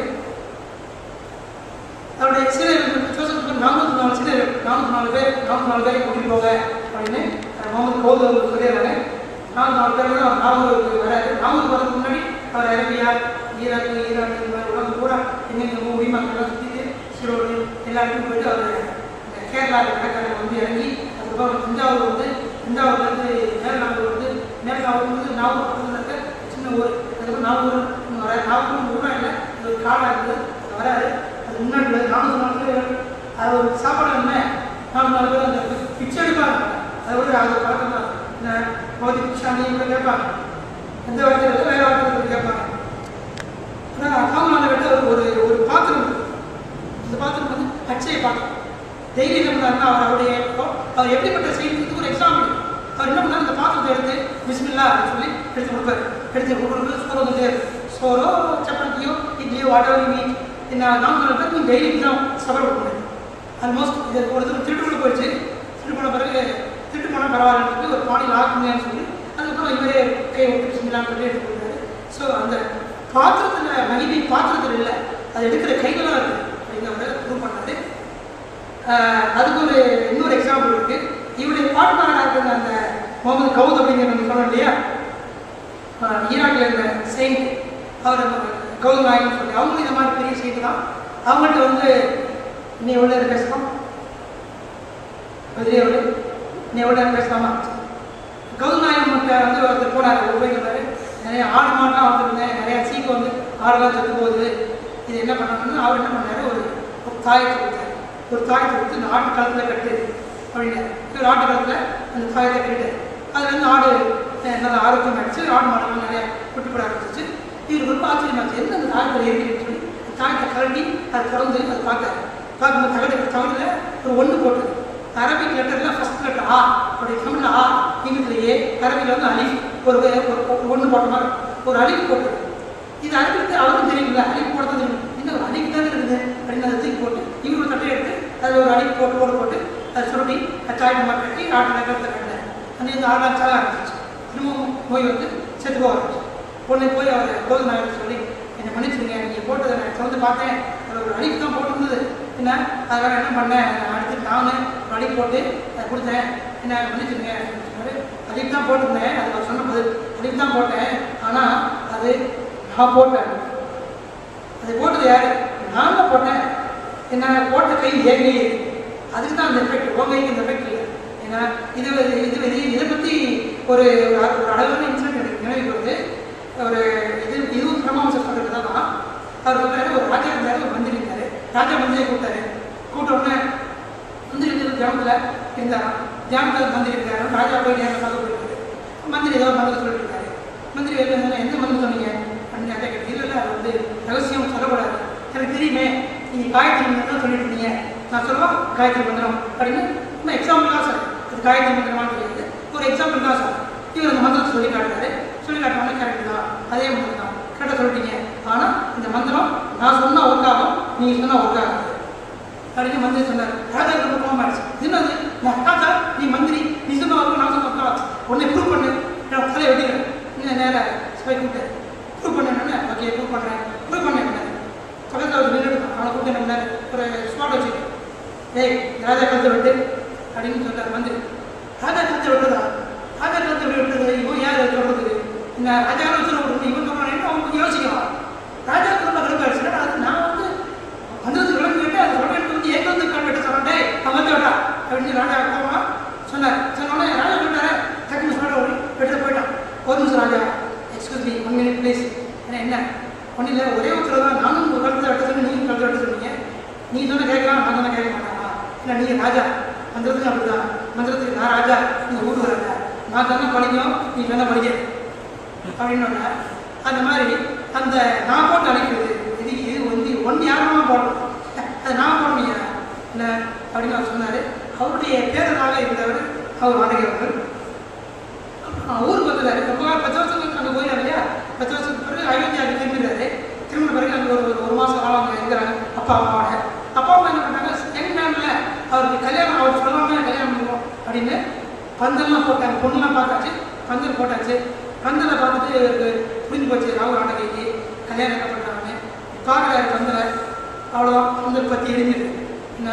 அவருடைய சீடர்கள் ஜோசப் நானூற்றி நாலு சீடர்கள் நானூற்றி நாலு பேர் நானூற்றி நாலு பேரை கூட்டிட்டு போங்க அப்படின்னு அஹ், முகமது கௌதம் அவர்கள் சொல்லிடுறாங்க நானூற்றி நாலு பேர் தான் நாகூருக்கு வராரு நாகூர் வரதுக்கு முன்னாடி அவர் அரேபியா ஈராக்கு ஈரான் இந்த மாதிரி உலகம் பூரா எங்கெங்க உரிமக்கள்லாம் சுற்றிட்டு சீரோடு எல்லா இடத்துக்கும் போயிட்டு அவர் இந்த கேரளாவில் கடற்கரையில் வந்து இறங்கி அதுக்கப்புறம் தஞ்சாவூர் வந்து தஞ்சாவூர்லேருந்து மேல்நாகூர் வந்து மேல்நாகூர் வந்து நாகூர் பக்கத்தில் இருக்க சின்ன ஊர் அதுக்கப்புறம் நாகூர் வர நாகூர் ஊராக இல்லை அது ஒரு காடாக இருக்குது அங்கே வராரு அது முன்னாடி வந்து நானூறு நாலு பேர் அது ஒரு சாப்பாடு என்ன நாலு நாலு பேர் அந்த பிச்சை எடுப்பாங்க அதை விட அது பழக்கம் தான் என்ன பகுதி பிச்சாண்டி இவங்க கேட்பாங்க எந்த வார்த்தையில் வேறு வார்த்தையில் கேட்பாங்க ஆனால் அவங்க நாலு கிட்ட ஒரு ஒரு ஒரு பாத்திரம் இருக்கு இந்த பாத்திரம் வந்து அச்சய பாத்திரம் டெய்லி என்ன பண்ணாருன்னா அவர் அவருடைய அவர் எப்படிப்பட்ட செய்யறதுக்கு ஒரு எக்ஸாம்பிள் அவர் என்ன பண்ணாரு இந்த பாத்திரத்தை எடுத்து பிஸ்மில்லா அப்படின்னு சொல்லி எடுத்து கொடுப்பாரு எடுத்து கொடுக்குறது சோறு வந்துட்டு சோறோ சப்பாத்தியோ இட்லியோ வாட்டவர் மீட் என்ன நாங்கள் பேருக்கு டெய்லி தான் சபர் கொடுக்கணும் ஆல்மோஸ்ட் இது ஒரு தடவை திருட்டுக்குள்ள போயிடுச்சு திருட்டு போன பிறகு திருட்டு போனால் பரவாயில்லன்னு சொல்லி ஒரு பாணியில் ஆக்குங்கன்னு சொல்லி அதுக்கப்புறம் இவரே கை விட்டு பிஸ்மில்லான்னு சொல்லி எடுத்து கொடுத்தாரு ஸோ அந்த பாத்திரத்தில் மகிமை பாத்திரத்தில் இல்லை அது எடுக்கிற கைகளாக இருக்குது அப்படின்னு அவர் ப்ரூவ் பண்ணாரு ஆஹ் அதுக்கு ஒரு இன்னொரு எக்ஸாம்பிள் இருக்கு இவருடைய பாட்னாராக இருக்கிற அந்த முகமது கவுத் அப்படிங்கிற நம்ம சொன்னோம் இல்லையா ஆஹ் ஈராக்ல இருந்த செயின்ட் அவர் கௌதம் நாயகன் சொல்லி அவங்களும் இந்த மாதிரி பெரிய செய்தி தான் அவங்கள்ட்ட வந்து நீ உள்ள பேசலாம் பதிலேயோடு நீ எவ்வளோ நேரம் பேசலாமா கௌதநாயகம் வந்து ஒருத்தர் போனார் ஒரு போய் சொன்னார் நிறைய ஆடு மாடெலாம் வந்துருந்தேன் நிறையா சீக்கு வந்து ஆடெல்லாம் செத்து போகுது இது என்ன பண்ணணும்னு அவர் என்ன பண்ணாரு ஒரு ஒரு தாயத்தை கொடுத்தாரு ஒரு தாயத்தை கொடுத்து இந்த ஆட்டு கழுத்தில் கட்டு அப்படின்னாரு இவர் ஆட்டு கழுத்தில் அந்த தாயத்தை கட்டிட்டாரு அதுல இருந்து ஆடு அஹ், நல்ல ஆரோக்கியம் ஆயிடுச்சு ஆடு மாடெல்லாம் நிறைய குட்டி போட ஆரம்பிச்சிச்சு இவருக்கு ரொம்ப ஆச்சரியமாச்சு என்ன அந்த தாயத்தில் இருக்குன்னு சொல்லி அந்த தாயத்தை கழட்டி அதை திறந்து அதை பார்த்தாரு பார்க்கும்போது தகடு தகடுல ஒரு ஒன்று போட்டு அரபிக் லெட்டர்ல ஃபர்ஸ்ட் லெட்டர் ஆ அப்படி தமிழ்ல ஆ இங்கிலீஷ்ல ஏ அரபிக்ல வந்து அலிஃப் ஒரு ஒரு ஒன்று போட்ட மாதிரி ஒரு அலிஃப் போட்டு இது அலிஃப்க்கு அவருக்கும் தெரியல அலிஃப் போடுறது தெரியும் என்ன ஒரு அலிஃப் தானே இருக்குது அப்படின்னு அதை தூக்கி போட்டு இவர் ஒரு தட்டை எடுத்து அதில் ஒரு அலிஃப் போட்டு போட்டு போட்டு அதை சுருட்டி சாய் மாதிரி கட்டி ஆட்டு நகரத்தை கட்டினார் அந்த இந்த ஆடலாம் சாக ஆரம்பிச்சு திரும்பவும் நோய் வந்து செத்து போக ஆரம்பிச்சு உடனே போய் அவர் கோது நாயகர் சொல்லி என்னை மன்னிச்சிருங்க நீங்கள் போட்டதை நான் திறந்து பார்த்தேன் அதில் ஒரு அடிக்கு தான் போட்டிருந்தது என்ன அதனால் என்ன பண்ணேன் அடுத்து நான் ஒரு அடி போட்டு அதை கொடுத்தேன் என்ன மன்னிச்சிருங்க அப்படின்னு சொன்னாரு அடிக்கு தான் போட்டிருந்தேன் அது அவர் சொன்ன பதில் அடிக்கு தான் போட்டேன் ஆனால் அது நான் போட்டேன் அது போட்டது யாரு நான் தான் போட்டேன் என்ன போட்ட கை என் கை அதுக்கு தான் அந்த எஃபெக்ட் உன் கைக்கு இந்த எஃபெக்ட் இல்லை ஏன்னா இது இது இது இது இதை பற்றி ஒரு ஒரு அ- ஒரு அழகான இன்சிடென்ட் எனக்கு நினைவு வருது ஒரு இது இதுவும் பிரமாவசம் சொல்கிறது தான் அவர் சொல்றாரு ஒரு ராஜா இருந்தாரு ஒரு மந்திரி இருந்தாரு ராஜா மந்திரியை கூப்பிட்டாரு கூப்பிட்ட உடனே மந்திரி வந்து கிராமத்தில் இருந்தாராம் கிராமத்தில் மந்திரி இருக்காரு ராஜா போய் நேரம் பார்க்க போயிருக்காரு மந்திரி ஏதோ மந்திரம் சொல்லிட்டு இருக்காரு மந்திரி வெளில இருந்தாரு, எந்த மந்திரம் சொன்னீங்க அப்படின்னு ராஜா கேட்டு இல்லை இல்லை அது வந்து ரகசியம் சொல்லக்கூடாது எனக்கு தெரியுமே நீங்கள் காயத்ரி மந்திரம் தான் சொல்லிட்டு இருந்தீங்க நான் சொல்லுவா காயத்ரி மந்திரம் அப்படின்னு நம்ம எக்ஸாம்பிள் தான் சார் அது காயத்ரி மந்திரமா தெரியாது ஒரு எக்ஸாம்பிள் தான் சார் இவர் அந்த மந்திரத்தை சொல்லி காட்டுறாரு சொல்லி காட்டினோடனே கரெக்ட் தான் அதே மந்திரம் தான் கரெக்டாக சொல்லிட்டீங்க ஆனால் இந்த மந்திரம் நான் சொன்னால் ஒர்க் ஆகும் நீங்கள் சொன்னால் ஒர்க் ஆகாது அப்படின்னு மந்திரி சொன்னார் ராஜா ரொம்ப கோமாச்சு என்னது நான் ராஜா நீ மந்திரி நீ சொன்ன ஒர்க்கு நான் சொன்ன ஒர்க்கா உன்னை ப்ரூவ் பண்ணு நான் தலையை வெட்டிக்கிறேன் இன்னும் நேராக ஸ்பை கூப்பிட்டு ப்ரூவ் பண்ணேன்னு ஓகே ப்ரூவ் பண்ணுறேன் ப்ரூவ் பண்ணேன் பக்கத்தில் ஒரு நின்று அவனை கூப்பிட்டு என்ன பண்ணாரு ஒரு ஸ்பாட் வச்சு ஏய் இந்த ராஜா கழுத்தை வெட்டு அப்படின்னு சொன்னார் மந்திரி ராஜா கழுத்தை வெட்டுறதா ராஜா கழுத்தை எப்படி வெட்டுறது இவன் யார் அது சொல்றது இந்த ராஜா வச்சு விடணும் இவன் சொல்றானேன்னு அவன் கொஞ்சம் யோசிக்கலாம் ராஜா ரொம்ப கடுப்பாயிடுச்சு அது நான் வந்து மந்திரத்துக்கு விளக்கு கேட்டு அது உடனே எடுத்து வந்து எங்க வந்து கண் வெட்ட சொன்னேன் டேய் அவன் வந்து விட்டா அப்படின்னு சொல்லி ராஜா கோமா சொன்னார் சொன்னோடனே ராஜா சொல்லிட்டாரு டக்குனு சொல்ல ஓடி வெட்ட போயிட்டான் ஒரு நிமிஷம் ராஜா excuse me one minute please ஏன்னா என்ன ஒன்றும் இல்லை ஒரே ஒருத்தர் தான் நானும் ஒரு கழுத்தை வெட்ட சொன்னேன் நீங்களும் கழுத்தை வெட்ட சொன்னீங்க நீ சொன்ன கேட்கலாம் நான் சொன்ன கேட்க மாட்டானா இல்லை நீங்கள் ராஜா மந்திரத்துக்கு அப்படிதான் மந்திரத்துக்கு நான் ராஜா நீங்கள் ஊருக்கு ராஜா நான் சொன்ன படிக்கும் நீ சொன்ன படிக்க அப்படின்னு அந்த மாதிரி அந்த நான் போட்டு அழைக்கிறது இது இது வந்து ஒன்று யாருமா போடணும் அது நான் போடணுங்க இல்லை அப்படின்னு அவர் சொன்னார் அவருடைய பேரனாக இருந்தவர் அவர் வாடகை அவர்கள் அப்புறம் ஊருக்கு வந்தாரு ரொம்ப நாள் பத்து வருஷத்துக்கு அங்கே போயிடாரு இல்லையா பத்து வருஷத்துக்கு பிறகு அயோத்தியாவுக்கு திரும்பிடுறாரு திரும்பின பிறகு அங்கே ஒரு ஒரு மாதம் காலம் அங்கே இருக்கிறாங்க அப்பா அம்மாவோட அப்பா அம்மா என்ன பண்ணாங்க யங் மேன்ல அவருக்கு கல்யாணம் அவர் சொல்லாம கல்யாணம் பண்ணுவோம் அப்படின்னு பந்தல்லாம் போட்டாங்க பொண்ணுலாம் பார்த்தாச்சு பந்தல் போட்டாச்சு பந்தலை பார்த்துட்டு இவருக்கு புரிஞ்சு போச்சு ராகுல் ஆண்டகைக்கு கல்யாணம் என்ன பண்ணுறாங்க பார்க்குறாரு பந்தலை அவ்வளோதான் பந்தல் பற்றி எரிஞ்சுது என்ன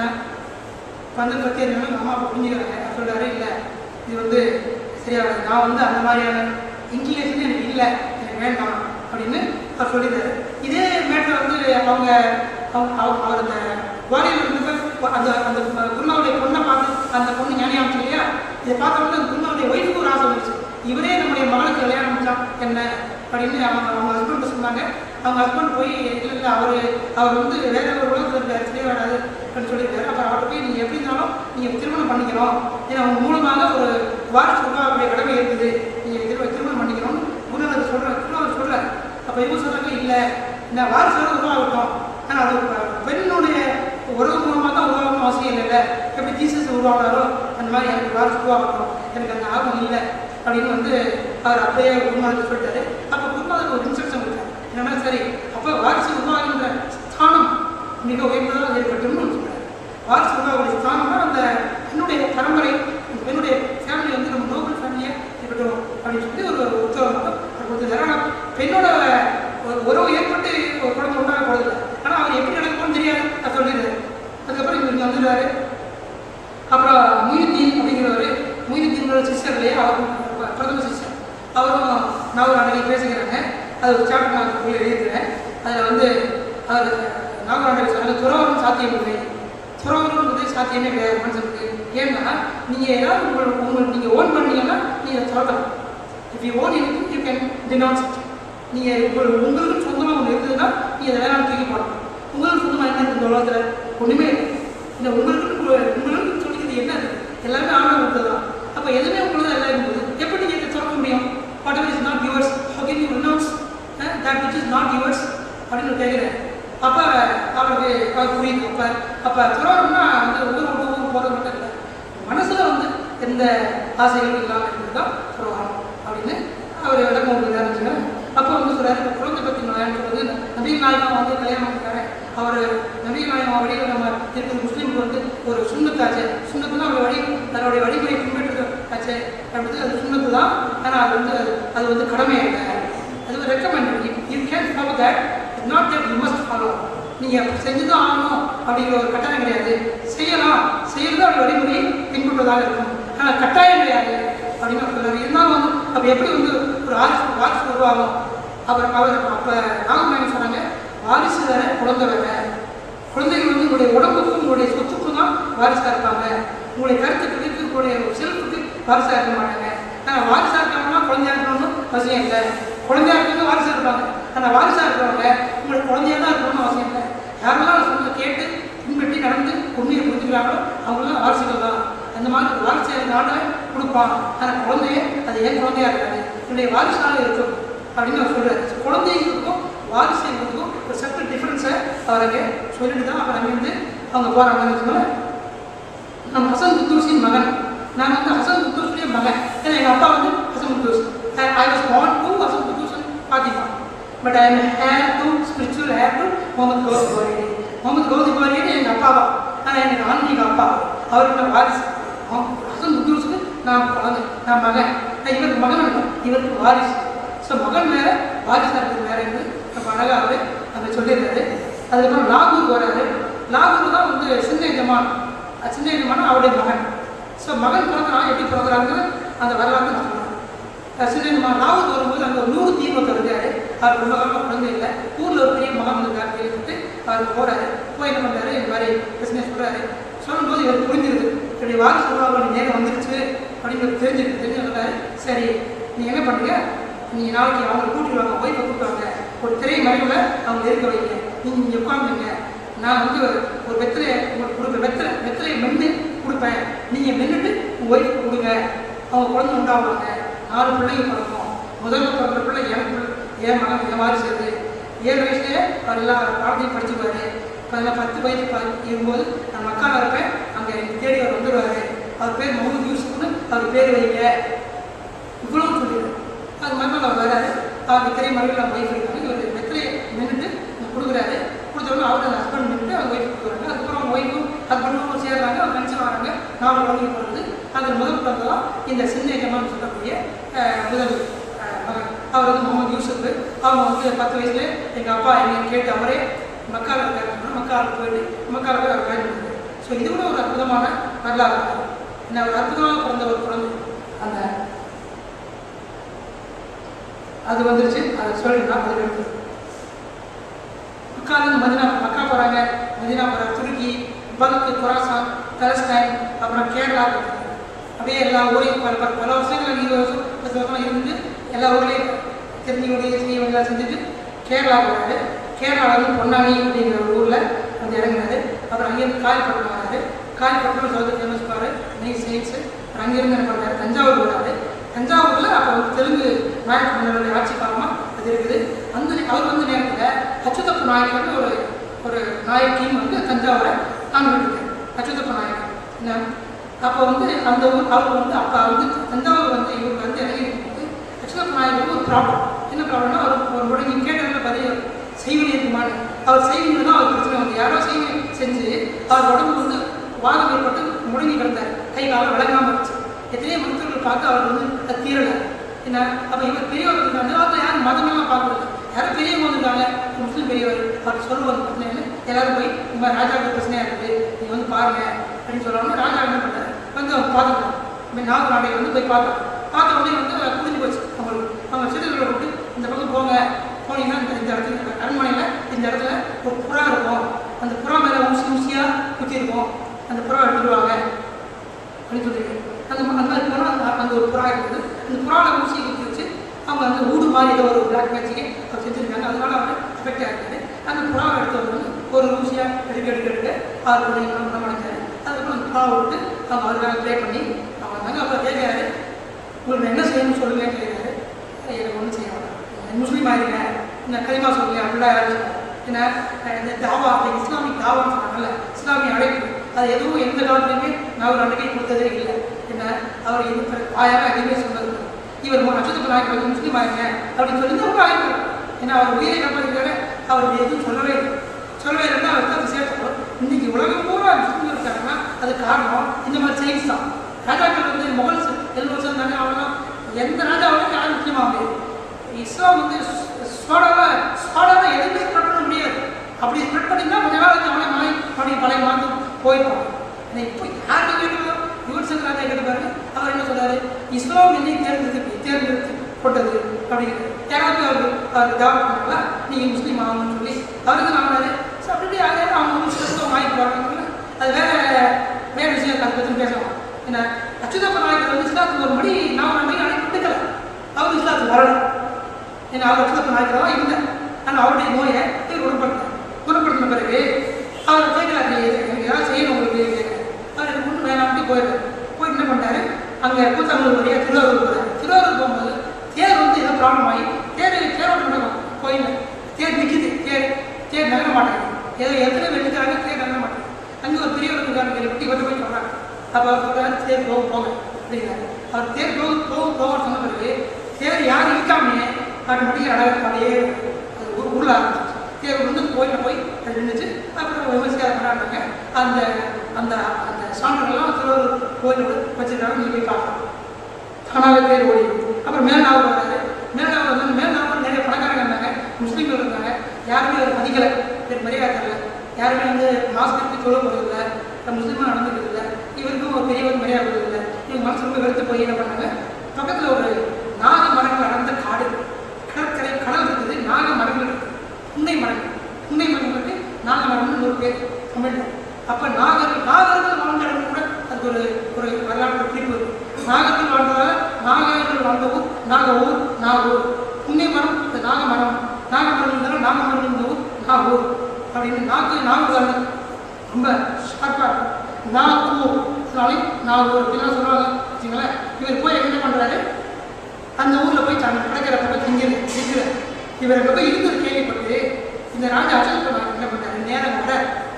பந்தல் பற்றி எரிஞ்சாலும் அம்மா அப்பா புரிஞ்சுக்கிறாங்க அவர் சொல்றாரு இல்லை இது வந்து சரியா வராது. நான் வந்து அந்த மாதிரியான இன்க்ளினேஷன் எனக்கு இல்லை எனக்கு வேண்டாம் அப்படின்னு அவர் சொல்லிட்டாரு இதே மேட்டர் வந்து அவங்க அவங்க அவங்க- அவர் அந்த குவாரியில் இருந்தப்ப அந்த அந்த குருமாவுடைய பொண்ணை பார்த்து அந்த பொண்ணு ஞானியாச்சு இல்லையா இதை பார்த்த உடனே அந்த குருமாவுடைய ஒய்ஃபுக்கு ஒரு ஆசை வந்துச்சு இவரே நம்முடைய மகளுக்கு கல்யாணம் முடிச்சா என்ன அப்படின்னு அவங்க அவங்க ஹஸ்பண்ட் சொன்னாங்க அவங்க ஹஸ்பண்ட் போய் இல்லை இல்லை அவர் அவர் வந்து வேற ஒரு உலகத்தில் இருக்காரு சரியா வராது அப்படின்னு சொல்லியிருக்காரு அப்புறம் அவர்கிட்ட போய் நீங்கள் எப்படி இருந்தாலும் நீங்கள் திருமணம் பண்ணிக்கணும் ஏன்னா அவங்க மூலமாக ஒரு வாரிசு உருவாக்கக்கூடிய கடமை இருக்குது நீங்கள் திரு திருமணம் பண்ணிக்கணும்னு குருநாதர் சொல்கிறார் குருநாதர் சொல்கிறார் அப்போ இவங்க சொல்கிறாங்க இல்லை இந்த வாரிசு உருவாகட்டும் ஆனால் அது ப- பெண்ணுடைய உறவு மூலமாக தான் உருவாகணும் அவசியம் இல்லைல்ல எப்படி ஜீசஸ் உருவானாரோ அந்த மாதிரி எனக்கு வாரிசு உருவாகட்டும் எனக்கு அந்த ஆர்வம் இல்லை அப்படின்னு வந்து அவர் அப்படியே குருநாதர் சொல்லிட்டாரு அப்போ குருநாதர் ஒரு இன்ஸ்ட்ரக்ஷன் கொடுத்தாரு என்னன்னா சரி அப்போ வாரிசு உருவாகின்ற ஸ்தானம் மிக உயர்ந்ததாக இருக்கட்டும்னு சொல்றாரு வாரிசு உருவாகக்கூடிய ஸ்தானம்னா அந்த பெண்ணுடைய பரம்பரை அந்த பெண்ணுடைய ஃபேமிலி வந்து நம்ம நோபல் ஃபேமிலியாக இருக்கட்டும் அப்படின்னு சொல்லி ஒரு ஒரு உத்தரவு மட்டும் அவர் கொடுத்துருக்காரு ஆனால் பெண்ணோட ஒரு உறவு ஏற்பட்டு ஒரு குழந்தை உண்டாக போறதில்லை ஆனால் அவர் எப்படி நடக்கும்னு தெரியாது அது சொல்லிடுறாரு அதுக்கப்புறம் இவர் இங்கே வந்துடுறாரு அப்புறம் முயினுத்தீன் அப்படிங்கிறவர் முயினுத்தீனோட சிஸ்டர் இல்லையா அவர் பிரதம சிஸ்டர் அவரும் நான் ஒரு அன்றைக்கி பேசுகிறாங்க அது ஒரு சாப்டர் நான் அதுக்குள்ளே எழுதிக்கிறேன் அதில் வந்து அவர் நாகராண்டகை சொன்னாங்க துறவரம் சாத்தியம் இல்லை துறவரம்ன்றது சாத்தியமே கிடையாது மனுஷனுக்கு ஏன்னா நீங்கள் ஏதாவது உங்கள் உங்களுக்கு நீங்கள் ஓன் பண்ணீங்கன்னா நீங்கள் சொல்லலாம் if you own anything you can denounce it நீங்கள் உங்கள் உங்களுக்கு சொந்தமாக ஒன்று இருந்ததுன்னா நீங்கள் அதை வேணாம் தூக்கி போடலாம் உங்களுக்கு சொந்தமாக என்ன இருக்குது இந்த உலகத்தில் ஒன்றுமே இல்லை இந்த உங்களுக்கு உங்களுக்கு சொல்லிக்கிறது என்ன இருக்குது எல்லாமே ஆணவம் கொடுத்தது தான் அப்போ எதுவுமே உங்களுக்கு எல்லாம் இருக்கும்போது எப்படி நீங்கள் சொல்ல முடியும் whatever is not yours how can you renounce uh, that which is not yours அப்படின்னு கேட்குறேன் அப்போ அவருக்கு அவர் புரியுது அப்போ அப்போ துறவரம்னா வந்து ஊர் விட்டு ஊர் போகிறது மட்டும் இல்லை மனசில் வந்து எந்த ஆசைகளும் இல்லாமல் இருக்கிறது தான் துறவரம் அப்படின்னு அவர் விளக்கம் கொடுக்குறாரு வச்சுக்கோங்க அப்போ வந்து சொல்கிறாரு குழந்தை பற்றி நான் சொல்றது நபீல் நாயகம் வந்து கல்யாணம் பண்ணிருக்காரு அவர் நபீல் நாயகம் வழியில் நம்ம இருக்கிற முஸ்லீமுக்கு வந்து ஒரு சுண்ணத்தாச்சு சுண்ணத்துனா அவர் வழி அதனுடைய வழிமுறை பின்பற்றது ஆச்சு அப்படின்றது அது சுண்ணத்து தான் ஆனால் அது வந்து அது வந்து கடமை இல்லை அது ஒரு recommend you can follow that not that you must follow நீங்கள் செஞ்சு தான் ஆகணும் அப்படிங்கிற ஒரு கட்டாயம் கிடையாது செய்யலாம் செய்யறது அப்படி வழிமுறையை பின்பற்றுவதாக இருக்கும் ஆனால் கட்டாயம் கிடையாது அப்படின்னு அவர் சொல்றாரு இருந்தாலும் வந்து அப்போ எப்படி வந்து ஒரு வாரிசு வாரிசு உருவாகும் அவர் அவர் அப்போ நாகநாயகன் சொன்னாங்க வாரிசு வேற குழந்தை வேற குழந்தைகள் வந்து உங்களுடைய உடம்புக்கும் உங்களுடைய சொத்துக்கும் தான் வாரிசாக இருப்பாங்க உங்களுடைய கருத்துக்களுக்கு உங்களுடைய செல்ஃபுக்கு வாரிசாக இருக்க மாட்டாங்க ஆனால் வாரிசாக இருக்கவங்கன்னா குழந்தையா இருக்கணும்னு அவசியம் இல்லை குழந்தையா இருக்கவங்க வாரிசாக இருப்பாங்க ஆனால் வாரிசாக இருக்கிறவங்க உங்களுக்கு குழந்தையா தான் இருக்கணும்னு அவசியம் இல்லை யாரெல்லாம் சொல்ல கேட்டு பின்பற்றி நடந்து உண்மையை புரிஞ்சுக்கிறாங்களோ அவங்களாம் வாரிசுகள் தான் அந்த மாதிரி ஒரு வாரிசை நாட கொடுப்பான் ஆனால் குழந்தைய அது ஏன் குழந்தையா இருக்காது என்னுடைய வாரிசாக இருக்கும் அப்படின்னு அவர் சொல்றாரு குழந்தைங்களுக்கும் வாரிசுகளுக்கும் ஒரு செப்பரேட் டிஃப்ரென்ஸை அவர் அங்கே சொல்லிட்டு தான் அப்புறம் அங்கேருந்து அவங்க போகிறாங்கன்னு வச்சுக்கோங்களேன் நம்ம ஹசன் குத்தூசின் மகன் நான் வந்து ஹசன் குத்தூஸுடைய மகன் ஏன்னா எங்கள் அப்பா வந்து Hasan Quddus I was born to Hasan Quddus Fathima but I am heir to spiritual heir to Muhammad Ghousi Goriyadi Muhammad Ghousi Goriyadi எங்கள் அப்பாவா ஆனால் எனக்கு ஆன்மீக அப்பா அவருக்கு வாரிசு அவன் ஹசன் குத்தூஸுக்கு நான் குழந்தை நான் மகன் நான் இவருக்கு மகன் இல்லை இவருக்கு வாரிசு ஸோ மகன் வேற வாரிசு இருக்கிறது வேற என்று நம்ம அழகாகவே அங்கே சொல்லியிருந்தாரு அதுக்கப்புறம் லாகூர் வராரு லாகூர் தான் வந்து சின்ன ஜமான் சின்ன ஜமான் அவருடைய மகன் ஸோ மகன் பிறக்கிறான் எப்படி பிறக்கிறாங்க அந்த வரலாறு நான் சொல்கிறேன் சின்ன ஜமான் லாகூர் வரும்போது அங்கே ஒரு நூறு தீபம் இருக்காரு அவர் ரொம்ப காலமாக குழந்தை இல்லை ஊரில் ஒரு பெரிய மகன் இருக்கார் கேள்விப்பட்டு அவர் போகிறாரு போய் என்ன பண்ணுறாரு இந்த மாதிரி பிஸ்னஸ் சொல்கிறாரு சொல்லும்போது இவர் புரிஞ்சிருது இப்படி வாக்கு சொல்லுவாங்க நேரம் வந்துருச்சு அப்படின்னு தெரிஞ்சுட்டு தெரிஞ்சு சொல்றாரு சரி நீ என்ன பண்ணுறீங்க நீங்கள் நாளைக்கு அவங்களை கூட்டிட்டு வாங்க ஒய்ஃபை கூப்பிட்டு வாங்க ஒரு திரை மறைவில் அவங்க இருக்க வைங்க நீங்கள் இங்கே உட்காந்துங்க நான் வந்து ஒரு வெத்தலையை உங்களுக்கு கொடுப்பேன் வெத்தலை வெத்தலையை மென்று கொடுப்பேன் நீங்கள் மென்னுட்டு உங்கள் ஒய்ஃபுக்கு கொடுங்க அவங்க குழந்தை உண்டாகுவாங்க நாலு பிள்ளைங்க பிறக்கும் முதல்ல பிறந்த பிள்ளை எனக்கு பிள்ளை, என் மகன் என் மாதிரி சேர்ந்து ஏழு வயசுலேயே அவர் எல்லா பாடத்தையும் படிச்சுப்பாரு பதினாறு பத்து வயசு ப இருக்கும்போது நான் மக்கால இருப்பேன் அங்கே எனக்கு தேடி அவர் வந்துடுவார் அவர் பேர் முகமது யூசுப்னு அவர் பேர் வைங்க இவ்வளவு சொல்லிடுறேன் அது மறுநாள் அவர் வராரு அவர் திரை மறுபடியும் அவங்க ஒய்ஃப் இருக்காங்க இவர் வெத்தலையை நின்றுட்டு கொடுக்குறாரு கொடுத்தவொடனே அவர் அந்த ஹஸ்பண்ட் நின்றுட்டு அவங்க ஒய்ஃப் கொடுக்குறாங்க அதுக்கப்புறம் அவங்க ஒய்ஃபும் ஹஸ்பண்டும் சேர்றாங்க அவங்க கன்சல் வராங்க நாலு குழந்தைங்க பிறகுது அதில் முதல் பிறந்த தான் இந்த சின்ன ஜமான்னு சொல்லக்கூடிய அஹ், முதல் அஹ், மகன் அவர் வந்து முகமது யூசுப் அவங்க வந்து பத்து வயசுல எங்கள் அப்பா என்னை கேட்டு அவரே மக்கால இருக்காரு மக்கால போயிட்டு மக்கால போய் அவர் கல்யாணம் பண்ணாரு ஸோ இது கூட ஒரு அற்புதமான வரலாறு என்ன ஒரு அற்புதமாக பிறந்த ஒரு குழந்தை அந்த அது வந்துருச்சு அதை சொல்லிடலாம் அது எடுத்து மக்காலேருந்து மதினா மக்கா போகிறாங்க மதினா போகிறாங்க துருக்கி பல்க் குராசான் தலஸ்டைன் அப்புறம் கேரளா போறாங்க. அப்படியே எல்லா ஊரையும் பல பல பல வருஷங்கள் இருபது வருஷம் பத்து வருஷம் இருந்து எல்லா ஊர்லேயும் தெரிஞ்சவங்க செய்யவங்க செஞ்சுட்டு கேரளா போகிறாரு கேரளாவில் வந்து பொன்னானி அப்படிங்கிற ஒரு ஊரில் வந்து இறங்குறாரு அப்புறம் அங்கேருந்து காயப்பட்டினம் வராரு காயப்பட்டினம் சவுத் ஃபேமஸ் பாரு நெய் சயின்ஸு அப்புறம் அங்கேருந்து என்ன பண்ணுறாரு தஞ்சாவூர் வராரு தஞ்சாவூரில் அப்போ வந்து தெலுங்கு நாயக்க மன்னருடைய ஆட்சி காலமாக அது இருக்குது அந்த நே- அவர் வந்து நேரத்தில் அச்சுதப்ப நாயக்கர்னு ஒரு ஒரு நாயக்கியும் வந்து தஞ்சாவூரை ஆண்டுகிட்டு அச்சுதப்ப நாயக்கர் என்ன அப்போ வந்து அந்த ஊர் அவர் வந்து அப்போ வந்து தஞ்சாவூர் வந்து இவருக்கு வந்து இறங்கி இருக்கும்போது அச்சுதப்ப நாயக்கருக்கு ஒரு ப்ராப்ளம் என்ன ப்ராப்ளம்னா அவர் ஒரு முறை நீங்கள் கேட்டதில் பதில் செய்வனி இருக்குமான்னு அவர் செய்வீங்க தான் அவர் பிரச்சனை வந்து யாரோ செய்வனி செஞ்சு அவர் உடம்பு வந்து வாதம் ஏற்பட்டு முடங்கி கிடந்தார் கை காலம் விளங்காமல் இருந்துச்சு எத்தனையோ மருத்துவர்கள் பார்த்து அவர் வந்து அது தீரலை என்ன அப்போ இவர் பெரியவர் இருக்காங்க அந்த காலத்தில் யாரும் மதமெல்லாம் பார்க்கறது யாரும் பெரியவங்க வந்திருக்காங்க ஒரு முஸ்லீம் பெரியவர் அவர் சொல்லுவாங்க பிரச்சனைன்னு எல்லாரும் போய் இந்த மாதிரி ராஜாவுக்கு பிரச்சனையாக இருக்குது நீங்கள் வந்து பாருங்க அப்படின்னு சொல்லுவாங்க ராஜா என்ன பண்ணாரு வந்து அவங்க பார்த்துட்டாங்க இந்த நாகூர் நாடையை வந்து போய் பார்த்தோம் பார்த்த உடனே வந்து அது புரிஞ்சு போச்சு அவங்களுக்கு அவங்க சிறுகளை விட்டு இந்த பக்கம் போங்க போனீங்கன்னா இந்த இந்த இடத்துல அரண்மனையில் இந்த இடத்துல ஒரு புறா இருக்கும் அந்த புறா மேலே ஊசி ஊசியாக குத்தி இருக்கும் அந்த புறா எடுத்துருவாங்க இருக்குது அந்த புறாவை ஊசி குத்தி வச்சு அவங்க வந்து ஊடு மாதிரி ஏதோ ஒரு பிளாக் மேட்சிக்கு அவர் செஞ்சுருக்காங்க அதனால அவர் எஃபெக்ட் ஆகிருக்காரு அந்த புறாவை எடுத்து வந்து ஒரு ஊசியாக எடுக்க எடுக்க எடுக்க அவர் பண்ணி குணம் அடைஞ்சாரு அதுக்கப்புறம் அந்த புறாவை விட்டு அவங்க அவருக்காக ப்ளே பண்ணி அவங்க வந்தாங்க அப்புறம் கேட்குறாரு உங்களுக்கு நான் என்ன செய்யணும்னு சொல்லுங்க கேட்குறாரு எனக்கு ஒன்றும் செய்ய வேண்டாம் முஸ்லீம் ஆயிருங்க இந்த களிமா சொல்லுங்க அப்படிலாம் யாரும் சொல்லல. ஏன்னா அஹ் இந்த தாவா அந்த இஸ்லாமிக் தாவான்னு சொன்னாங்கல்ல இஸ்லாமிய அழைப்பு அது எதுவும் எந்த காலத்துலையுமே நான் ஒரு அன்றைக்கி கொடுத்ததே இல்லை என்ன அவர் இது ஆயாரம் எதுவுமே சொன்னது இல்லை. இவர் அச்சத்துக்கு நாய்க்கு வந்து முஸ்லீம் ஆயிருங்க அப்படின்னு சொல்லி ரொம்ப ஆயிருக்காரு ஏன்னா அவர் உயிரை காப்பாற்றிருக்காரு அவர் எதுவும் சொல்லவே இல்லை சொல்லவே இல்லைன்னா அவர் தான் சேர்த்தோம் இன்னைக்கு உலகம் பூரா முஸ்லீம்கள் இருக்காங்கன்னா அது காரணம் இந்த மாதிரி செய்தி தான் ராஜாக்கள் வந்து முகல்ஸ் எழுபது வருஷம் இருந்தாங்க அவங்களாம் எந்த ராஜாவும் யாரும் முக்கியமாக முடியாது இஸ்லாம் வந்து ஸ்பாடால ஸ்பாடால எதுவுமே ஸ்ப்ரெட் பண்ண முடியாது அப்படி ஸ்ப்ரெட் பண்ணிங்கன்னா கொஞ்ச நாள் அவனே மாறி அப்படி பழைய மாந்து போயிருப்பாங்க ஆனால் இப்போ யாருக்கு கேட்கணும் யுவன் சங்கர் ராஜா கேட்டு பாருங்க அவர் என்ன சொல்றாரு இஸ்லாம் என்னை தேர்ந்தெடுத்து தேர்ந்தெடுத்து கொண்டது அப்படிங்கிறது யாராவது அவருக்கு அவர் டெவலப் பண்ணாங்களா நீங்கள் முஸ்லீம் ஆகணும்னு சொல்லி அவருக்கு நான் ஆனாரு ஸோ அப்படி அதே அவங்க முஸ்லீம் வாங்கி போகிறாங்க அது வேற வேற விஷயம் அதை பற்றி பேசலாம் என்ன அச்சுதப்ப நாயக்கர் வந்து இஸ்லாத்துக்கு ஒரு மணி நான் ஒரு மணி அழைப்பு விட்டுக்கல அவர் இஸ்லாத்துக்கு வரல ஏன்னா அவர் அச்சுதப்ப நாயக்கர் தான் இல்லை ஆனால் அவருடைய நோயை இவர் குணப்படுத்தினார் குணப்படுத்தின பிறகு அவர் கேட்கலாரு எனக்கு ஏதாவது செய்யணும் உங்களுக்கு கேட்குறாரு அவர் எனக்கு ஒன்றும் வேணாம்ட்டு போயிடுறாரு போய் என்ன பண்ணாரு அங்கே கூத்தாங்கூர் வழியாக திருவாரூர் போகிறார் திருவாரூர் போகும்போது தேர் வந்து ஏதோ ப்ராப்ளம் ஆகி தேர் தேரோட நடக்கும் கோயிலில் தேர் நிற்கிது தேர் தேர் நகர மாட்டேங்குது ஏதோ எத்தனை வெட்டுக்கிறாங்க தேர் நகர மாட்டேங்குது அங்கே ஒரு பெரியவர் இருக்காங்க கேள்வி கொண்டு போய் சொல்கிறாங்க அப்போ அவர் சொல்கிறாரு தேர் போக போக அப்படிங்கிறாரு அவர் தேர் போக போக போக சொன்ன பிறகு தேர் யாரும் இருக்காமே ஆட்டோமேட்டிக்காக அழகு அப்படியே அது உரு- உருள ஆரம்பிச்சிச்சு தேர் வந்து கோயிலில் போய் அது நின்றுச்சு அப்புறம் விமர்சையாக கொண்டாடுறாங்க அந்த அந்த அந்த சான்றுகள்லாம் திருவாரூர் கோயிலோட வச்சிருக்காங்க நீங்கள் போய் பார்க்கலாம் தானாகவே பேர் ஓடி அப்புறம் மேல்நாவூர் வராது மேல்நாவூர் வந்து மேல்நாவூர் நிறைய பணக்காரங்க இருந்தாங்க முஸ்லீம்கள் இருந்தாங்க யாருமே அவர் மதிக்கலை பேர் மரியாதை தரல யாருமே வந்து மாஸ்க் எடுத்து தொழில் போகிறதில்ல முஸ்லீமாக நடந்துக்கிறது இல்லை இவருக்கும் ஒரு பெரியவர் மரியாதை கொடுக்கல இவங்க மனசு ரொம்ப வெறுத்து போய் என்ன பண்ணாங்க பக்கத்தில் ஒரு நாக மரங்கள் அடர்ந்த காடு கடற்கரை கடல் இருக்குது நாக மரங்கள் இருக்குது புன்னை மரங்கள் புன்னை மரங்களுக்கு நாக மரம்னு ஒரு பேர் தமிழ்ல அப்போ நாகர்கள் நாகர்கள் வாழ்ந்த இடம் கூட அதுக்கு ஒரு ஒரு வரலாற்று குறிப்பு இருக்கு நாகர்கள் வாழ்ந்ததால நாகர்கள் வாழ்ந்த ஊர் நாக ஊர் நாகூர் புன்னை மரம் இந்த நாக மரம் நாக மரம் இருந்தாலும் நாக மரம் இருந்த ஊர் நாகூர் அப்படின்னு நாக்கு நாகூர் ரொம்ப ஷார்ப்பாக இருக்கும் நாகூர் அதனாலே நாகூர் அப்படிலாம் சொல்லுவாங்க வச்சுங்களேன் இவர் போய் என்ன பண்ணுறாரு அந்த ஊரில் போய் தன் கிடைக்கிற போய் திங்கிறது திங்கிறார் இவர் அங்கே போய் இருந்தது கேள்விப்பட்டு இந்த ராஜா அச்சல் பண்ணார் என்ன பண்ணாரு நேரம் வர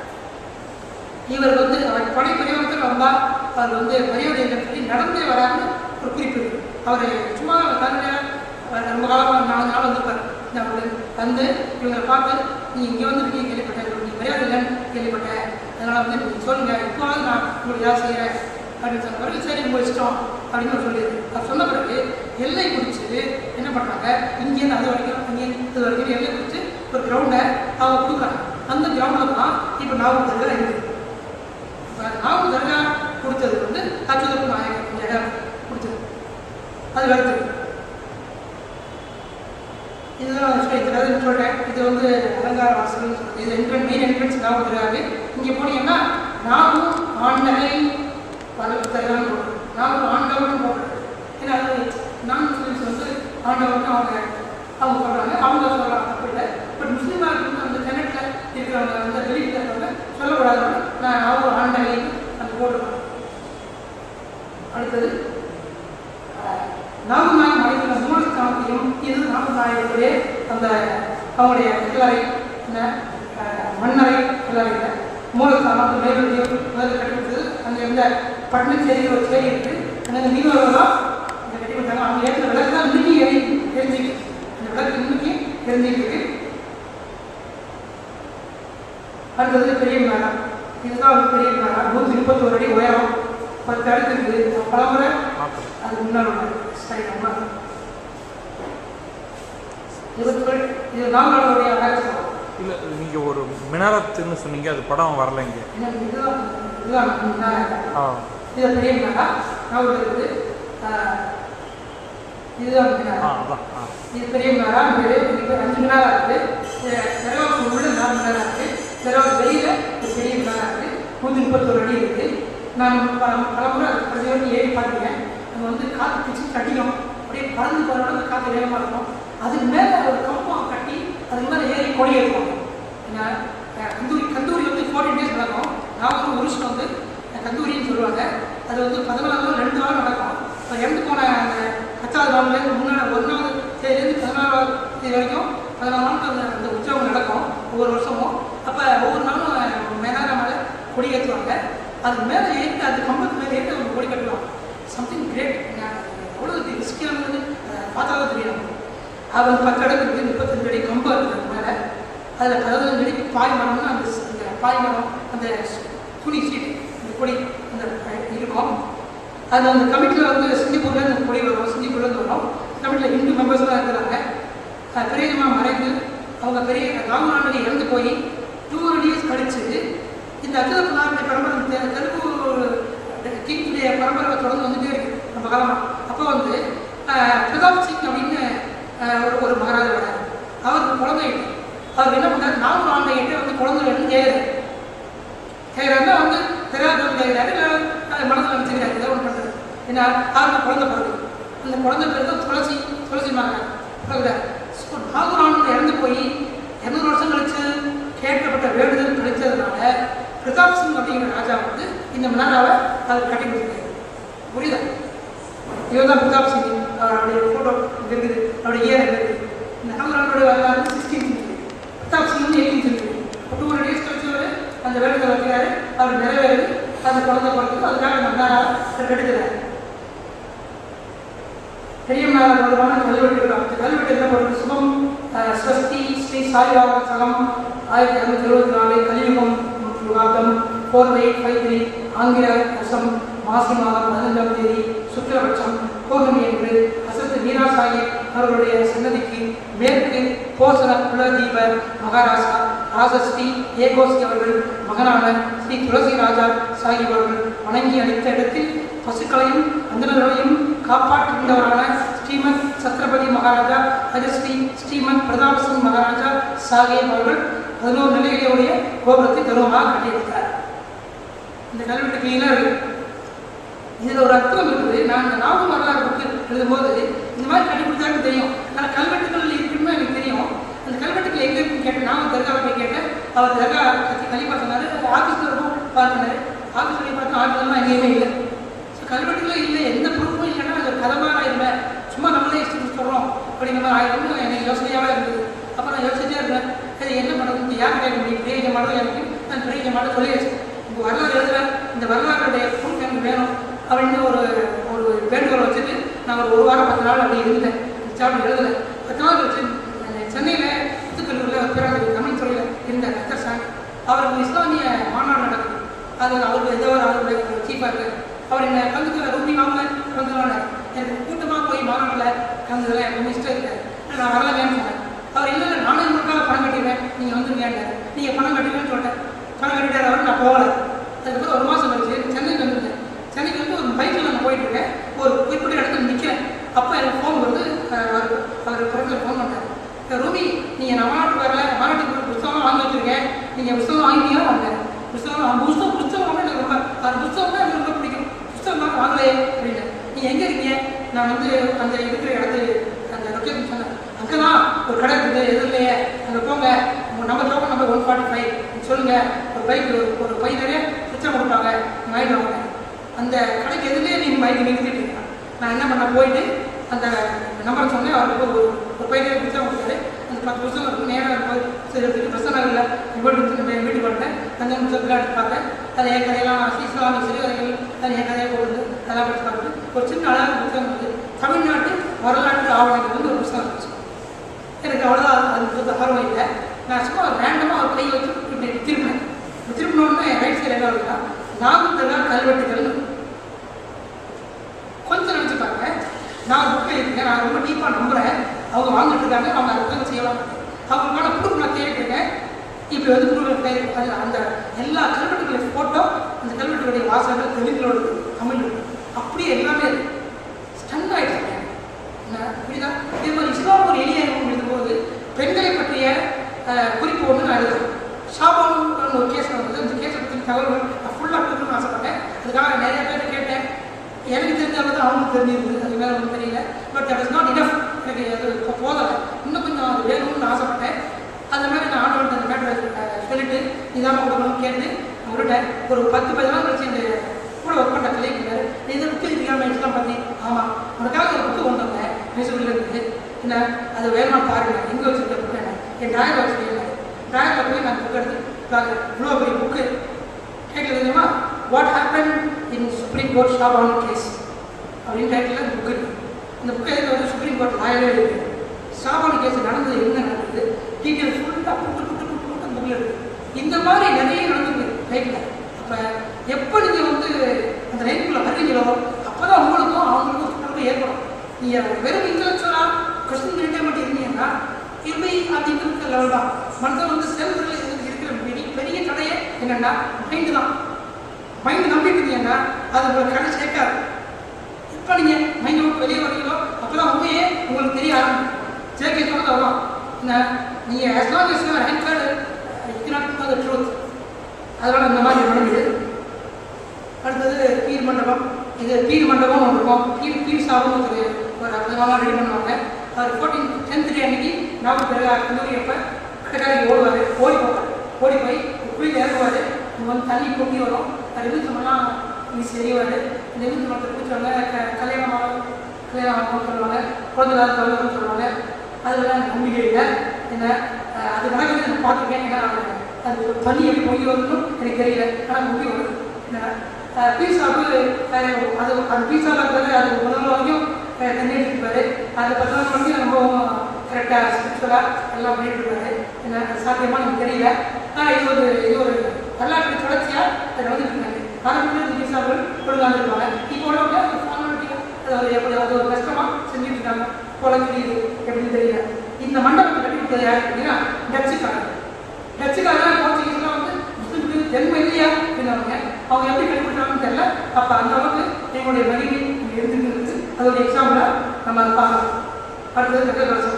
இவர் வந்து அவர் படை பெரியவர்கள் வந்தால் அவர் வந்து மரியாதை இல்லைன்னு சொல்லி நடந்தே வராருன்னு ஒரு குறிப்பு இருக்கு அவர் சும்மா தன்னையாக ரொம்ப காலமாக நாலு நாள் வந்திருப்பார் இந்த அவரு வந்து இவங்களை பார்த்து நீ இங்கே வந்துருக்கீங்க கேள்விப்பட்டேன் நீ மரியாதை இல்லைன்னு கேள்விப்பட்டேன் அதனால் வந்து நீங்கள் சொல்லுங்கள் இப்போவாது நான் உங்களுக்கு ஏதாவது செய்கிறேன் அப்படின்னு சொன்ன பிறகு சரி உங்கள் இஷ்டம் அப்படின்னு அவர் சொல்லிடுது அவர் சொன்ன பிறகு எல்லை குறித்து என்ன பண்ணுறாங்க இங்கேருந்து அது வரைக்கும் இங்கேருந்து இது வரைக்கும் எல்லை குறித்து ஒரு கிரவுண்டை அவங்க கொடுக்குறாங்க அந்த கிரவுண்டில் தான் இப்போ நாகூர் தர்கா இருக்குது இப்போ நாகூர் தர்கா கொடுத்தது வந்து அச்சுதப்பு நாயகர் இந்த இடம் கொடுத்தது அது அடுத்தது இதுதான் ஆக்சுவலி இந்த கதை சொல்கிறேன் இது வந்து அலங்கார வாசல்னு சொல்றது இது என்ட்ரன் மெயின் என்ட்ரன்ஸ் நாகூர் தர்காவு இங்கே போனீங்கன்னா நாகூர் ஆண்டகை பல தர்கான்னு போடுறது நாகூர் ஆண்டவர்னு போடுறது ஏன்னா அது நான் முஸ்லீம்ஸ் வந்து ஆண்டவர்னு அவங்க அவங்க சொல்கிறாங்க அவங்க சொல்கிறாங்க தப்பு இல்லை பட் முஸ்லீமாக இருக்கிறவங்க அந்த கனெக்டில் இருக்கிறவங்க அந்த வெளியில் இருக்கிறவங்க சொல்லக்கூடாதுன்னு நான் நாகூர் ஆண்டகை அந்த போடுறேன் அடுத்தது நாகநாயகம் அடைந்துள்ள மூலஸ்தானத்தையும் இது நாகநாயகத்துடைய அந்த அவங்களுடைய கிளறை என்ன அஹ், மன்னரை கிளறையில் மூலஸ்தானம் அந்த மேலுடைய முதல்ல கட்டி கொடுத்தது அங்கே இருந்த பட்டினச்சேரியில் ஒரு சேரி இருக்கு அங்கே மீனவர்கள் தான் இதை கட்டி கொடுத்தாங்க அவங்க ஏற்ற விளக்கு தான் இன்னைக்கு எரி எரிஞ்சிட்டு அந்த விளக்கு இன்னைக்கு எரிஞ்சிட்டு இருக்கு அடுத்தது பெரிய மேடம் இதுதான் வந்து பெரிய மேடம் நூற்றி முப்பத்தோரு அடி உயரம் பத்து அடுக்கு இருக்குது பலமுறை அது முன்னாள் உள்ள ஸ்டைல் நம்ம இருபத்தி இது நாங்களுடைய அழகு இல்லை நீங்கள் ஒரு மினாரத்துன்னு சொன்னீங்க அது படம் வரலைங்க இதுதான் இதுதான் முன்னாள் ஆ இது பெரிய மேடா நான் இருக்குது ஆஹ், இதுதான் ஆ மினாரா. அதான் ஆ இது பெரிய மினாரா இது இது அஞ்சு மினாரா இருக்கு செலவுக்கு உள்ள நாலு மினாரா இருக்கு செலவுக்கு வெளியில ஒரு பெரிய மினாரா இருக்கு நூற்றி முப்பத்தொரு அடி இருக்கு நான் பல பலமுறை அது வரைக்கும் ஏறி பார்த்துருக்கேன் அங்கே அங்கே வந்து காற்று பிடிச்சி கட்டிக்கும் அப்படியே பறந்து போகிற அந்த காற்று வேகமாக இருக்கும் அதுக்கு மேலே ஒரு கம்பம் கட்டி அதுக்கு மேலே ஏறி கொடி ஏற்றுவாங்க ஏன்னா அஹ், கந்தூரி கந்தூரி வந்து ஃபோர்டீன் டேஸ் நடக்கும் நான் ஒரு வருஷம் வந்து அஹ், கந்தூரின்னு சொல்லுவாங்க அது வந்து பதினாலு நாள் ரெண்டு நாள் நடக்கும் இப்போ இறந்து போன அந்த பத்தாவது நாள்லேருந்து முன்னாடி ஒன்றாவது தேதியிலேருந்து பதினாறாவது தேதி வரைக்கும் பதினாலு நாளுக்கு அந்த அந்த உற்சவம் நடக்கும் ஒவ்வொரு வருஷமும் அப்போ ஒவ்வொரு நாளும் மேலான மேலே கொடி ஏற்றுவாங்க அது மேலே ஏறிட்டு அந்த கம்பத்துக்கு மேலே ஏறிட்டு அவங்க கொடி கட்டுவாங்க சம்திங் கிரேட் எவ்வளோ ரிஸ்கியானது பார்த்தா தான் தெரியும் அது வந்து பத்து அடி இருக்குது முப்பத்தஞ்சு அடி கம்பு இருக்குது அது மேலே அதில் பதினஞ்சு அடி பாய் மரம்னு அந்த ஸ்- அந்த பாய் மரம் அந்த ஸ்- துணி சீட் அந்த கொடி அந்த அஹ், இருக்கும் அது அந்த கமிட்டியில் வந்து சிங்கப்பூர்ல இந்த கொடி வரும் சிங்கப்பூர்லேருந்து வரும் கமிட்டியில் ஹிந்து மெம்பர்ஸ்லாம் இருக்கிறாங்க அஹ், பெரியம்மா மறைந்து அவங்க பெரிய ராமநாதன் இறந்து போய் டூ ஹண்ட்ரட் இயர்ஸ் கழிச்சு இந்த அச்சுத புல்லாருடைய பரம்பரை தெ- தெலுங்கு கிங்குடைய பரம்பரை தொடர்ந்து வந்துட்டே இருக்கு நம்ம காலமா அப்போ வந்து அஹ், பிரதாப் சிங் அப்படின்னு அஹ், ஒரு ஒரு மகாராஜா வராரு அவருக்கு குழந்தை இல்லை அவர் என்ன பண்ணாரு நானூறு ஆண்டு எட்டு வந்து குழந்தை வேணும்னு கேட்குறாரு கேட்குறாருன்னா வந்து தெரியாத கேட்குறாரு இல்லை மனதில் நினச்சிக்கிறாரு ஏதோ ஒன்று பண்ணுறாரு என்ன அவருக்கு குழந்தை பிறகு அந்த குழந்தை பேர் தான் துளசி துளசி மகன் பிறகுறாரு ஸோ நாகூர் ஆண்டு இறந்து போய் இரநூறு வருஷம் கழிச்சு கேட்கப்பட்ட வேண்டுதல் கிடைச்சதுனால பிரதாப் சிங் அப்படிங்கிற ராஜா வந்து இந்த மன்னாராவை அவர் கட்டி கொடுத்துருக்காரு புரியுதா இவர் தான் பிரதாப் சிங் அவருடைய ஃபோட்டோ இருக்குது அவருடைய இயர் இருக்குது இந்த நாகூர் வரலாறு சிக்ஸ்டீன் சென்ச்சுரி பிரதாப் சிங் வந்து eighteen century two hundred years கழிச்சவர் அந்த வேண்டுதல் வைக்கிறாரு அவர் நிறைவேறுது அந்த குழந்தை பிறகு அதுக்காக மன்னாரா கெடுக்கிறாரு பெரியம்மாள் தொடர்பான கல்வெட்டு இருக்கு. அந்த கல்வெட்டு என்ன பண்ணுறது சுபம் அஹ், ஸ்வஸ்தி ஸ்ரீ சாய்பாபா சகம் ஆயிரத்தி இரநூத்தி எழுபத்தி நாலு கலியுகம் யுகாப்தம் ஃபோர் எயிட் ஃபைவ் த்ரீ ஆங்கில வருஷம் மாசி மாதம் பதினஞ்சாம் தேதி சுக்கிரபட்சம் பௌர்ணமி என்று அசத்து மீரா சாஹிப் அவர்களுடைய சன்னதிக்கு மேற்கு போசன குலதீப மகாராஜா ராஜஸ்ரீ ஏகோஸ்கி அவர்கள் மகனான ஸ்ரீ துளசி ராஜா சாஹிப் அவர்கள் வணங்கி அளித்த இடத்தில் பசுக்களையும் அந்தனர்களையும் காப்பாற்றுகின்றவரான ஸ்ரீமத் சத்ரபதி மகாராஜா ஹரிஸ்ரீ ஸ்ரீமத் பிரதாப் சிங் மகாராஜா சாஹேப் அவர்கள் பதினோரு நிலைகளுடைய கோபுரத்தை தருவமாக கட்டியிருக்கிறார் இந்த கல்வெட்டு கிளீனாக இருக்கு இதில் ஒரு அர்த்தம் இருக்குது நான் இந்த நாவல் வரலாறு புக்கு எழுதும்போது இந்த மாதிரி கண்டுபிடிச்சாலும் தெரியும் ஆனால் கல்வெட்டுகள் இருக்குன்னு எனக்கு தெரியும் அந்த கல்வெட்டுகள் எங்கே இருக்குன்னு கேட்டேன் நான் தர்காவை போய் கேட்டேன் அவர் தர்கா கட்சி கலிப்பா சொன்னார் ஆஃபீஸில் இருக்கும் பார்த்தாரு ஆஃபீஸில் பார்த்தா ஆஃபீஸ்லாம் எங்கேயுமே இல்லை ஸோ கல்வெட்டுகளும் இல்லை எந்த ப்ரூஃபும் இல்லைன்னா அது கதமாக ஆயிருமே சும்மா நம்மளே இஷ்டத்துக்கு சொல்கிறோம் அப்படிங்கிற மாதிரி ஆயிரும்னு எனக்கு யோசனையாக இருந்தது அப்போ நான் யோசிச்சுட்டே இருந்தேன் இது என்ன பண்ணுறது யார் கேட்க முடியும் பெரிய மாடல் எனக்கு நான் பெரிய மாடல் சொல்லியாச்சு இந்த வரலாறு எழுதுறேன் இந்த வரலாறுடைய ப்ரூஃப் எனக்கு வேணும் அப்படின்னு ஒரு ஒரு வேண்டுகோளை வச்சுட்டு நான் ஒரு ஒரு வாரம் பத்து நாள் அப்படி இருந்தேன் இந்த சாப்பிட்டு எழுதலை பத்து நாள் வச்சு சென்னையில் புத்துக்கல்லூரில் ஒரு பேராசிரியர் தமிழ் துறையில் இருந்தார் அத்தர் சாமி அவருக்கு இஸ்லாமிய மாநாடு நடக்குது அது அவருக்கு ஏதோ ஒரு அவருடைய சீஃபாக இருக்கார் அவர் என்ன கலந்துக்கிற ரூபி வாங்க கலந்துக்கலான்னு எனக்கு கூட்டமாக போய் மாநாட்டில் கலந்துக்கலாம் எனக்கு ரொம்ப இஷ்டம் இருக்காரு நான் வரலங்கன்னு சொன்னேன் அவர் இல்லை இல்லை நானே உங்களுக்காக பணம் கட்டிடுவேன் நீங்கள் வந்துருங்கன்னாரு நீங்கள் பணம் கட்டுவேன்னு சொல்லிட்டேன் பணம் கட்டிட்டார் அவர் நான் போகலை அதுக்கப்புறம் ஒரு மாதம் கழிச்சு சென்னைக்கு வந்துருந்தேன் சென்னைக்கு வந்து ஒரு பைக்கில் நான் போயிட்டு இருக்கேன் ஒரு குறிப்பிட்ட இடத்துல நிற்கிறேன் அப்போ எனக்கு ஃபோன் வருது அஹ் அவர் அவர் பிறகு ஃபோன் பண்ணார் ரூபி நீங்கள் நான் மாநாட்டுக்கு வரல மாநாட்டுக்கு ஒரு புத்தகம் வாங்கி வச்சிருக்கேன் நீங்கள் புத்தகம் வாங்கிட்டீங்களா வந்தேன் புத்தகம் அந்த புத்தகம் புத்தகம் வாங்க எனக்கு ரொம்ப அந்த புத்தகம் தான் எனக்கு ரொம்ப பிடிக்கும் புத்தகம் தான் வாங்கலையே அப்படின்னு நீங்கள் எங்கே இருக்கீங்க நான் வந்து அந்த இருக்கிற இடத்து அந்த லொக்கேஷன் சொன்னேன் அங்கே தான் ஒரு கடை இருக்குது எதிரிலேயே அங்கே போங்க உங்கள் number token number one forty five சொல்லுங்கள் ஒரு பைக் ஒரு ஒரு பை நிறைய புத்தகம் கொடுப்பாங்க வாங்கிட்டு வாங்க அந்த கடைக்கு எதிரே நீங்கள் பைக் நிறுத்திட்டு இருக்கீங்க நான் என்ன பண்ண போயிட்டு அந்த நம்பர் சொன்னேன் அவருக்கு ஒரு ஒரு பையன் புத்தகம் கொடுத்தாரு அந்த பத்து புத்தகம் இருக்கு நேராக போய் சரி எடுத்துட்டு பிரசன்ன இல்லை வீட்டு வீட்டுக்கு வந்துட்டேன் அந்த புத்தகத்தில் எடுத்து பார்த்தேன் அது என் கதையெல்லாம் இஸ்லாமிய சிறுகதைகள் அது என் கதையை போடுது அதெல்லாம் படிச்சு பார்த்துட்டு ஒரு சின்ன அழகான புத்தகம் இருக்குது தமிழ்நாட்டு வரலாற்று ஆவணங்கள் வந்து ஒரு புத்தகம் இருந்துச்சு எனக்கு அவ்வளோதான் அது புத்தகம் ஆர்வம் இல்லை நான் சும்மா ரேண்டமாக ஒரு கை வச்சு இப்படி திரும்பினேன் இப்படி திரும்பினோடனே ரைட் சைடு என்ன இருக்குன்னா நாகூர்தலா கல்வெட்டுகள் கொஞ்சம் நினச்சி பாருங்க நான் புக்கை இருக்கேன் நான் ரொம்ப டீப்பாக நம்புகிறேன் அவங்க வாங்கிட்டு இருக்காங்க அவங்க அதை உட்காந்து செய்யலாம் அவங்களுக்கான ப்ரூஃப் நான் தேடிட்டுருக்கேன் இப்படி வந்து ப்ரூஃப் அது அந்த எல்லா கல்வெட்டுகளுடைய ஃபோட்டோ அந்த கல்வெட்டுகளுடைய வாசகங்கள் தெலுங்குல இருக்கு தமிழ் இருக்கு அப்படியே எல்லாமே ஸ்டன் ஆகிட்டு புரியுதா இது மாதிரி இஸ்லாம் ஒரு எளிய அனுபவம் எழுதும்போது பெண்களை பற்றிய அஹ், குறிப்பு ஒன்று நான் எழுதுறேன் ஷாபான்னு ஒரு கேஸ் வந்தது அந்த கேஸை பற்றி தகவல்கள் நான் ஃபுல்லாக கொடுக்கணும்னு ஆசைப்பட்டேன் அதுக்காக நிறைய பேர் கேட்டேன் எனக்கு தெரிஞ்ச அளவு தான் அவங்களுக்கு தெரிஞ்சிருந்தது அது வேற ஒன்றும் தெரியல but that is not enough எனக்கு அது இப்போ போதலை இன்னும் கொஞ்சம் அது வேணும்னு ஆசைப்பட்டேன் அந்த மாதிரி நான் ஆண்டவன் அந்த மேட்டரை சொல்லிட்டு இதாம கொடுக்கணும்னு கேட்டு நான் விட்டுட்டேன் ஒரு பத்து பதினாலு நாள் கழிச்சு இந்த கூட ஒர்க் பண்ண கலைக்கிறாரு இதை புக்கு இருக்கிற இதெல்லாம் பண்ணி ஆமாம் உனக்காக ஒரு புக்கு கொண்டு வந்தேன் மைசூரில் இருக்குது என்ன அது வேணுமா பாருங்க எங்கே வச்சுருக்க புக்கு என்ன என் டிராயர் வச்சுருக்கேன் டிராயரில் போய் நான் புக் எடுத்து பார்க்குறேன் இவ்வளோ பெரிய புக்கு டைட்டில் தெரியுமா what happen in supreme court Shah Bano case அப்படின்னு டைட்டில் புக் இருக்கு இந்த புக்கை எதுக்கு வந்து சுப்ரீம் கோர்ட் லாயரே இருக்கு ஷாபான் கேஸ் நடந்தது என்ன நடந்தது டீட்டெயில் ஃபுல்லாக புட்டு புட்டு புட்டு புட்டு அந்த புக்கில் இருக்கு இந்த மாதிரி நிறைய நடந்தது லைஃப்பில் அப்போ எப்போ நீங்கள் வந்து அந்த லைஃப்குள்ளே வர்றீங்களோ அப்போ தான் உங்களுக்கும் அவங்களுக்கும் தொடர்பு ஏற்படும் நீங்கள் வெறும் இன்டலெக்சுவலாக கொஸ்டின் கேட்டே மட்டும் இருந்தீங்கன்னா இருமை அந்த இருக்கிற லெவல் தான் மனதில் வந்து செல்ஃப் இருக்கிற பெரிய பெரிய தடையே என்னென்னா மைண்டு தான் மைண்டு நம்பிட்டு இருந்தீங்கன்னா அது உங்களை கடை சேர்க்காது எப்போ நீங்கள் மைண்டை விட்டு வெளியே வரீங்களோ அப்போ தான் உண்மையே உங்களுக்கு தெரிய ஆரம்பிக்கும் ஜேகே சொன்னது அதான் என்ன நீங்கள் as long as you are anchored you cannot know the truth அதனால் இந்த மாதிரி நடந்தது அடுத்தது பீர் மண்டபம் இது பீர் மண்டபம் ஒன்று இருக்கும் பீர் பீர் சாபம் ஒரு ஒரு அற்புதமாக ரெடி பண்ணுவாங்க அவர் ஃபோர்டீன் டென்த் டே அன்னைக்கு நாவல் பிறகு கல்லூரி அப்போ கட்டாரிக்கு ஓடுவார் ஓடி போவார் ஓடி போய் குழியில் இறங்குவார் இங்கே வந்து தண்ணி கொட்டி வரும் அது எலுமிச்சமெல்லாம் வீசி எறிவார் இந்த எலுமிச்சமரத்தை பிடிச்சவங்க க கல்யாணம் ஆகும் கல்யாணம் ஆகணும்னு சொல்லுவாங்க குழந்தை இல்லாத தவிர்த்து சொல்லுவாங்க அதெல்லாம் எனக்கு நம்பிக்கை இல்லை என்ன அஹ், அது நடக்குது நான் பார்த்துருக்கேன் ஏன்னா அது தண்ணி எப்படி பொங்கி வரணும் எனக்கு தெரியல ஆனால் பொங்கி வருது என்ன பீஸாவுக்கு அது அந்த பீஸாவில் இருக்கிறது அது முதல்ல வரைக்கும் அஹ், தண்ணி எடுத்துருப்பாரு அது பத்தாம் வரைக்கும் ரொம்பவும் கரெக்டாக ஸ்பிரிச்சுவலாக எல்லாம் பண்ணிட்டு இருப்பாரு என்ன அது சாத்தியமா எனக்கு தெரியல ஆனால் இது ஒரு இது ஒரு வரலாற்று தொடர்ச்சியாக அது வந்துட்டு இருக்காங்க ஆரம்பத்தில் பீஸாக்கள் ஒழுங்காந்துருப்பாங்க இப்போ உள்ளவங்க அது ஃபார்மாலிட்டியாக அது ஒரு எப்படி அது ஒரு கஷ்டமாக செஞ்சுட்டு இருக்காங்க குழந்தை இது எப்படின்னு தெரியல இந்த மண்டபத்தை கட்டி கொடுத்தது யார் அப்படின்னா டச்சுக்காரங்க டச்சுக்காரங்க போர்ச்சுகீஸ்லாம் வந்து முஸ்லிம்களுக்கு ஜென்ம இல்லையா அப்படின்னாங்க அவங்க எப்படி கண்டுபிடிச்சாங்கன்னு தெரியல அப்போ அந்த அளவுக்கு எங்களுடைய மகிமை இங்கே இருந்துருக்கு அது ஒரு எக்ஸாம்பிளாக நம்ம அதை பார்க்கலாம் அடுத்தது நெக்கலரசம்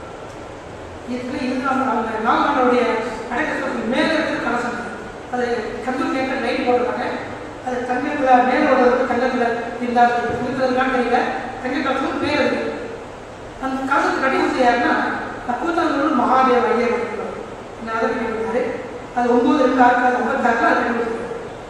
இதுக்கு இது அவங்க அவங்க நாகரானுடைய அடக்கத்துக்கு மேலே இருக்கிற கலசம் அது கல்லூரி கேட்க லைட் போடுறாங்க அது தங்கத்தில் மேலே வருவதற்கு தங்கத்தில் இருந்தால் இருக்கிறதுலாம் தெரியல தங்க கலசம் மேலே இருக்கு அந்த கலசத்தை கட்டி கொடுத்தது யாருன்னா கூத்தாந்தூர் மகாதேவ ஐயர் அப்படின்றவர் நான் அதை கட்டி கொடுத்தாரு அது ஒம்பது ரெண்டு ஆயிரத்தி தொள்ளாயிரத்தி ஐம்பத்தாறில் அதை கட்டி கொடுத்தாரு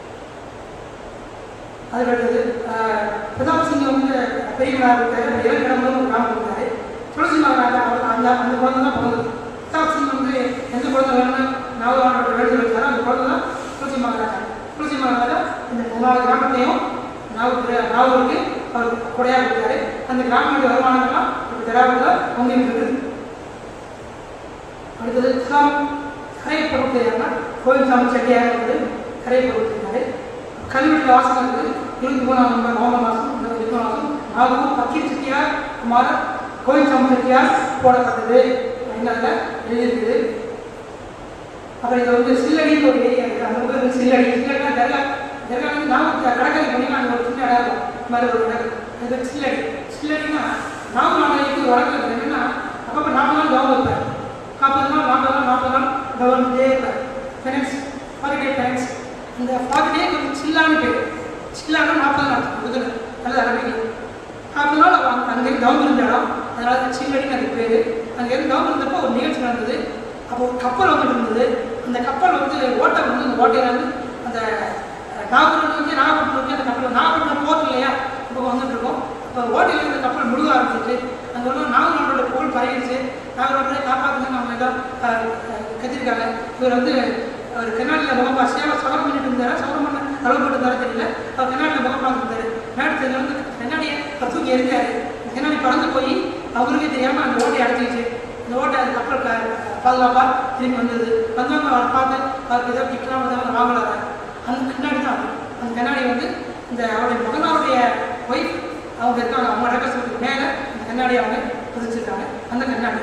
அதுக்கு அடுத்தது ஆஹ், பிரதாப் சிங் வந்து பெரியவனாக இருக்காரு அவர் இளங்கிடம்னு ஒரு கிராமம் இருக்காரு துளசி மகனாக அவர் அந்த அந்த குழந்தை தான் பிறந்தது பிரதாப் சிங் வந்து எந்த குழந்தை வேணும்னு நாவலானோட எழுதி வச்சாரோ அந்த குழந்தை தான் துளசி மகனாக துளசி மகனாக இந்த மூணாவது கிராமத்தையும் நாவூர் நாவூருக்கு அவர் கொடையாக கொடுத்தாரு அந்த கிராமத்துடைய வருமானங்கள்லாம் இப்போ தெராவில் பொங்கிட்டு இருக்குது அடுத்தது இஸ்லாம் கரையை பொறுத்து யாருன்னா கோவில் சாமி செட்டியாக இருக்குது கரையை பொறுத்திருக்காரு கல்வெட்டு வாசகம் இருக்குது இருபத்தி மூணாம் நவம்பர் நவம்பர் மாதம் இருபத்தி மாதம் நாகூர் பக்கீர் செட்டியார் குமார கோவில் சாமி செட்டியார் போடப்பட்டது அப்படின்னு அதில் எழுதியிருக்குது அப்புறம் இது வந்து சில்லடின்னு ஒரு ஏரியா இருக்குது அந்த ஊர் வந்து சில்லடி சில்லடினா தர்கா தர்கா வந்து நாகூர் கடற்கரை போனீங்கன்னா அங்கே ஒரு சின்ன இடம் இருக்கும் இந்த மாதிரி ஒரு இடம் அது பேர் சில்லடி சில்லடினா நாகூர் ஆலயத்துக்கு வடக்கு என்னன்னா அப்பப்போ நாற்பது நாள் கவனம் இருப்பார் நாற்பது நாள் நாற்பது நாள் நாற்பது நாள் கவர்மெண்ட்டே இருப்பார் ஃபைனான்ஸ் ஃபார்ட்டி டே ஃபைனான்ஸ் இந்த ஃபார்ட்டி டே கொஞ்சம் சில்லான்னு பேர் சில்லானா நாற்பது நாள் இது நல்ல அரபிக்கு நாற்பது நாள் அவ அங்க- அங்கே கவர்மெண்ட் இருந்த இடம் அதனால சில்லடின்னு அதுக்கு பேர் அங்கே இருந்து கவர்மெண்ட் இருந்தப்போ ஒரு நிகழ்ச்சி நடந்தது அப்போ ஒரு கப்பல் வந்துட்டு இருந்தது அந்த கப்பல் வந்து ஓட்டை வந்து அந்த ஓட்டையில வந்து அந்த அஹ், நாகப்பட்டினம் நோக்கி நாகப்பட்டினம் நோக்கி அந்த கப்பல் நாகப்பட்டினம் போர்ட் இல்லையா இப்போ வந்துட்டு இருக்கோம் அப்போ ஓட்டையில இருந்து கப்பல் முழுக ஆரம்பிச்சிச்சு அங்கே ஒன்றும் நாகநாட்டோட புகழ் பரவிடுச்சு நாகநாட்டை காப்பாற்றுங்க அவங்க எல்லாம் கத்திருக்காங்க இவர் வந்து அவர் கர்நாடகில் முகம் சேவை சவரம் பண்ணிட்டு இருந்தாரு சவரம் பண்ண அளவு போட்டு இருந்தாரு தெரியல அவர் கர்நாடகில் முகம் பார்த்துருந்தாரு மேடத்தில் வந்து கண்ணாடியை தூக்கி எரிஞ்சாரு கண்ணாடி பறந்து போய் அவருக்கே தெரியாமல் அந்த ஓட்டையை அடைச்சிச்சு இந்த ஓட்டை அந்த கப்பல் க- பாதுகாப்பா திரும்பி வந்தது வந்தவங்க அவரை பார்த்து அவருக்கு ஏதோ கிட்டலாம் வந்தவங்க வாங்கலாத அந்த கண்ணாடி தான் அது. அந்த கண்ணாடி வந்து இந்த அவருடைய மகனாருடைய ஒய்ஃப் அவங்க இருக்காங்க அவங்க அடக்கத்துக்கு மேலே அந்த கண்ணாடி அவங்க பதிச்சிருக்காங்க அந்த கண்ணாடி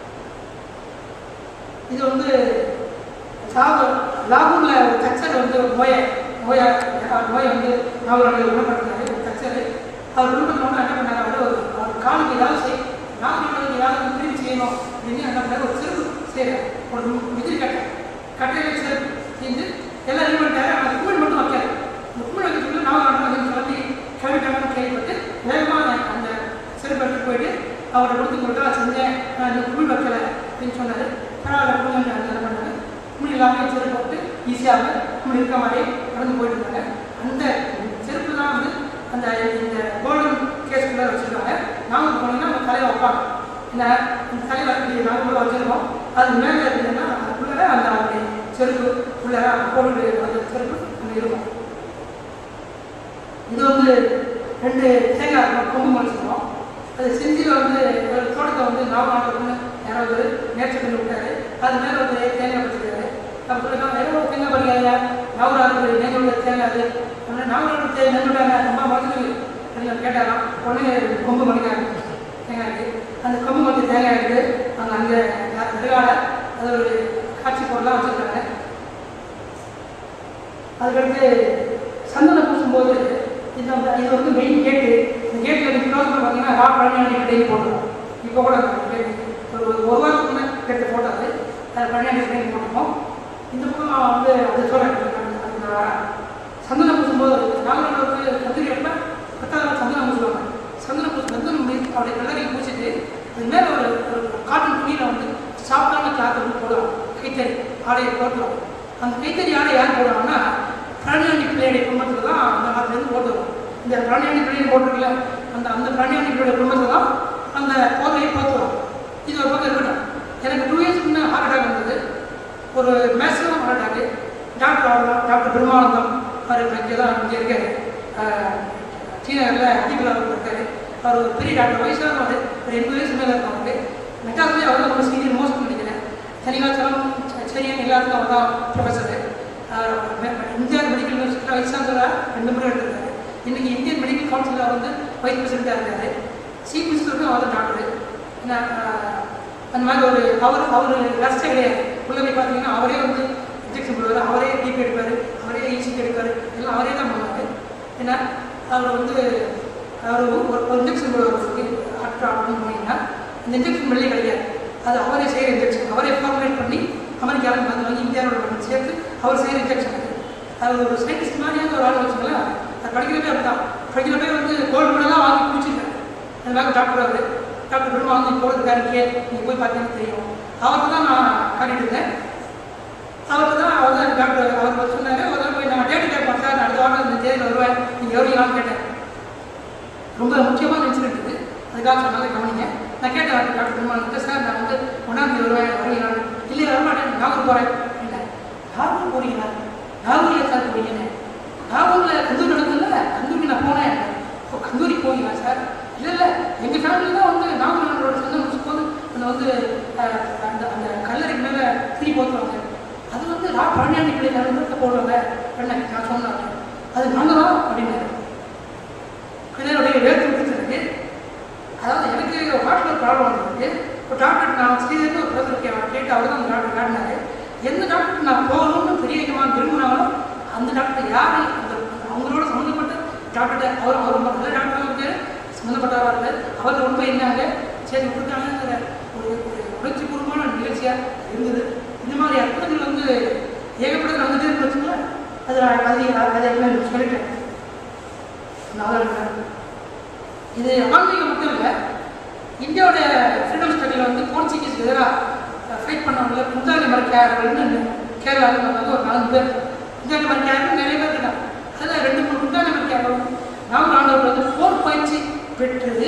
இது வந்து லாகூர் லாகூர்ல ஒரு தச்சர் வந்து ஒரு நோயை நோயை நோயை வந்து நாகூரில் குணப்படுத்தினாரு ஒரு தச்சர் அவர் குணப்படுத்தினோட என்ன பண்ணாரு அவர் ஒரு அவர் காலுக்கு ஏதாவது செய் நாகூரில் ஏதாவது வந்து திரும்பி செய்யணும் அப்படின்னு என்ன பண்ணாரு ஒரு செருப்பு செய்கிறார் ஒரு விதிரி கட்டை கட்டையில் செருப்பு செஞ்சு எல்லாம் ரெடி பண்ணிட்டாரு ஆனால் குமிழ் மட்டும் வைக்காது இந்த குமிழ் வைக்கிறதுக்கு நாகூர் வந்து கிளம்பி கிளம்பிட்டாங்கன்னு அவரை கொடுத்து கொடுத்தா செஞ்சேன் நான் இந்த குழி வைக்கல அப்படின்னு சொன்னார் பரவாயில்ல கொடுங்க என்ன பண்ணாரு குழி எல்லாமே செருப்பு போட்டு ஈஸியாக குழி இருக்க மாதிரி நடந்து போயிட்டு இருந்தாங்க அந்த செருப்பு தான் வந்து அந்த இந்த கோல்டன் கேஸ்குள்ளே வச்சுருக்காங்க நாங்கள் போனீங்கன்னா அந்த தலையை வைப்பாங்க என்ன இந்த தலையை வைக்க நாங்கள் உள்ள வச்சுருக்கோம் அது மேலே இருக்குதுன்னா அதுக்குள்ளே அந்த அவருடைய செருப்பு உள்ள கோல்டு அந்த செருப்பு அங்கே இருக்கும் இது வந்து ரெண்டு தேங்காய் கொம்பு மனுஷனும் அது செஞ்சியில் வந்து ஒரு தோட்டத்தை வந்து நாவநாட்டுக்குன்னு யாராவது நேற்று பண்ணி விட்டாரு அது மேலே வந்து தேங்காய் பறிச்சிருக்காரு அப்போ சொல்லிருக்காங்க எவ்வளோ தேங்காய் பறிக்காங்க நாவராது நெஞ்சோட தேங்காய் அது உடனே நாவராது தேங்காய் நெஞ்சுட்டாங்க ரொம்ப மறந்துட்டு அப்படின்னு கேட்டாராம் உடனே கொம்பு மணிக்காங்க தேங்காய் இருக்கு அந்த கொம்பு மத்தி தேங்காய் இருக்குது அங்கே அங்கே நெடுகால அது ஒரு காட்சி பொருளாக வச்சுருக்காங்க அதுக்கடுத்து சந்தனம் பூசும்போது இது வந்து இது வந்து மெயின் கேட்டு இந்த கேட்டில் நீங்கள் க்ளோஸ் பண்ணி பார்த்தீங்கன்னா ரா பழனியாண்டி கடையில் போட்டுருவோம் இப்போ கூட அந்த gate ஒரு ஒரு ஒரு வாரத்துக்கு முன்னே கேட்டு போட்டாது அது பழனியாண்டி கடையில் போட்டிருக்கோம் இந்த பக்கம் வந்து அது சொல்கிறேன் அந்த சந்தனம் பூசும்போது நாகரிகம் வந்து கத்திரிக்கப்ப பத்தாவது சந்தனம் பூசுவாங்க சந்தனம் பூசி சந்தனம் பூசி அவருடைய கல்லறை பூசிட்டு அது மேலே ஒரு ஒரு காட்டன் துணியில் வந்து சாஃப்டான கிளாத்தை வந்து போடுவாங்க கைத்தறி ஆடையை போட்டுருவாங்க அந்த கைத்தறி ஆடை யார் போடுவாங்கன்னா பிராணியாண்டி பிள்ளையுடைய குடும்பத்தில் தான் அந்த காலத்துலேருந்து போட்டு வரும் இந்த பிராணியாண்டி பிள்ளையை போட்டிருக்கல அந்த அந்த பிராணியாண்டி பிள்ளைய குடும்பத்தில் தான் அந்த போதையை போத்துவோம் இது ஒரு பக்கம் இருக்கட்டும் எனக்கு டூ இயர்ஸ் முன்னே ஹார்ட் அட்டாக் வந்தது ஒரு மேக்ஸிமம் ஹார்ட் அட்டாக் டாக்டர் அவர் டாக்டர் பெருமானந்தம் அவர் இங்கே தான் இங்கே இருக்காரு ஸ்ரீநகரில் அதிபர் அவர் இருக்காரு அவர் ஒரு பெரிய டாக்டர் வயசானவர் ஒரு எண்பது வயசு மேலே இருக்கவங்க மெட்ராஸ்லேயே அவர் தான் ரொம்ப சீனியர் மோஸ்ட் நினைக்கிறேன் சனிகாச்சலம் செரியன் எல்லாத்துக்கும் அவர் தான் ப்ரொஃபஸரு இந்தியா மெடிக்கல் யூனிவர்சிட்டியில் வைஸ் சான்சலராக ரெண்டு முறை எடுத்திருக்காரு இன்னைக்கு இந்தியன் மெடிக்கல் கவுன்சிலில் வந்து வைஸ் பிரசிடெண்ட்டாக இருக்காரு சீஃப் மினிஸ்டருக்கும் அவர் டாக்டரு என்ன, ஆஹ், அந்த மாதிரி ஒரு அவர் அவர் ரஸ்டே கிடையாது உள்ள போய் பார்த்தீங்கன்னா அவரே வந்து இன்ஜெக்ஷன் போடுவார் அவரே டிபி எடுப்பார் அவரே இசிபி எடுப்பார் எல்லாம் அவரே தான் பண்ணுவார் ஏன்னா அவர் வந்து அவர் ஒரு ஒரு இன்ஜெக்ஷன் போடுவார் ஹார்ட் அப்படின்னு போனீங்கன்னா இந்த இன்ஜெக்ஷன் வெளியே கிடையாது அது அவரே செய்கிற இன்ஜெக்ஷன் அவரே ஃபார்முலேட் பண்ணி அமெரிக்காவில் வந்து வாங்கி இந்தியாவோட பண்ணி சேர்த்து அவர் செய்கிற இன்ஜெக்ஷன் அது அது ஒரு சயின்டிஸ்ட் மாதிரியான ஒரு ஆள் வச்சுக்கலாம் அது படிக்கிறப்பே அப்படிதான் படிக்கிறப்பே வந்து கோல்டு மெடலாக வாங்கி குடிச்சிருக்காரு அந்த மாதிரி டாக்டர் அவர் டாக்டர் பெருமா வந்து போகிறதுக்காரு கே நீங்கள் போய் பார்த்தீங்கன்னா தெரியும் அவர்கிட்ட தான் நான் காட்டிட்டு இருந்தேன் அவர்கிட்ட தான் அவர் தான் டாக்டர் அவர் சொன்னார் ஒரு தடவை போய் நான் டேட்டு கேட்பேன் சார் அடுத்த வாரம் இந்த தேதியில் வருவேன் நீங்கள் எவ்வளோங்களான்னு கேட்டேன் ரொம்ப முக்கியமான இன்சிடென்ட் இது அதுக்காக சொன்னாங்க கவனிங்க நான் கேட்டேன் டாக்டர் பெருமாள் சார் நான் வந்து ஒன்றாம் தேதி வருவேன் வருவீங்களான்னு இல்லை வரமாட்டேன் நாகூர் போகிறேன் இல்லை நாகூர் போறீங்களா நாகூரில் சார் போறீங்கன்னு நாகூரில் கந்தூரி நடக்குதுல்ல கந்தூரி நான் போனேன் இப்போ கந்தூரி போவீங்களா சார் இல்லை இல்லை எங்கள் ஃபேமிலி தான் வந்து நாகூர் நாடோட சொந்தம் முடிச்சும் போது அந்த வந்து அஹ், அந்த அந்த கல்லறைக்கு மேலே திரி போத்துவாங்க அது வந்து ரா பழனியாண்டி பிள்ளைங்க வந்து போடுவாங்க என்ன நான் சொன்னேன் அது நாங்கள் தான் அப்படின்னாரு என்னுடைய வேர்த்து விட்டுருக்கு அதாவது எனக்கு ஹார்ட்டில் ப்ராப்ளம் வந்திருக்கு இப்போ டாக்டர் நான் ஸ்ரீதர்னு ஒரு பிரச்சனை கேட்டேன் கேட்டு அவர் தான் அந்த டாக்டர் காட்டினாரு எந்த டாக்டர் நான் போகணும்னு பெரிய யஜமான் விரும்பினாங்களோ அந்த டாக்டர் யார் அந்த அவங்களோட சம்மந்தப்பட்ட டாக்டர் அவர் அவர் ரொம்ப நல்ல டாக்டராக இருக்காரு சம்மந்தப்பட்டவராக இருக்காரு அவர் ரொம்ப என்னங்க சரி விட்டுருக்காங்கிற ஒரு ஒரு உணர்ச்சிபூர்வமான நிகழ்ச்சியாக இருந்தது இந்த மாதிரி அற்புதங்கள் வந்து ஏகப்பட்டது நடந்துட்டே இருக்கு வச்சுங்களேன் அது நான் அது அதை எப்படி சொல்லிட்டேன் நாகரிகம் இது ஆன்மீகம் மட்டும் இல்லை இந்தியாவோட ஃப்ரீடம் ஸ்ட்ரகில் வந்து போர்ச்சுகீஸ் எதிராக ஃபைட் பண்ணவங்கள முந்தாலி மரக்கையாளர்கள்னு கேரளாவில் வந்தாங்க ஒரு நாலு பேர் முந்தாலி மரக்கையாளர்கள் நிறைய பேர் இருக்காங்க அதில் ரெண்டு மூணு முந்தாலி மரக்கையாளர்கள் நாகூர் ஆண்டவர் வந்து போர் பயிற்சி பெற்றது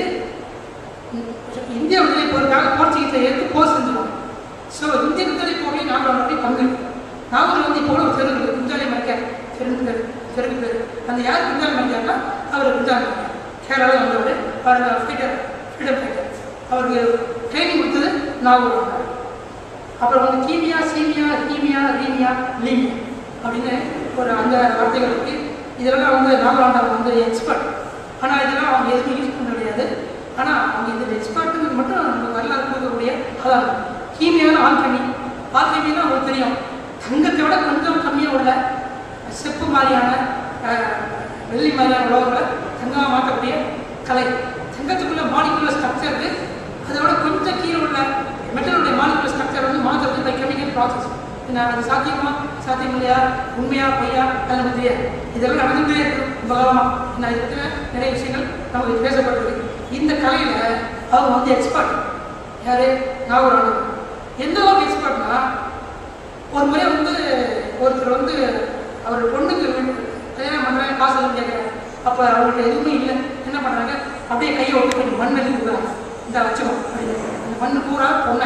இந்திய விடுதலை போருக்காக போர்ச்சுகீஸை ஏற்று போர் செஞ்சுருவாங்க ஸோ இந்திய விடுதலை போரில் நாகூர் ஆண்டவரை பங்கு நாகூர் வந்து இப்போ ஒரு தெரு இருக்குது முந்தாலி மரக்கையார் தெருக்கு பேர் தெருக்கு பேர் அந்த யார் முந்தாலி மரக்கையார்னா அவர் முந்தாலி மரக்கையார் கேரளாவில் வந்தவர் அவர் ஃபைட்டர் ஃப்ரீடம் ஃபைட்டர் அவருக்கு ட்ரைனிங் கொடுத்தது நாகூர் ஆண்டவர் அப்புறம் வந்து கீமியா சீமியா கீமியா ரீமியா லீமியா அப்படின்னு ஒரு அந்த வார்த்தைகள் இருக்கு இதெல்லாம் வந்து நாகலாண்டவர் வந்து எக்ஸ்பர்ட் ஆனால் இதெல்லாம் அவங்க எதுவும் யூஸ் பண்ண முடியாது ஆனால் அவங்க இது எக்ஸ்பர்ட்டுங்கிறது மட்டும் நம்ம வரலாறு கொடுக்கக்கூடிய ஆதாரம் கீமியான ஆல்கமி ஆல்கமின்னா உங்களுக்கு தெரியும் தங்கத்தை விட கொஞ்சம் கம்மியாக உள்ள செப்பு மாதிரியான அஹ், வெள்ளி மாதிரியான உலகங்களை தங்கமாக மாற்றக்கூடிய கலை தங்கத்துக்குள்ள மாலிகுலர் ஸ்ட்ரக்சர் இருக்கு அதோட கொஞ்சம் கீழே உள்ள மெட்டலுடைய மாலிகுலர் ஸ்ட்ரக்சர் வந்து மாற்றுறது பை கெமிக்கல் ப்ராசஸ் என்ன அது சாத்தியமா சாத்தியம் இல்லையா உண்மையா பொய்யா அது நமக்கு தெரியாது இதெல்லாம் நடந்துகிட்டே இருக்கு பகவான் நான் இதை பற்றின நிறைய விஷயங்கள் நமக்கு பேசப்பட்டிருக்கு இந்த கலையில் அவங்க வந்து எக்ஸ்பர்ட் யாரு நாகூர் எந்த அளவுக்கு எக்ஸ்பர்ட்னா ஒரு முறை வந்து ஒருத்தர் வந்து அவர் பொண்ணுக்கு வீட்டு- கல்யாணம் பண்ணுறாங்க காசு எதுவும் கேட்குறாங்க அப்போ அவங்கள்ட்ட எதுவுமே இல்லை என்ன பண்ணுறாங்க அப்படியே கையை விட்டு கொஞ்சம் மண் எழுதி கொடுக்குறாங்க இந்த வச்சுக்கோ அப்படின்னு அந்த மண் பூரா பொண்ணை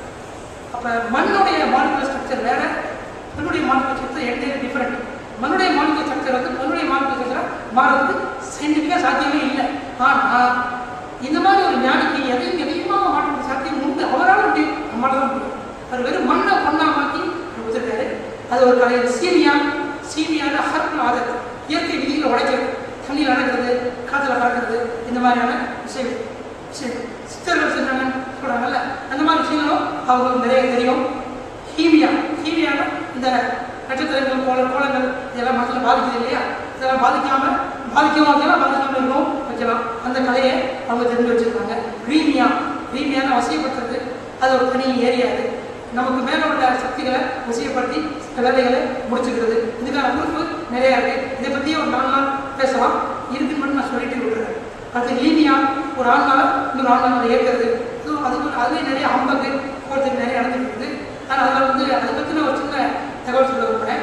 அப்போ மண்ணுடைய மாலிகுலர் ஸ்ட்ரக்சர் வேற பெண்ணுடைய மாலிகுலர் ஸ்ட்ரக்சர் என்டையர் டிஃப்ரெண்ட் மண்ணுடைய மாலிகுலர் ஸ்ட்ரக்சர் வந்து பெண்ணுடைய மாலிகுலர் ஸ்ட்ரக்சர் மாறுறது சயின்டிஃபிக்காக சாத்தியமே இல்லை ஆனால் இந்த மாதிரி ஒரு ஞானிக்கு எதையும் எதையுமாக மாற்ற சாத்தியம் உண்டு அவரால் முடியும் நம்மளால தான் முடியும் அவர் வெறும் மண்ணை பொண்ணா மாற்றி கொடுத்துருக்காரு அது ஒரு கலை சீனியா சீனியான ஹர்பல் ஆதத் இயற்கை விதிகளை உடைக்கிறது தண்ணியில் நடக்கிறது காற்றுல பறக்கிறது இந்த மாதிரியான விஷயங்கள் விஷயங்கள் சித்தர்கள் செஞ்சாங்கன்னு சொல்கிறாங்கல்ல அந்த மாதிரி விஷயங்களும் அவங்களுக்கு நிறைய தெரியும் ஹீமியா ஹீமியான இந்த நட்சத்திரங்கள் கோல கோலங்கள் இதெல்லாம் மனசில் பாதிக்குது இல்லையா இதெல்லாம் பாதிக்காம பாதிக்கவும் வைக்கலாம் பாதிக்காம இருக்கவும் வைக்கலாம் அந்த கலையை அவங்க தெரிஞ்சு வச்சிருக்காங்க ரீமியா ரீமியான வசியப்படுத்துறது அது ஒரு தனி ஏரியா அது நமக்கு மேல உள்ள சக்திகளை வசியப்படுத்தி சில வேலைகளை முடிச்சுக்கிறது இதுக்கான குறிப்பு நிறைய இருக்கு இதை பத்தி ஒரு நாலு நாள் பேசலாம் இருக்குன்னு மட்டும் நான் சொல்லிட்டு விட்டுறேன் அடுத்து லீனியா ஒரு ஆண்னால இன்னொரு ஆண்னால ஏற்கிறது ஸோ அதுக்கு அதுலேயும் நிறைய அம்பக்கு போகிறதுக்கு நிறைய நடந்துட்டு இருக்குது ஆனால் அதில் வந்து அதை பற்றின ஒரு சின்ன தகவல் சொல்ல விரும்புகிறேன்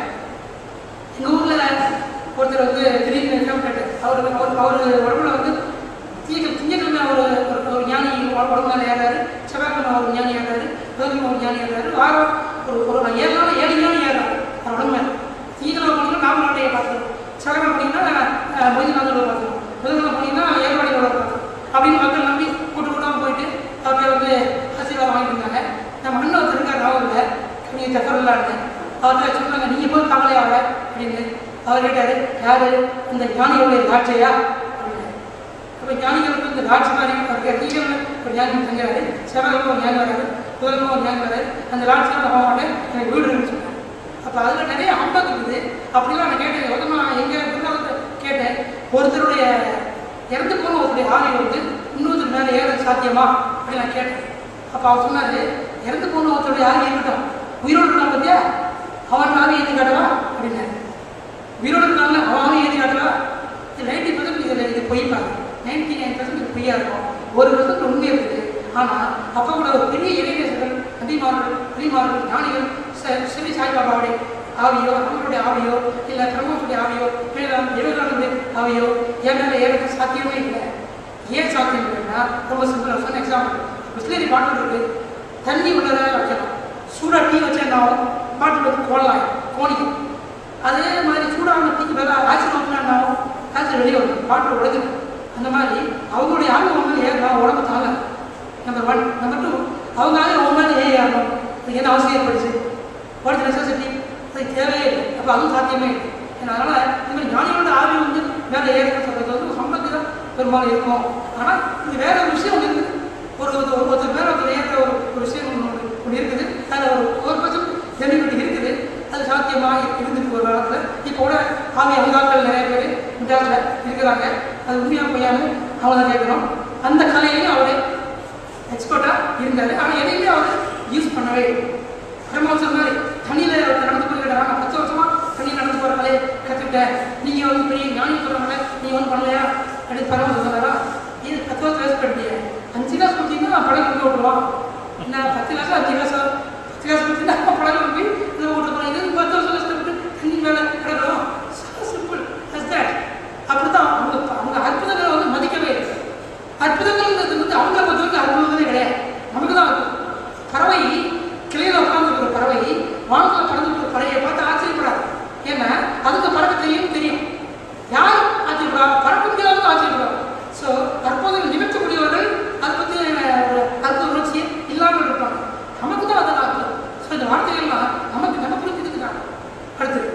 எங்கள் ஊரில் ஒருத்தர் வந்து திடீர்னு கேட்டார் அவர் அவர் அவர் உடம்புல வந்து திங்க திங்கக்கிழமை ஒரு ஒரு- ஒரு ஞானி உட- உடம்பு மேலே ஏறாரு செவ்வாய்க்கிழமை ஒரு ஞானி ஏறாரு புதன்கிழமை ஒரு ஞானி ஏறாரு வாரம் ஒரு ஒரு ஏழு நாள் ஏழு ஞானி ஏறாரு அவர் உடம்பு மேலே திங்கக்கிழமை போனீங்கன்னா நாமநாட்டையை பார்த்துருவோம் செவ்வாய்க்கிழமை போனீங்கன்னா மொய்திநாதோட பார்த்துருவோம் புதன்கிழமை போனீங்கன்னா ஏர்வாடியோட பார்த்துருவோம் அப்படின்னு மக்கள் நம்பி கூட்டு கூட்டமாக போயிட்டு அவர்கிட்ட வந்து ஆசீர்வாதம் வாங்கிட்டு இருந்தாங்க நம்ம அண்ணன் ஒருத்தர் இருக்கார் நாவலில் நீங்கள் தஃபர்லான்னு அவர்கிட்ட சொன்னாங்க நீங்கள் போய் கவலையாவ அப்படின்னு அவர் கேட்டார் யார் அந்த ஞானியோடைய லாட்சையா அப்படின்னு அப்போ ஞானிகளுக்கு இந்த லாட்சி மாதிரி அவருக்கு தீவிரம் ஒரு ஞானி தங்குறாரு செவ்வாய்க்கிழமை ஒரு ஞானி வராரு புதன்கிழமை ஒரு ஞானி வராரு அந்த லாட்சியில் போக மாட்டேன் எனக்கு வீடு இருக்குன்னு சொன்னாங்க அப்போ அதில் நிறைய அம்பக்கு இருக்குது அப்படிலாம் நான் கேட்டேன் எவ்வளோ நான் எங்கள் குருநாதத்தை கேட்டேன் ஒருத்தருடைய இறந்து போன ஒருத்தருடைய ஆவி வந்து இன்னொருத்தர் மேலே ஏற சாத்தியமா அப்படின்னு நான் கேட்டேன் அப்போ அவர் சொன்னார் இறந்து போன ஒருத்தருடைய ஆவி இருக்கட்டும் உயிரோடு இருக்கான் பார்த்தியா அவன் ஆவி ஏற்றி காட்டவா அப்படின்னாரு உயிரோடு இருக்காங்க அவன் ஆவி ஏற்றி காட்டவா இது நைன்டி பர்சன்ட் இதில் இது பொய்ப்பாங்க நைன்டி நைன் பர்சன்ட் இது பொய்யா இருக்கும் ஒரு பர்சன்ட் உண்மை இருக்குது ஆனால் அப்போ கூட ஒரு பெரிய இளைஞர்கள் நபிமார்கள் நபிமார்கள் ஞானிகள் ச- ஸ்ரீ சாய்பாபாவுடைய ஆவியோ நம்மளுடைய ஆவியோ இல்லை பிரம்மத்துடைய ஆவியோ இல்லை எழுதாளுடைய ஆவியோ என் மேலே ஏறக்கு சாத்தியமே இல்லை ஏன் சாத்தியம் இல்லைன்னா ரொம்ப சிம்பிளாக சொன்ன எக்ஸாம்பிள் பிஸ்லரி பாட்டில் இருக்கு தண்ணி உள்ளதை வைக்கலாம் சூடாக டீ வச்சா என்ன ஆகும் பாட்டில் வந்து கோலாம் கோணிக்கும் அதே மாதிரி சூடான டீக்கு மேலே ஆக்சிஜன் ஊற்றினா என்ன ஆகும் ஆக்சிஜன் வெளியே வரும் பாட்டில் உடைஞ்சிடும் அந்த மாதிரி அவங்களுடைய ஆவி வந்து ஏறலாம் உடம்பு தாங்க நம்பர் ஒன் நம்பர் டூ அவங்க ஆவி அவங்க மேலே ஏன் ஏறணும் அதுக்கு என்ன அவசியம் ஏற்படுச்சு வாட் நெசசிட்டி அது தேவையே இல்லை அப்போ அதுவும் சாத்தியமே இல்லை ஏன்னா அதனால் இந்த மாதிரி ஞானிகளோட ஆவி வந்து மேலே ஏறுறது சொல்கிறது வந்து சம்பந்தி தான் பெரும்பாலும் இருக்கும் ஆனால் இது வேற ஒரு விஷயம் ஒன்று இருக்குது ஒரு ஒரு- ஒரு ஒருத்தர் மேலே ஒருத்தர் ஏற்ற ஒரு ஒரு விஷயம் ஒன்று ஒன்று ஒன்று இருக்குது அதில் ஒரு ஒரு பட்சம் ஜெனிபிலிட்டி இருக்குது அது சாத்தியமாக இருந்துட்டு ஒரு காலத்தில் இப்போ கூட ஆவி அங்காக்கள் நிறைய பேர் இந்தியாவில் இருக்கிறாங்க அது உண்மையாக பொய்யாமல் அவங்க தான் கேட்குறோம் அந்த கலையிலையும் அவர் எக்ஸ்பர்ட்டாக இருந்தார் ஆனால் எதையுமே அவர் யூஸ் பண்ணவே இல்லை பிரம்மோத்சவம் மாதிரி தண்ணியில் நடந்து போய்கிட்டாங்க நான் பத்து வருஷமா தண்ணியில் நடந்து போகிற கலையை கற்றுக்கிட்டேன் நீங்கள் வந்து பெரிய ஞானி சொல்கிறாங்களே நீங்கள் வந்து பண்ணலையா அப்படின்னு பரமோத்சவம் சொன்னாரா இது பத்து வருஷம் வேஸ்ட் பண்ணிட்டீங்க அஞ்சு கிளாஸ் கொடுத்தீங்கன்னா படம் கொண்டு விட்டுருவான் என்ன பத்து கிளாஸ் அஞ்சு கிளாஸ் பத்து கிளாஸ் கொடுத்தீங்கன்னா படம் கொண்டு போய் இதை விட்டு போகிறோம் இது பத்து வருஷம் வேஸ்ட் பண்ணிட்டு தண்ணி மேலே கிடக்கிறோம் சிம்பிள் தட்ஸ் தட் அப்படி தான் அவங்க அவங்க அற்புதங்களை வந்து மதிக்கவே இல்லை அற்புதங்கள்ன்றது வந்து அவங்க பொறுத்தவரைக்கும் அற்புதங்களே கிடையாது நமக்கு தான் இருக்கும் பறவை கிளையில உட்கார்ந்துருக்கிற பறவை வானத்தில் பறந்துருக்கிற பறவையை பார்த்து ஆச்சரியப்படாது ஏன்னா அதுக்கு பறக்க தெரியும் தெரியும் யார் ஆச்சரியப்படா பறக்க முடியாதவங்க ஆச்சரியப்படாது ஸோ அற்புதம் நிகழ்த்தக்கூடியவர்கள் அதை பற்றி ஒரு அற்புத உணர்ச்சி இல்லாமல் இருப்பாங்க நமக்கு தான் அதெல்லாம் அற்புதம் ஸோ இந்த வார்த்தைகள்லாம் நமக்கு நம்ம புரிஞ்சுக்கிட்டு தான் அடுத்தது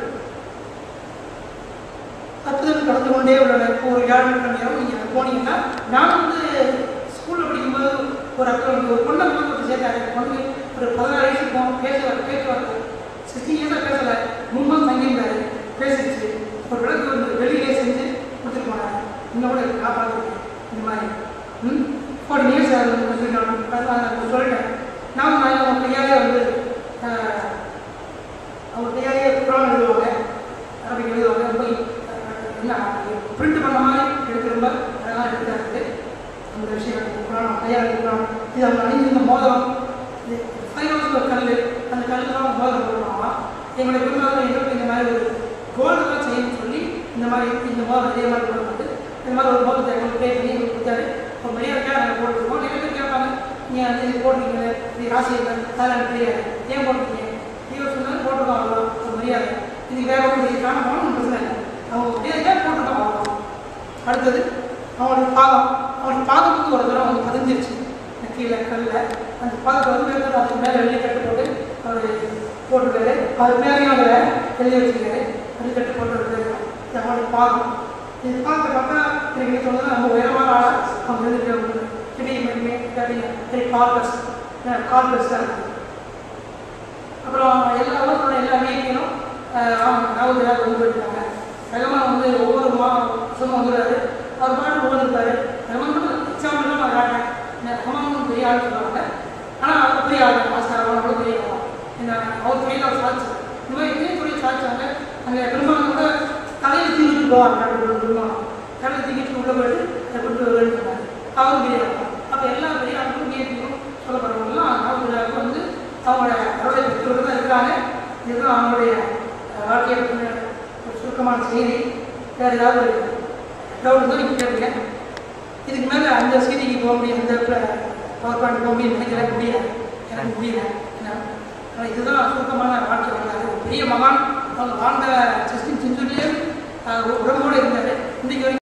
அற்புதங்கள் கடந்து கொண்டே உள்ளன இப்போ ஒரு ஏழு நேரம் நீங்கள் போனீங்கன்னா நான் வந்து ஸ்கூலில் படிக்கும்போது ஒரு அக்கௌண்ட் ஒரு பொண்ணை வந்து சேர்த்தாரு அந்த பொண்ணு ஒரு பதினாறு வயசு இருக்கும் பேசுவார் பேசுவார் சிக்ஸ்டி இயர்ஸாக பேசலை மும்பை தங்கியிருந்தாரு பேசிடுச்சு ஒரு விளக்கு வந்து வெளியிலே செஞ்சு கொடுத்துட்டு போனாரு இன்னும் கூட நான் பார்த்துருக்கேன் இந்த மாதிரி ம் ஃபார்ட்டி இயர்ஸ் ஆகுது வந்து நான் நான் சொல்லிட்டேன் நான் நான் அவங்க கையாலே வந்து ஆஹ், அவங்க கையாலே குரான் எழுதுவாங்க அப்படி எழுதுவாங்க ரொம்ப அஹ், என்ன பிரிண்ட் பண்ண மாதிரி எடுக்க ரொம்ப அழகாக எடுத்தாரு அந்த விஷயம் எனக்கு குரான் கையால் இருக்கிறான் இது அவங்க அணிஞ்சிருந்த மோதிரம் இது ஃபைரோஸ் ஒரு கல் அந்த கல்லுக்கு தான் மோதிரம் போடுவாங்களாம் எங்களுடைய குடும்பத்தில் எங்களுக்கு இந்த மாதிரி ஒரு கோல்டு தான் செய்யணும்னு சொல்லி இந்த மாதிரி இந்த மோதிரம் இதே மாதிரி போடும்போது இந்த மாதிரி ஒரு மோதிரத்தை எங்களுக்கு பே பண்ணி எங்களுக்கு கொடுத்தாரு ஒரு மரியாதைக்காக நாங்கள் போட்டுருக்கோம் நிறைய பேர் கேட்பாங்க நீங்கள் வந்து இது போட்டிருக்கீங்க இது ராசி இல்லை அதெல்லாம் எனக்கு தெரியாது ஏன் போட்டிருக்கீங்க இவர் சொன்னாலும் போட்டுருக்கோம் அவ்வளோ ஒரு மரியாதை இது வேற ஒன்று இது காண போகணும் பிரச்சனை இல்லை அவங்க மரியாதைக்காக போட்டுருக்கோம் அவ்வளோ அடுத்தது அவனுடைய பாதம் அவனுடைய பாதத்துக்கு ஒரு தடவை வந்து பதிஞ்சிருச்சு கீழே கல்லில் அந்த பாதத்தை வந்து மேலே அதுக்கு மேலே வெள்ளி கட்டு போட்டு அவர் போட்டுருக்காரு அது மேலேயும் அதில் எழுதி வச்சுருக்காரு வெள்ளி கட்டு போட்டுருக்காரு இது அவனுடைய பாதம் இது பாதத்தை பார்த்தா எனக்கு சொன்னது நம்ம உயரமான ஆளாக அவங்க எழுதிருக்காங்க திடீர் மென்மே பெரிய கார்பஸ் கார்பஸ் தான் இருக்குது அப்புறம் எல்லா ஊரோட எல்லா மீட்டிங்கும் நாவல் ஏதாவது வந்து போயிருக்காங்க ரகமான் வந்து ஒவ்வொரு மா வருஷமும் வந்துடுறாரு அவர் பாட்டு ஓடிருப்பாரு ரகமான் மட்டும் எக்ஸாம்பிள் தான் நான் காட்டேன் ரகமான் பெரிய ஆள் சொல்லுவாங்க ஆனால் அவர் பெரிய ஆள் மாஸ்டர் அவன் கூட பெரிய ஆள் என்ன அவர் பெரிய ஆள் சாதிச்சு இந்த மாதிரி இதே துறையை சாதிச்சாங்க அங்கே பெரும்பாலும் கூட தலையில் தூக்கிட்டு போவாங்க பெரும்பாலும் தலையில் தூக்கிட்டு உள்ள போயிட்டு அதை கொண்டு வருவேன்னு சொன்னாங்க அவரும் பெரிய ஆள் அப்போ எல்லா பெரிய ஆளுக்கும் நேர்த்தியும் சொல்லப்படுறவங்கலாம் நாவல் வந்து அவங்களோட அருளை பெற்றோர்கள் தான் இருக்கிறாங்க இதுதான் அவங்களுடைய அஹ், வாழ்க்கையை பற்றின ஒரு சுருக்கமான செய்தி வேறு ஏதாவது ஒரு டவுட் தான் நீங்கள் கேளுங்க இதுக்கு மேலே அந்த செய்திக்கு போக முடியும் இந்த பவர் பாயிண்ட் போக முடியும் நினைக்கிற முடியாது எனக்கு முடியல ஏன்னா, ஆனா இதுதான் சுருக்கமான வாழ்க்கை வரலாறு ஒரு பெரிய மகான் அவங்க வாழ்ந்த சிஸ்டின் செஞ்சுரியே உடம்போடு இருந்தார் இன்றைக்கு வரைக்கும்